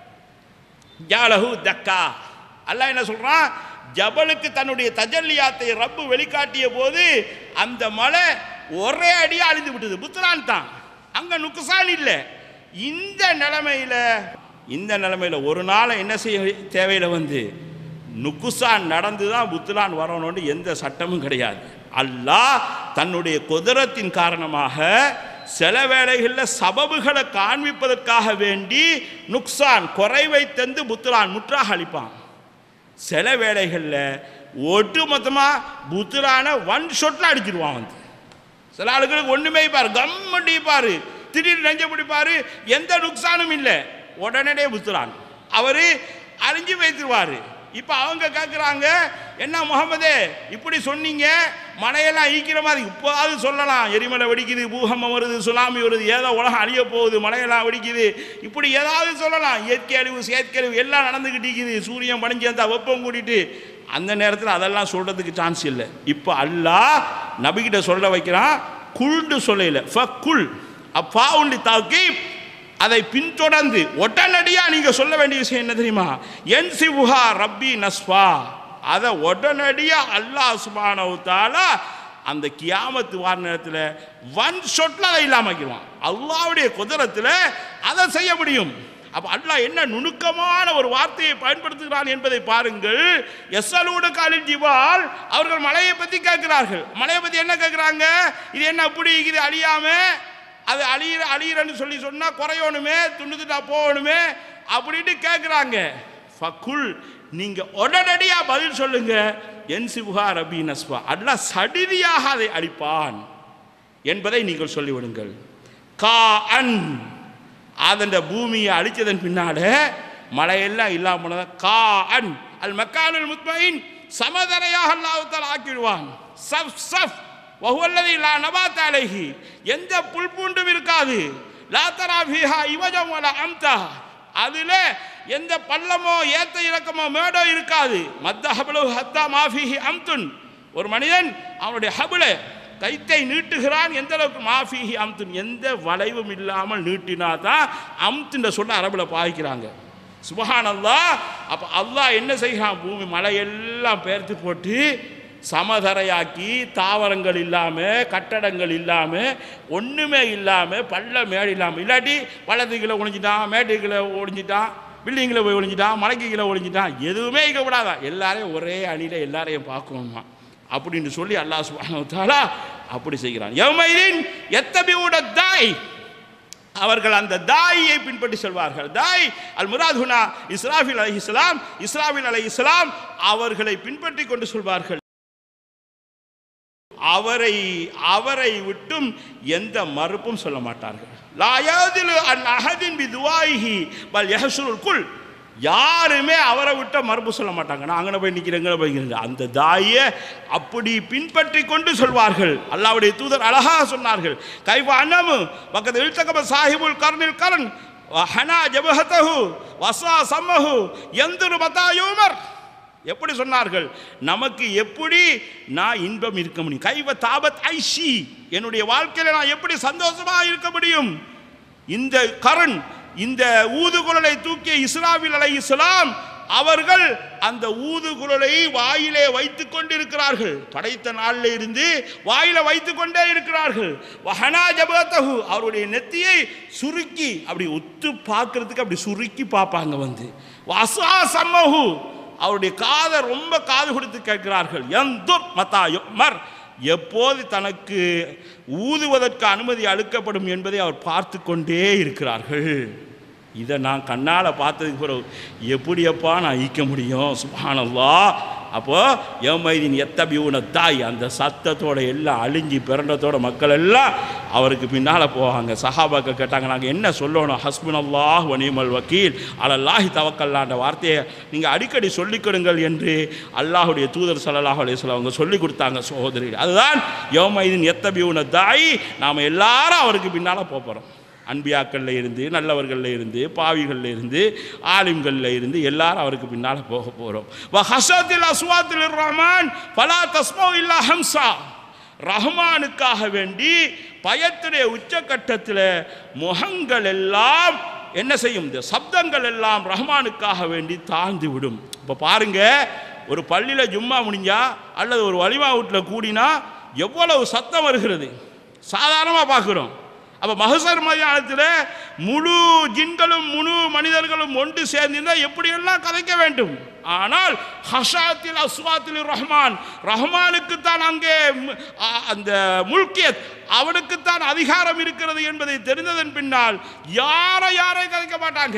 ஜாலஹு தக்கா அல்லாஹ் என்ன சொல்றான் ஜபலுக்கு தன்னுடைய தஜல்லியாத்தை ரப்பு வெளிக்காட்டிய போது அந்த மலை ஒரே அடியா அழிந்து விட்டது புத்ரான் தான் அங்க நுக்குசான் இல்லை இந்த நிலைமையில இந்த நிலைமையில ஒரு நாளை என்ன செய்ய தேவையில வந்து நுக்குசான் நடந்து தான் புத்துலான் வரணும்னு எந்த சட்டமும் கிடையாது அல்லாஹ் தன்னுடைய குதிரத்தின் காரணமாக சில வேளைகளில் சபபுகளை காண்பிப்பதற்காக வேண்டி நுக்சான் குறைவை தந்து புத்துலான் முற்றாக அளிப்பான் சில வேளைகளில் ஒட்டு மொத்தமாக புத்துலான ஒன் ஷொட்டில் அடிச்சிருவான் வந்து சில ஆளுகளுக்கு ஒன்றுமே பாரு கம் அடிப்பாரு திடீர்னு நெஞ்ச பிடிப்பாரு எந்த நுக்சானும் இல்லை உடனே புத்துலான் அவர் அறிஞ்சு வைத்துருவார் இப்போ அவங்க கேட்குறாங்க என்ன முகமதே இப்படி சொன்னீங்க மழையெல்லாம் ஈக்கிற மாதிரி இப்போது சொல்லலாம் எரிமலை வெடிக்குது பூகம்பம் வருது சுனாமி வருது ஏதோ உலகம் அழிய போகுது மழையெல்லாம் வெடிக்குது இப்படி ஏதாவது சொல்லலாம் இயற்கை அழிவு செயற்கை அழிவு எல்லாம் நடந்துக்கிட்டு இருக்குது சூரியன் பணிஞ்சு அந்த வெப்பம் கூட்டிட்டு அந்த நேரத்தில் அதெல்லாம் சொல்கிறதுக்கு சான்ஸ் இல்லை இப்போ அல்லாஹ் நபிகிட்ட சொல்ல வைக்கிறான் குல்டு சொல்லல ஃப குல் அப்பா உண்டி தாக்கி அதை பின்தொடர்ந்து உடனடியாக நீங்கள் சொல்ல வேண்டிய விஷயம் என்ன தெரியுமா என் சிவுஹா ரப்பி நஸ்வா அதை உடனடியாக அல்லாஹ் சுபானவு தாலா அந்த கியாமத்து வார நேரத்தில் ஒன் ஷொட்டில் அதை இல்லாமக்கிடுவான் அல்லாவுடைய குதிரத்தில் அதை செய்ய முடியும் அப்போ அல்லாஹ் என்ன நுணுக்கமான ஒரு வார்த்தையை பயன்படுத்துகிறான் என்பதை பாருங்கள் எஸ்அலூடு காலில் ஜிவால் அவர்கள் மலையை பற்றி கேட்கிறார்கள் மலையை பற்றி என்ன கேட்குறாங்க இது என்ன அப்படி இது அழியாம அது அழியிற அழியிறன்னு சொல்லி சொன்னால் குறையணுமே துண்டுத்துட்டா போகணுமே அப்படின்ட்டு கேட்குறாங்க ஃபக்குல் நீங்கள் உடனடியாக பதில் சொல்லுங்க என் சிவுகா ரபி நஸ்வா அல்லாஹ் சடிதியாக அதை அழிப்பான் என்பதை நீங்கள் சொல்லிவிடுங்கள் கா அன் அதன் பூமியை அழிச்சதன் பின்னால மழையெல்லாம் இல்லாம போனதா கா அன் அல் மக்கானுல் முத்மைன் சமதரையாக அல்லாஹ்தால் ஆக்கிடுவான் சஃப் சஃப் வஹுவல்லதி லா நபாத் அலைஹி எந்த புல் பூண்டும் இருக்காது லா தரா ஃபீஹா இவஜம் வல அம்தா அதுல எந்த பள்ளமோ ஏத்த இறக்கமோ மேடோ இருக்காது மத்த ஹபலு ஹத்தா மாஃபிஹி அம்துன் ஒரு மனிதன் அவனுடைய ஹபுல கைத்தை நீட்டுகிறான் எந்த அளவுக்கு மாஃபிஹி அம்துன் எந்த வளைவும் இல்லாமல் நீட்டினா தான் அம்துன்ற சொல்ல அரபில் பாய்க்கிறாங்க சுபஹான் அல்லாஹ் அப்போ அல்லாஹ் என்ன செய்கிறான் பூமி மலையெல்லாம் பெயர்த்து போட்டு சமதரையாக்கி தாவரங்கள் இல்லாமல் கட்டடங்கள் இல்லாமல் ஒன்றுமே இல்லாமல் பள்ள மேடு இல்லாமல் இல்லாட்டி பள்ளத்துக்குள்ள ஒளிஞ்சிட்டான் மேட்டுக்குள்ள ஒளிஞ்சிட்டான் பில்டிங்கில் போய் ஒளிஞ்சிட்டான் மலைக்கு கீழே ஒளிஞ்சிட்டான் எதுவுமே இங்கே விடாதான் எல்லாரையும் ஒரே அணியில் எல்லாரையும் பார்க்கணுமா அப்படின்னு சொல்லி அல்லாஹ் சுப்ஹானஹு வ தஆலா அப்படி செய்கிறான் யௌமைதீன் எத்தபியூட தாய் அவர்கள் அந்த தாயை பின்பற்றி செல்வார்கள் தாய் அல் முராதுனா இஸ்ராஃபில் அலை இஸ்லாம் இஸ்ராஃபில் அலை இஸ்லாம் அவர்களை பின்பற்றி கொண்டு சொல்வார்கள் அவரை அவரை விட்டும் எந்த மறுப்பும் சொல்ல மாட்டார்கள் லாயாதில் அன் அஹதின் பி துவாயிஹி பல் யஹசுருல் குல் யாருமே அவரை விட்ட மறுப்பு சொல்ல மாட்டாங்க நான் அங்கே போய் நிற்கிறேன் இங்கே போய் நிற்கிறேன். அந்த தாயை அப்படி பின்பற்றி கொண்டு சொல்வார்கள் அல்லாவுடைய தூதர் அழகாக சொன்னார்கள் கைவ அன்னமு பக்கத்து இழ்த்தகம சாஹிபுல் கர்னில் கரன் ஹனா ஜபஹத்தஹு வசா சம்மஹு எந்திரு மதாயூமர் எப்படி சொன்னார்கள் நமக்கு எப்படி நான் இன்பம் இருக்க முடியும் கைவ தாபத் ஐஷி என்னுடைய வாழ்க்கையில் நான் எப்படி சந்தோஷமாக இருக்க முடியும் இந்த கரண் இந்த ஊதுகுழலை தூக்கிய இஸ்ராவில் அலை இஸ்லாம் அவர்கள் அந்த ஊதுகுழலை வாயிலே வைத்துக் கொண்டிருக்கிறார்கள் படைத்த நாளில் இருந்து வாயில வைத்துக் கொண்டே இருக்கிறார்கள் வஹனா ஜபதஹு அவருடைய நெத்தியை சுருக்கி அப்படி ஒத்து பார்க்கறதுக்கு அப்படி சுருக்கி பார்ப்பாங்க வந்து வசா சம்மஹு அவருடைய காதை ரொம்ப காது கொடுத்து கேட்கிறார்கள் எந்துர் மத்தா மர் எப்போது தனக்கு ஊதுவதற்கு அனுமதி அளிக்கப்படும் என்பதை அவர் பார்த்து கொண்டே இருக்கிறார்கள் இதை நான் கண்ணால் பார்த்ததுக்கு பிறகு எப்படியப்பா நான் ஈக்க முடியும் சுபானல்லா அப்போ எமைதின் எத்தபியூன தாய் அந்த சத்தத்தோட எல்லாம் அழிஞ்சி பிறண்டத்தோட மக்கள் எல்லாம் அவருக்கு பின்னால் போவாங்க சஹாபாக்கள் கேட்டாங்க நாங்கள் என்ன சொல்லணும் ஹஸ்பன் அல்லாஹ் வனிமல் வக்கீல் அலல்லாஹி தவக்கல்லான்ற வார்த்தையை நீங்கள் அடிக்கடி சொல்லிக் என்று அல்லாஹுடைய தூதர் ஸல்லல்லாஹு அலைஹி வஸல்லம் அவங்க சொல்லி கொடுத்தாங்க சகோதரி அதுதான் யோமைதின் எத்தபியூன தாய் நாம் எல்லாரும் அவருக்கு பின்னால் போகிறோம் அன்பியாக்களில் இருந்து நல்லவர்களில் இருந்து பாவிகளில் இருந்து ஆலிம்களில் இருந்து எல்லாரும் அவருக்கு பின்னால் போக போகிறோம் ஹசத்தில் அஸ்வாத்தில் ரஹ்மான் பலா தஸ்மோ இல்லா ஹம்சா ரஹ்மானுக்காக வேண்டி பயத்துடைய உச்சக்கட்டத்தில் முகங்கள் எல்லாம் என்ன செய்யும் இந்த சப்தங்கள் எல்லாம் ரஹ்மானுக்காக வேண்டி தாழ்ந்து விடும் இப்போ பாருங்க ஒரு பள்ளியில் ஜும்மா முடிஞ்சா அல்லது ஒரு வலிமா வீட்டில் கூடினா எவ்வளவு சத்தம் வருகிறது சாதாரணமாக பார்க்குறோம் அப்போ மகசர் மைதானத்தில் முழு ஜின்களும் முழு மனிதர்களும் ஒன்று சேர்ந்திருந்தால் எப்படியெல்லாம் கதைக்க வேண்டும் ஆனால் ஹஷாத்தில் அஸ்வாத்தில் ரஹ்மான் ரஹ்மானுக்குத்தான் அங்கே மு- ஆ- அந்த முல்கியத் அவனுக்குத்தான் அதிகாரம் இருக்கிறது என்பதை தெரிந்ததன் பின்னால் யாரை யாரை கதைக்க மாட்டாங்க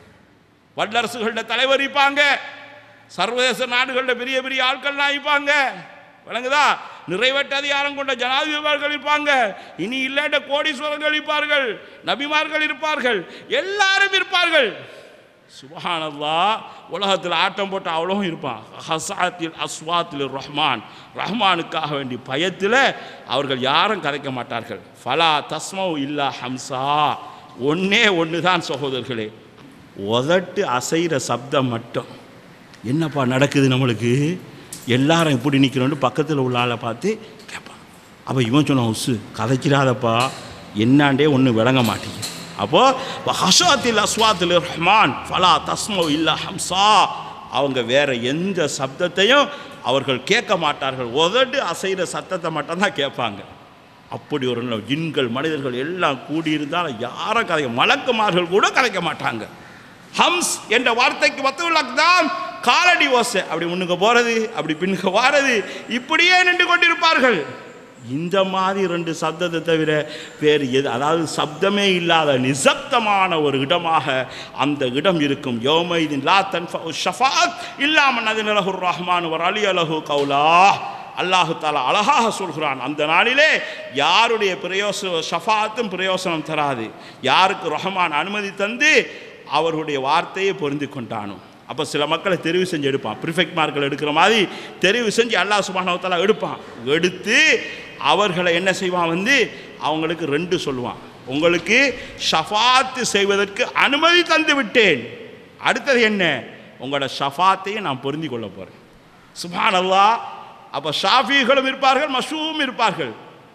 வல்லரசுகளோட தலைவர் இருப்பாங்க சர்வதேச நாடுகளோட பெரிய பெரிய ஆட்கள்லாம் இருப்பாங்க விளங்குதா நிறைவேற்ற அதிகாரம் கொண்ட ஜனாதிபதிகள் இருப்பாங்க இனி இல்லாட்ட கோடீஸ்வரர்கள் இருப்பார்கள் நபிமார்கள் இருப்பார்கள் எல்லாரும் இருப்பார்கள் சுபஹானல்லா உலகத்தில் ஆட்டம் போட்டு அவ்வளவும் இருப்பான் ஹசாத்தில் அஸ்வாத்தில் ரஹ்மான் ரஹ்மானுக்காக வேண்டி பயத்தில் அவர்கள் யாரும் கதைக்க மாட்டார்கள் ஃபலா தஸ்மௌ இல்லா ஹம்சா ஒன்னே ஒன்று தான் சகோதரர்களே உதட்டு அசைகிற சப்தம் மட்டும் என்னப்பா நடக்குது நம்மளுக்கு எல்லாரும் இப்படி நிற்கிறோன்னு பக்கத்தில் உள்ள ஆளை பார்த்து கேட்பான் அப்போ இவன் சொன்னான் உசு கதைக்கிறாதப்பா என்னாண்டே ஒன்றும் விளங்க மாட்டேங்குது அப்போது ஹஷாத்தில் அஸ்வாத்தில் ரஹ்மான் ஃபலா தஸ்மோ இல்லா ஹம்சா அவங்க வேற எந்த சப்தத்தையும் அவர்கள் கேட்க மாட்டார்கள் உதடு அசைகிற சத்தத்தை மட்டும்தான் கேட்பாங்க அப்படி ஒரு நல்ல ஜின்கள் மனிதர்கள் எல்லாம் கூடியிருந்தால் யாரும் கதைக்க மலக்குமார்கள் கூட கதைக்க மாட்டாங்க ஹம்ஸ் என்ற வார்த்தைக்கு மத்தவர்களுக்குதான் காலடி ஓசை அப்படி முன்னுக்கு போகிறது அப்படி பின்னுக்கு வாரது இப்படியே நின்று கொண்டிருப்பார்கள் இந்த மாதிரி ரெண்டு சப்தத்தை தவிர வேறு எது அதாவது சப்தமே இல்லாத நிசப்தமான ஒரு இடமாக அந்த இடம் இருக்கும் யோமைதின் லா தன்ஃபா ஷஃபாத் இல்லாமல் நதினலஹுர் ரஹ்மான் ஒரு அலி அலஹு கௌலா அல்லாஹு தாலா அழகாக சொல்கிறான் அந்த நாளிலே யாருடைய பிரயோச ஷஃபாத்தும் பிரயோசனம் தராது யாருக்கு ரஹ்மான் அனுமதி தந்து அவர்களுடைய வார்த்தையை பொருந்தி கொண்டானோ அப்போ சில மக்களை தெரிவு செஞ்சு எடுப்பான் ப்ரிஃபெக்ட் மார்க்கில் எடுக்கிற மாதிரி தெரிவு செஞ்சு அல்லாஹ் சுபானவத்தாலா எடுப்பான் எடுத்து அவர்களை என்ன செய்வான் வந்து அவங்களுக்கு ரெண்டு சொல்லுவான் உங்களுக்கு ஷஃபாத்து செய்வதற்கு அனுமதி தந்து விட்டேன் அடுத்தது என்ன உங்களோட ஷஃபாத்தையும் நான் பொருந்தி கொள்ள போகிறேன் சுபான் அல்லாஹ் அப்போ ஷாஃபிகளும் இருப்பார்கள் மஷூவும் இருப்பார்கள்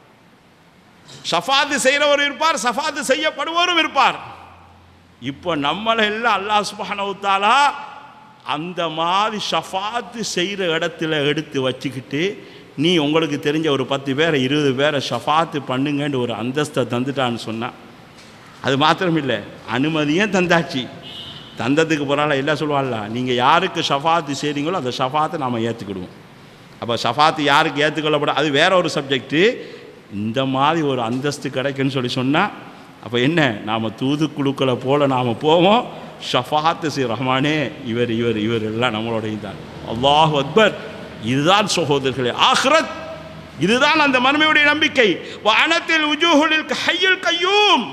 ஷஃபாத்து செய்கிறவர் இருப்பார் சஃபாத்து செய்யப்படுவோரும் இருப்பார் இப்போ நம்மளை எல்லாம் அல்லாஹ் சுப்ஹானஹு தஆலா அந்த மாதிரி ஷஃபாத்து செய்கிற இடத்துல எடுத்து வச்சுக்கிட்டு நீ உங்களுக்கு தெரிஞ்ச ஒரு பத்து பேரை இருபது பேரை ஷஃபாத்து பண்ணுங்கன்னு ஒரு அந்தஸ்தை தந்துட்டான்னு சொன்னான் அது மாத்திரம் இல்லை அனுமதியும் தந்தாச்சு தந்ததுக்கு பிறகு எல்லாம் சொல்லுவாள்ல நீங்கள் யாருக்கு ஷஃபாத்து செய்கிறீங்களோ அந்த ஷஃபாத்தை நாம் ஏற்றுக்கிடுவோம் அப்போ ஷஃபாத்து யாருக்கு ஏற்றுக்கொள்ளப்பட அது வேற ஒரு சப்ஜெக்ட்டு இந்த மாதிரி ஒரு அந்தஸ்து கிடைக்குன்னு சொல்லி சொன்னால் அப்போ என்ன நாம் தூதுக்குழுக்களை போல் நாம் போவோம் ஷஃபாத்து சி ரஹ்மானே இவர் இவர் இவர் எல்லாம் நம்மளோட தான் அல்லாஹ் அக்பர் இதுதான் சகோதரர்களே ஆஹ்ரத் இதுதான் அந்த மறுமையுடைய நம்பிக்கை வானத்தில் உஜூஹுலில் கையில் கையும்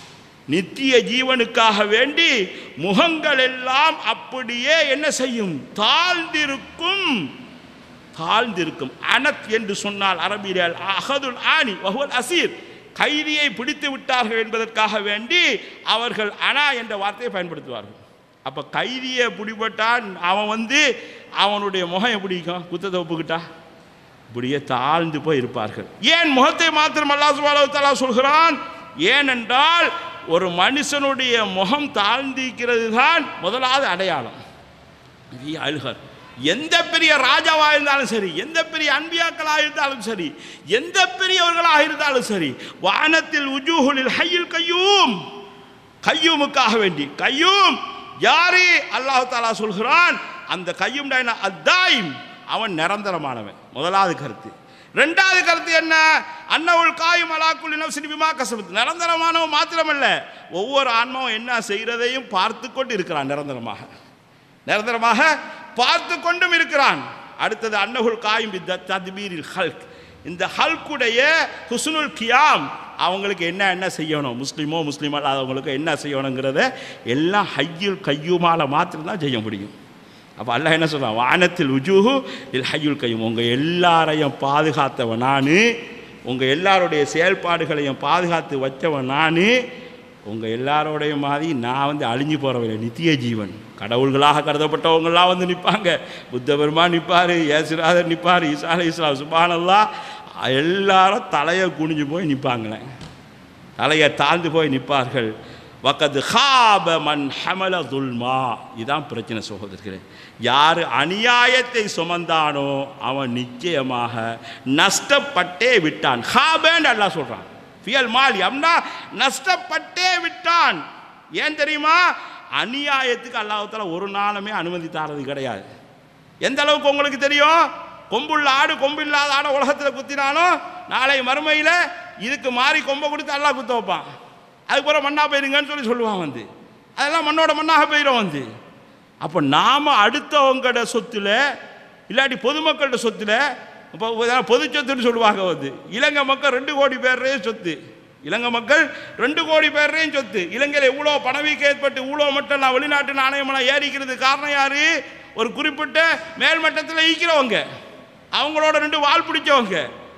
நித்திய ஜீவனுக்காக வேண்டி முகங்கள் எல்லாம் அப்படியே என்ன செய்யும் தாழ்ந்திருக்கும் தாழ்ந்திருக்கும் அனத் என்று சொன்னால் அரபியில் அகதுல் ஆனி வஹுவல் அசீர் கைதியை பிடித்து விட்டார்கள் என்பதற்காக வேண்டி அவர்கள் அனா என்ற வார்த்தையை பயன்படுத்துவார்கள் அப்போ கைதியை பிடிபட்டான் அவன் வந்து அவனுடைய முகம் எப்படி இருக்கும் குத்தத்தை ஒப்புக்கிட்டா இப்படியே தாழ்ந்து போய் இருப்பார்கள் ஏன் முகத்தை மாத்திரம் அல்லாஹ் சுப்ஹானஹு வ தஆலா சொல்கிறான் ஏனென்றால் ஒரு மனுஷனுடைய முகம் தாழ்ந்திருக்கிறது தான் முதலாவது அடையாளம் பெரிய அழுகர் எந்த பெரிய ராஜாவாக இருந்தாலும் சரி எந்த பெரிய அன்பியாக்களாக இருந்தாலும் சரி எந்த பெரியவர்களாக இருந்தாலும் சரி வானத்தில் உஜூஹுலில் ஹையில் கையூம் கையூமுக்காக வேண்டி கையூம் யாரு அல்லாஹ் தாலா சொல்கிறான் அந்த கையும் அத்தாயும் அவன் நிரந்தரமானவன் முதலாவது கருத்து ரெண்டாவது கருத்து என்ன அன்னவுள் காயும் அலாக்குள் நப்சின் பிமா கசபத்து நிரந்தரமானவன் மாத்திரமல்ல ஒவ்வொரு ஆன்மாவும் என்ன செய்கிறதையும் பார்த்து கொண்டு இருக்கிறான் நிரந்தரமாக நிரந்தரமாக பார்த்து கொண்டும் இருக்கிறான் அடுத்தது அன்னகுல் காயும் வித்த தத்பீரில் ஹல்க் இந்த ஹல்குடைய ஹுஸ்னுல் கியாம் அவங்களுக்கு என்ன என்ன செய்யணும் முஸ்லீமோ முஸ்லீமோ அல்லாதவங்களுக்கு என்ன செய்யணுங்கிறத எல்லாம் ஹையுல் கையுமால மாத்திரம்தான் செய்ய முடியும் அப்போ அல்லாஹ் என்ன சொல்றான் வானத்தில் உஜூஹு இல் ஹையுல் கையும் உங்கள் எல்லாரையும் பாதுகாத்தவன் நான் உங்கள் எல்லாருடைய செயல்பாடுகளையும் பாதுகாத்து வச்சவன் நான் உங்கள் எல்லாரோடைய மாதிரி நான் வந்து அழிஞ்சு போகிறவன் நித்திய ஜீவன் கடவுள்களாக கருதப்பட்டவங்களாம் வந்து நிற்பாங்க புத்த பெருமான் நிற்பார் ஏசுநாதர் நிற்பார் ஈசா அலி இஸ்லாம் சுபானல்லா எல்லாரும் தலையை குனிஞ்சு போய் நிற்பாங்களே தலையை தாழ்ந்து போய் நிற்பார்கள் வக்கது ஹாப மன் ஹமல துல்மா இதான் பிரச்சனை சகோதரர்களே யார் அநியாயத்தை சுமந்தானோ அவன் நிச்சயமாக நஷ்டப்பட்டே விட்டான் ஹாபேன்னு அல்லாஹ் சொல்கிறான் ஃபியல் மாலி அப்படின்னா நஷ்டப்பட்டே விட்டான் ஏன் தெரியுமா அநியாயத்துக்கு அல்லாஹால ஒரு நாளுமே அனுமதி தாரது கிடையாது எந்த அளவுக்கு உங்களுக்கு தெரியும் கொம்புள்ள ஆடு கொம்பு இல்லாத ஆடை உலகத்தில் குத்தினாலும் நாளை மறுமையில் இதுக்கு மாறி கொம்பை கொடுத்து அல்லாஹ் குத்த வைப்பான் அதுக்கப்புறம் மண்ணா போயிருங்கன்னு சொல்லி சொல்லுவான் வந்து அதெல்லாம் மண்ணோட மண்ணாக போயிடும் வந்து அப்போ நாம் அடுத்தவங்களோட சொத்துல இல்லாட்டி பொதுமக்களோட சொத்துல இப்போ பொது சொத்துன்னு சொல்லுவாங்க வந்து இலங்கை மக்கள் ரெண்டு கோடி பேர்ரே சொத்து இலங்கை மக்கள் ரெண்டு கோடி பேர்ரையும் சொத்து இலங்கையில் இவ்வளோ பணவீக்கம் ஏற்பட்டு இவ்வளோ மட்டும் நான் வெளிநாட்டு நாணயமெல்லாம் ஏறிக்கிறது காரணம் யாரு ஒரு குறிப்பிட்ட மேல்மட்டத்தில் ஈக்கிறவங்க அவங்களோட ரெண்டு வால் பிடிச்சவங்க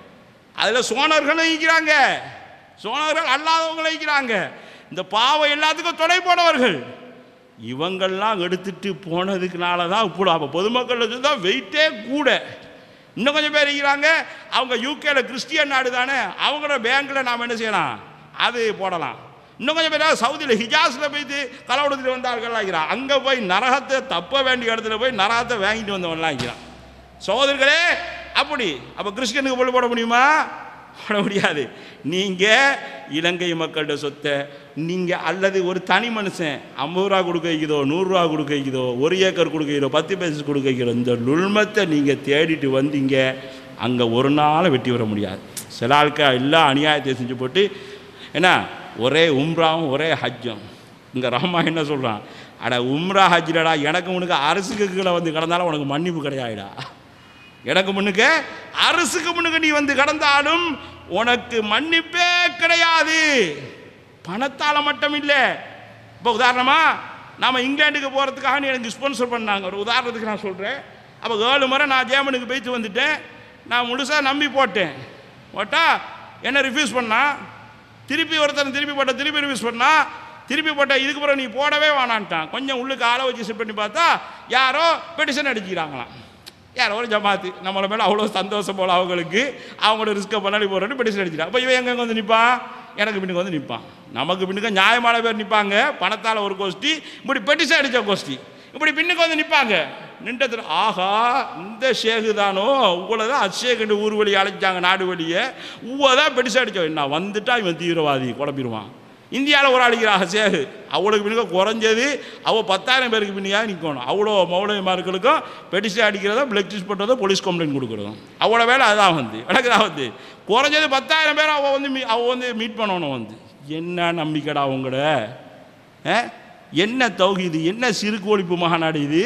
அதில் சோனர்களும் ஈக்கிறாங்க சோனர்கள் அல்லாதவங்களும் ஈக்கிறாங்க இந்த பாவம் எல்லாத்துக்கும் துணை போனவர்கள் இவங்கெல்லாம் எடுத்துட்டு போனதுக்குனால தான் இப்போ அப்போ பொதுமக்கள் தான் வெயிட்டே கூட இன்னும் கொஞ்சம் பேர் இருக்கிறாங்க அவங்க யூகேல கிறிஸ்டியன் நாடு தானே அவங்களோட பேங்க்கில் நாம் என்ன செய்யலாம் அது போடலாம் இன்னும் கொஞ்சம் பேர் சவுதியில் ஹிஜாஸில் போயிட்டு கலவடத்தில் வந்தார்கள்லாம் இருக்கிறான் அங்கே போய் நரகத்தை தப்ப வேண்டிய இடத்துல போய் நரகத்தை வாங்கிட்டு வந்தவன்லாம் இருக்கிறான் சகோதரர்களே அப்படி அப்போ கிறிஸ்டியனுக்கு பொருள் போட முடியுமா போட முடியாது நீங்கள் இலங்கை மக்கள்கிட்ட சொத்தை நீங்கள் அல்லது ஒரு தனி மனுஷன் ஐம்பது ரூபா கொடுக்க வைக்குதோ நூறுரூவா கொடுக்க வைக்குதோ ஒரு ஏக்கர் கொடுக்க வைக்கிறோ பத்து பைசு கொடுக்க வைக்கிறோ இந்த நுழ்மத்தை நீங்கள் தேடிட்டு வந்தீங்க அங்கே ஒரு நாள் வெட்டி வர முடியாது சில ஆட்கள் எல்லா அநியாயத்தையும் செஞ்சு போட்டு என்ன ஒரே உம்ராவும் ஒரே ஹஜ்ஜும் இங்கே ரஹ்மா என்ன சொல்கிறான் அட உம்ரா ஹஜ்லடா எனக்கு உனக்கு அரசுக்கு கீழே வந்து கிடந்தாலும் உனக்கு மன்னிப்பு கிடையாதுடா எனக்கு முன்னுக்கு அரசுக்கு முன்னுக்கு நீ வந்து கடந்தாலும் உனக்கு மன்னிப்பே கிடையாது பணத்தால் மட்டும் இல்லை இப்போ உதாரணமா நாம் இங்கிலாந்துக்கு போகிறதுக்காக நீ எனக்கு ஸ்பான்சர் பண்ணாங்க ஒரு உதாரணத்துக்கு நான் சொல்கிறேன் அப்போ ஏழு முறை நான் ஜேமனுக்கு போயிட்டு வந்துட்டேன் நான் முழுசாக நம்பி போட்டேன் போட்டா என்ன ரிஃப்யூஸ் பண்ணா திருப்பி ஒருத்தன் திருப்பி போட்ட திருப்பி ரிஃப்யூஸ் பண்ணா திருப்பி போட்ட இதுக்கு பிறகு நீ போடவே வேணான்ட்டான் கொஞ்சம் உள்ளுக்கு ஆளை வச்சு செட் பண்ணி பார்த்தா யாரோ பெட்டிஷன் அடிச்சுக்கிறாங்களாம் யாரோ ஒரு ஜமாத்து நம்மள மேலே அவ்வளோ சந்தோஷம் போல அவங்களுக்கு அவங்களோட ரிஸ்க்கை பண்ணாடி போகிறோன்னு பெட்டிஷன் அடிச்சிட்டான் அப்போ இவன் எங்கே வந்து நிற்பான் எனக்கு பின்னுக்கு வந்து நிற்பான் நமக்கு பின்னுக்கு நியாயமான பேர் நிற்பாங்க பணத்தால் ஒரு கோஷ்டி இப்படி பெட்டிஷன் அடித்த கோஷ்டி இப்படி பின்னுக்கு வந்து நிற்பாங்க நின்றதுல ஆஹா இந்த ஷேகு தானோ உங்களை தான் அஷேகுண்டு ஊர் வழி அழைச்சாங்க நாடு வழியே உவ தான் பெருசாக அடிச்சோம் நான் வந்துட்டா இவன் தீவிரவாதி குழப்பிடுவான் இந்தியாவில் ஒரு அழிக்கிறாங்க சேகு அவளுக்கு பின்னுக்க குறைஞ்சது அவள் பத்தாயிரம் பேருக்கு பின்னியாக நிற்கணும் அவ்வளோ மௌலவிமார்களுக்கும் பெடிஷன் அடிக்கிறதோ பிளக் டெஸ்ட் பண்ணுறதோ போலீஸ் கம்ப்ளைண்ட் கொடுக்குறதும் அவ்வளோ வேலை அதான் வந்து எனக்கு தான் வந்து குறைஞ்சது பத்தாயிரம் பேர் அவள் வந்து மீ அவள் வந்து மீட் பண்ணணும் வந்து என்ன நம்பிக்கைடா உங்களோட ஆ? என்ன தௌஹீது என்ன சிறுக்கு ஒழிப்பு மகாநாடு இது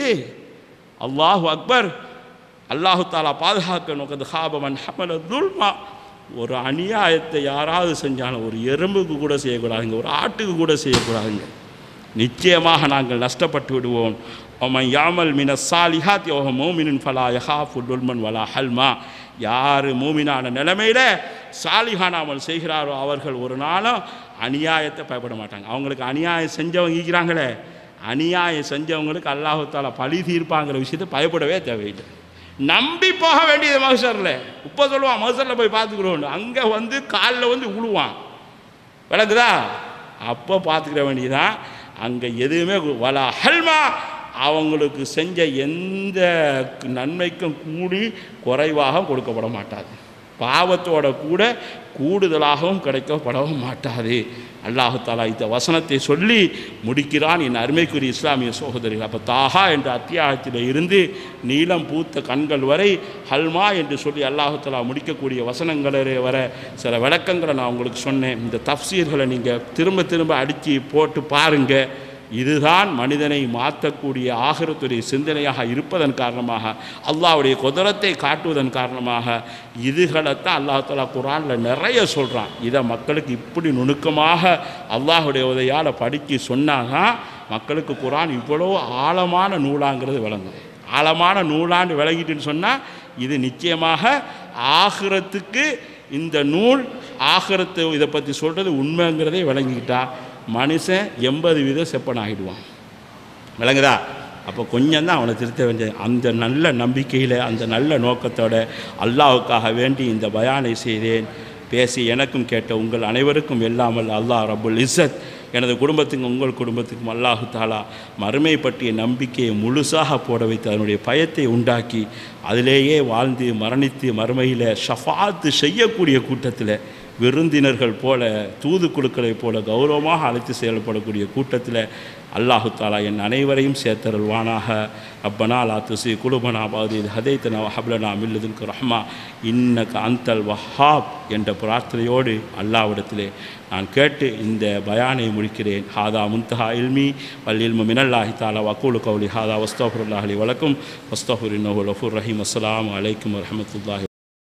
அல்லாஹு அக்பர் அல்லாஹு தாலா பாதுகாக்க நோக்கது ஹாபமன் ஹமல துல்மா ஒரு அநியாயத்தை யாராவது செஞ்சாலும் ஒரு எறும்புக்கு கூட செய்யக்கூடாதுங்க ஒரு ஆட்டுக்கு கூட செய்யக்கூடாதுங்க நிச்சயமாக நாங்கள் நஷ்டப்பட்டு விடுவோம் அவன் யாமல் மின சாலிஹாத் யோக மோமினின் ஃபலா யஹா ஃபுல்மன் வலா ஹல்மா யார் மூமினான நிலைமையில் சாலிஹானாமல் செய்கிறாரோ அவர்கள் ஒரு நாளும் அநியாயத்தை பயப்பட மாட்டாங்க அவங்களுக்கு அநியாயம் செஞ்சவங்க இருக்கிறாங்களே அநியாயம் செஞ்சவங்களுக்கு அல்லாஹு தாலா பழி தீர்ப்பாங்கிற விஷயத்தை பயப்படவே தேவையில்லை நம்பி போக வேண்டியது மகசரில் இப்போ சொல்லுவான் மகசரில் போய் பார்த்துக்கிறோம் அங்கே வந்து காலில் வந்து உழுவான் விளக்குதா அப்போ பார்த்துக்கிற வேண்டியதான் அங்கே எதுவுமே கு- வலா ஹல்மா அவங்களுக்கு செஞ்ச எந்த நன்மைக்கும் கூடி குறைவாக கொடுக்கப்பட மாட்டாது பாவத்தோட கூட கூடுதலாகவும் கிடைக்கப்படவும் மாட்டாது அல்லாஹு தாலா இந்த வசனத்தை சொல்லி முடிக்கிறான் என் அருமைக்குரிய இஸ்லாமிய சகோதரிகள் அப்போ தாஹா என்ற அத்தியாயத்தில் இருந்து நீளம் பூத்த கண்கள் வரை ஹல்மா என்று சொல்லி அல்லாஹு தாலா முடிக்கக்கூடிய வசனங்களே வர சில விளக்கங்களை நான் உங்களுக்கு சொன்னேன் இந்த தஃப்சீர்களை நீங்கள் திரும்ப திரும்ப அடித்து போட்டு பாருங்கள் இதுதான் மனிதனை மாற்றக்கூடிய ஆகிரத்துடைய சிந்தனையாக இருப்பதன் காரணமாக அல்லாஹ்வுடைய குதிரத்தை காட்டுவதன் காரணமாக இதுகளைத்தான் அல்லாஹ் தாலா குரானில் நிறைய சொல்கிறான் இதை மக்களுக்கு இப்படி நுணுக்கமாக அல்லாஹுடைய உதவியால் படித்து சொன்னாதான் மக்களுக்கு குரான் இவ்வளோ ஆழமான நூலாங்கிறது விளங்குது ஆழமான நூலாண்டு விளங்கிட்டுன்னு சொன்னால் இது நிச்சயமாக ஆகிரத்துக்கு இந்த நூல் ஆகிரத்து இதை பற்றி சொல்கிறது உண்மைங்கிறதை விளங்கிக்கிட்டா மனுஷன் எண்பது வீதம் செப்பன் ஆகிடுவான் விளங்குதா அப்போ கொஞ்சம் தான் அவனை திருத்த வேண்டியது அந்த நல்ல நம்பிக்கையில் அந்த நல்ல நோக்கத்தோட அல்லாஹ்வுக்காக வேண்டி இந்த பயானை செய்தேன் பேசி எனக்கும் கேட்ட உங்கள் அனைவருக்கும் எல்லாமல் அல்லாஹ் ரப்புல் இஸ்ஸத் எனது குடும்பத்துக்கும் உங்கள் குடும்பத்துக்கும் அல்லாஹு தாலா மறுமை பற்றிய நம்பிக்கையை முழுசாக போட வைத்து அதனுடைய பயத்தை உண்டாக்கி அதிலேயே வாழ்ந்து மரணித்து மறுமையில் ஷஃபாத்து செய்யக்கூடிய கூட்டத்தில் விருந்தினர்கள் போல தூதுக்குழுக்களைப் போல கௌரவமாக அழைத்து செயல்படக்கூடிய கூட்டத்தில் அல்லாஹு தாலா என் அனைவரையும் சேர்த்தருள்வானாக ரப்பனா லா துசி குலுபனா பாதி ஹதைத்தனா ஹப்லனா மில்லதுக்கு ரஹ்மா இன்னக அந்தல் வஹாப் என்ற பிரார்த்தனையோடு அல்லாவிடத்திலே நான் கேட்டு இந்த பயானை முடிக்கிறேன் ஹாதா முன்தஹா இல்மி வல் இல்மு மினல்லாஹி தாலா வக்கூலு கௌலி ஹாதா வஸ்தோஃபுல்லாஹலி வலக்கும் வஸ்தோஃபுர் இன்னஹு லஃபுர் ரஹீம் அஸ்ஸலாமு அலைக்கும் வரஹமத்துல்லாஹி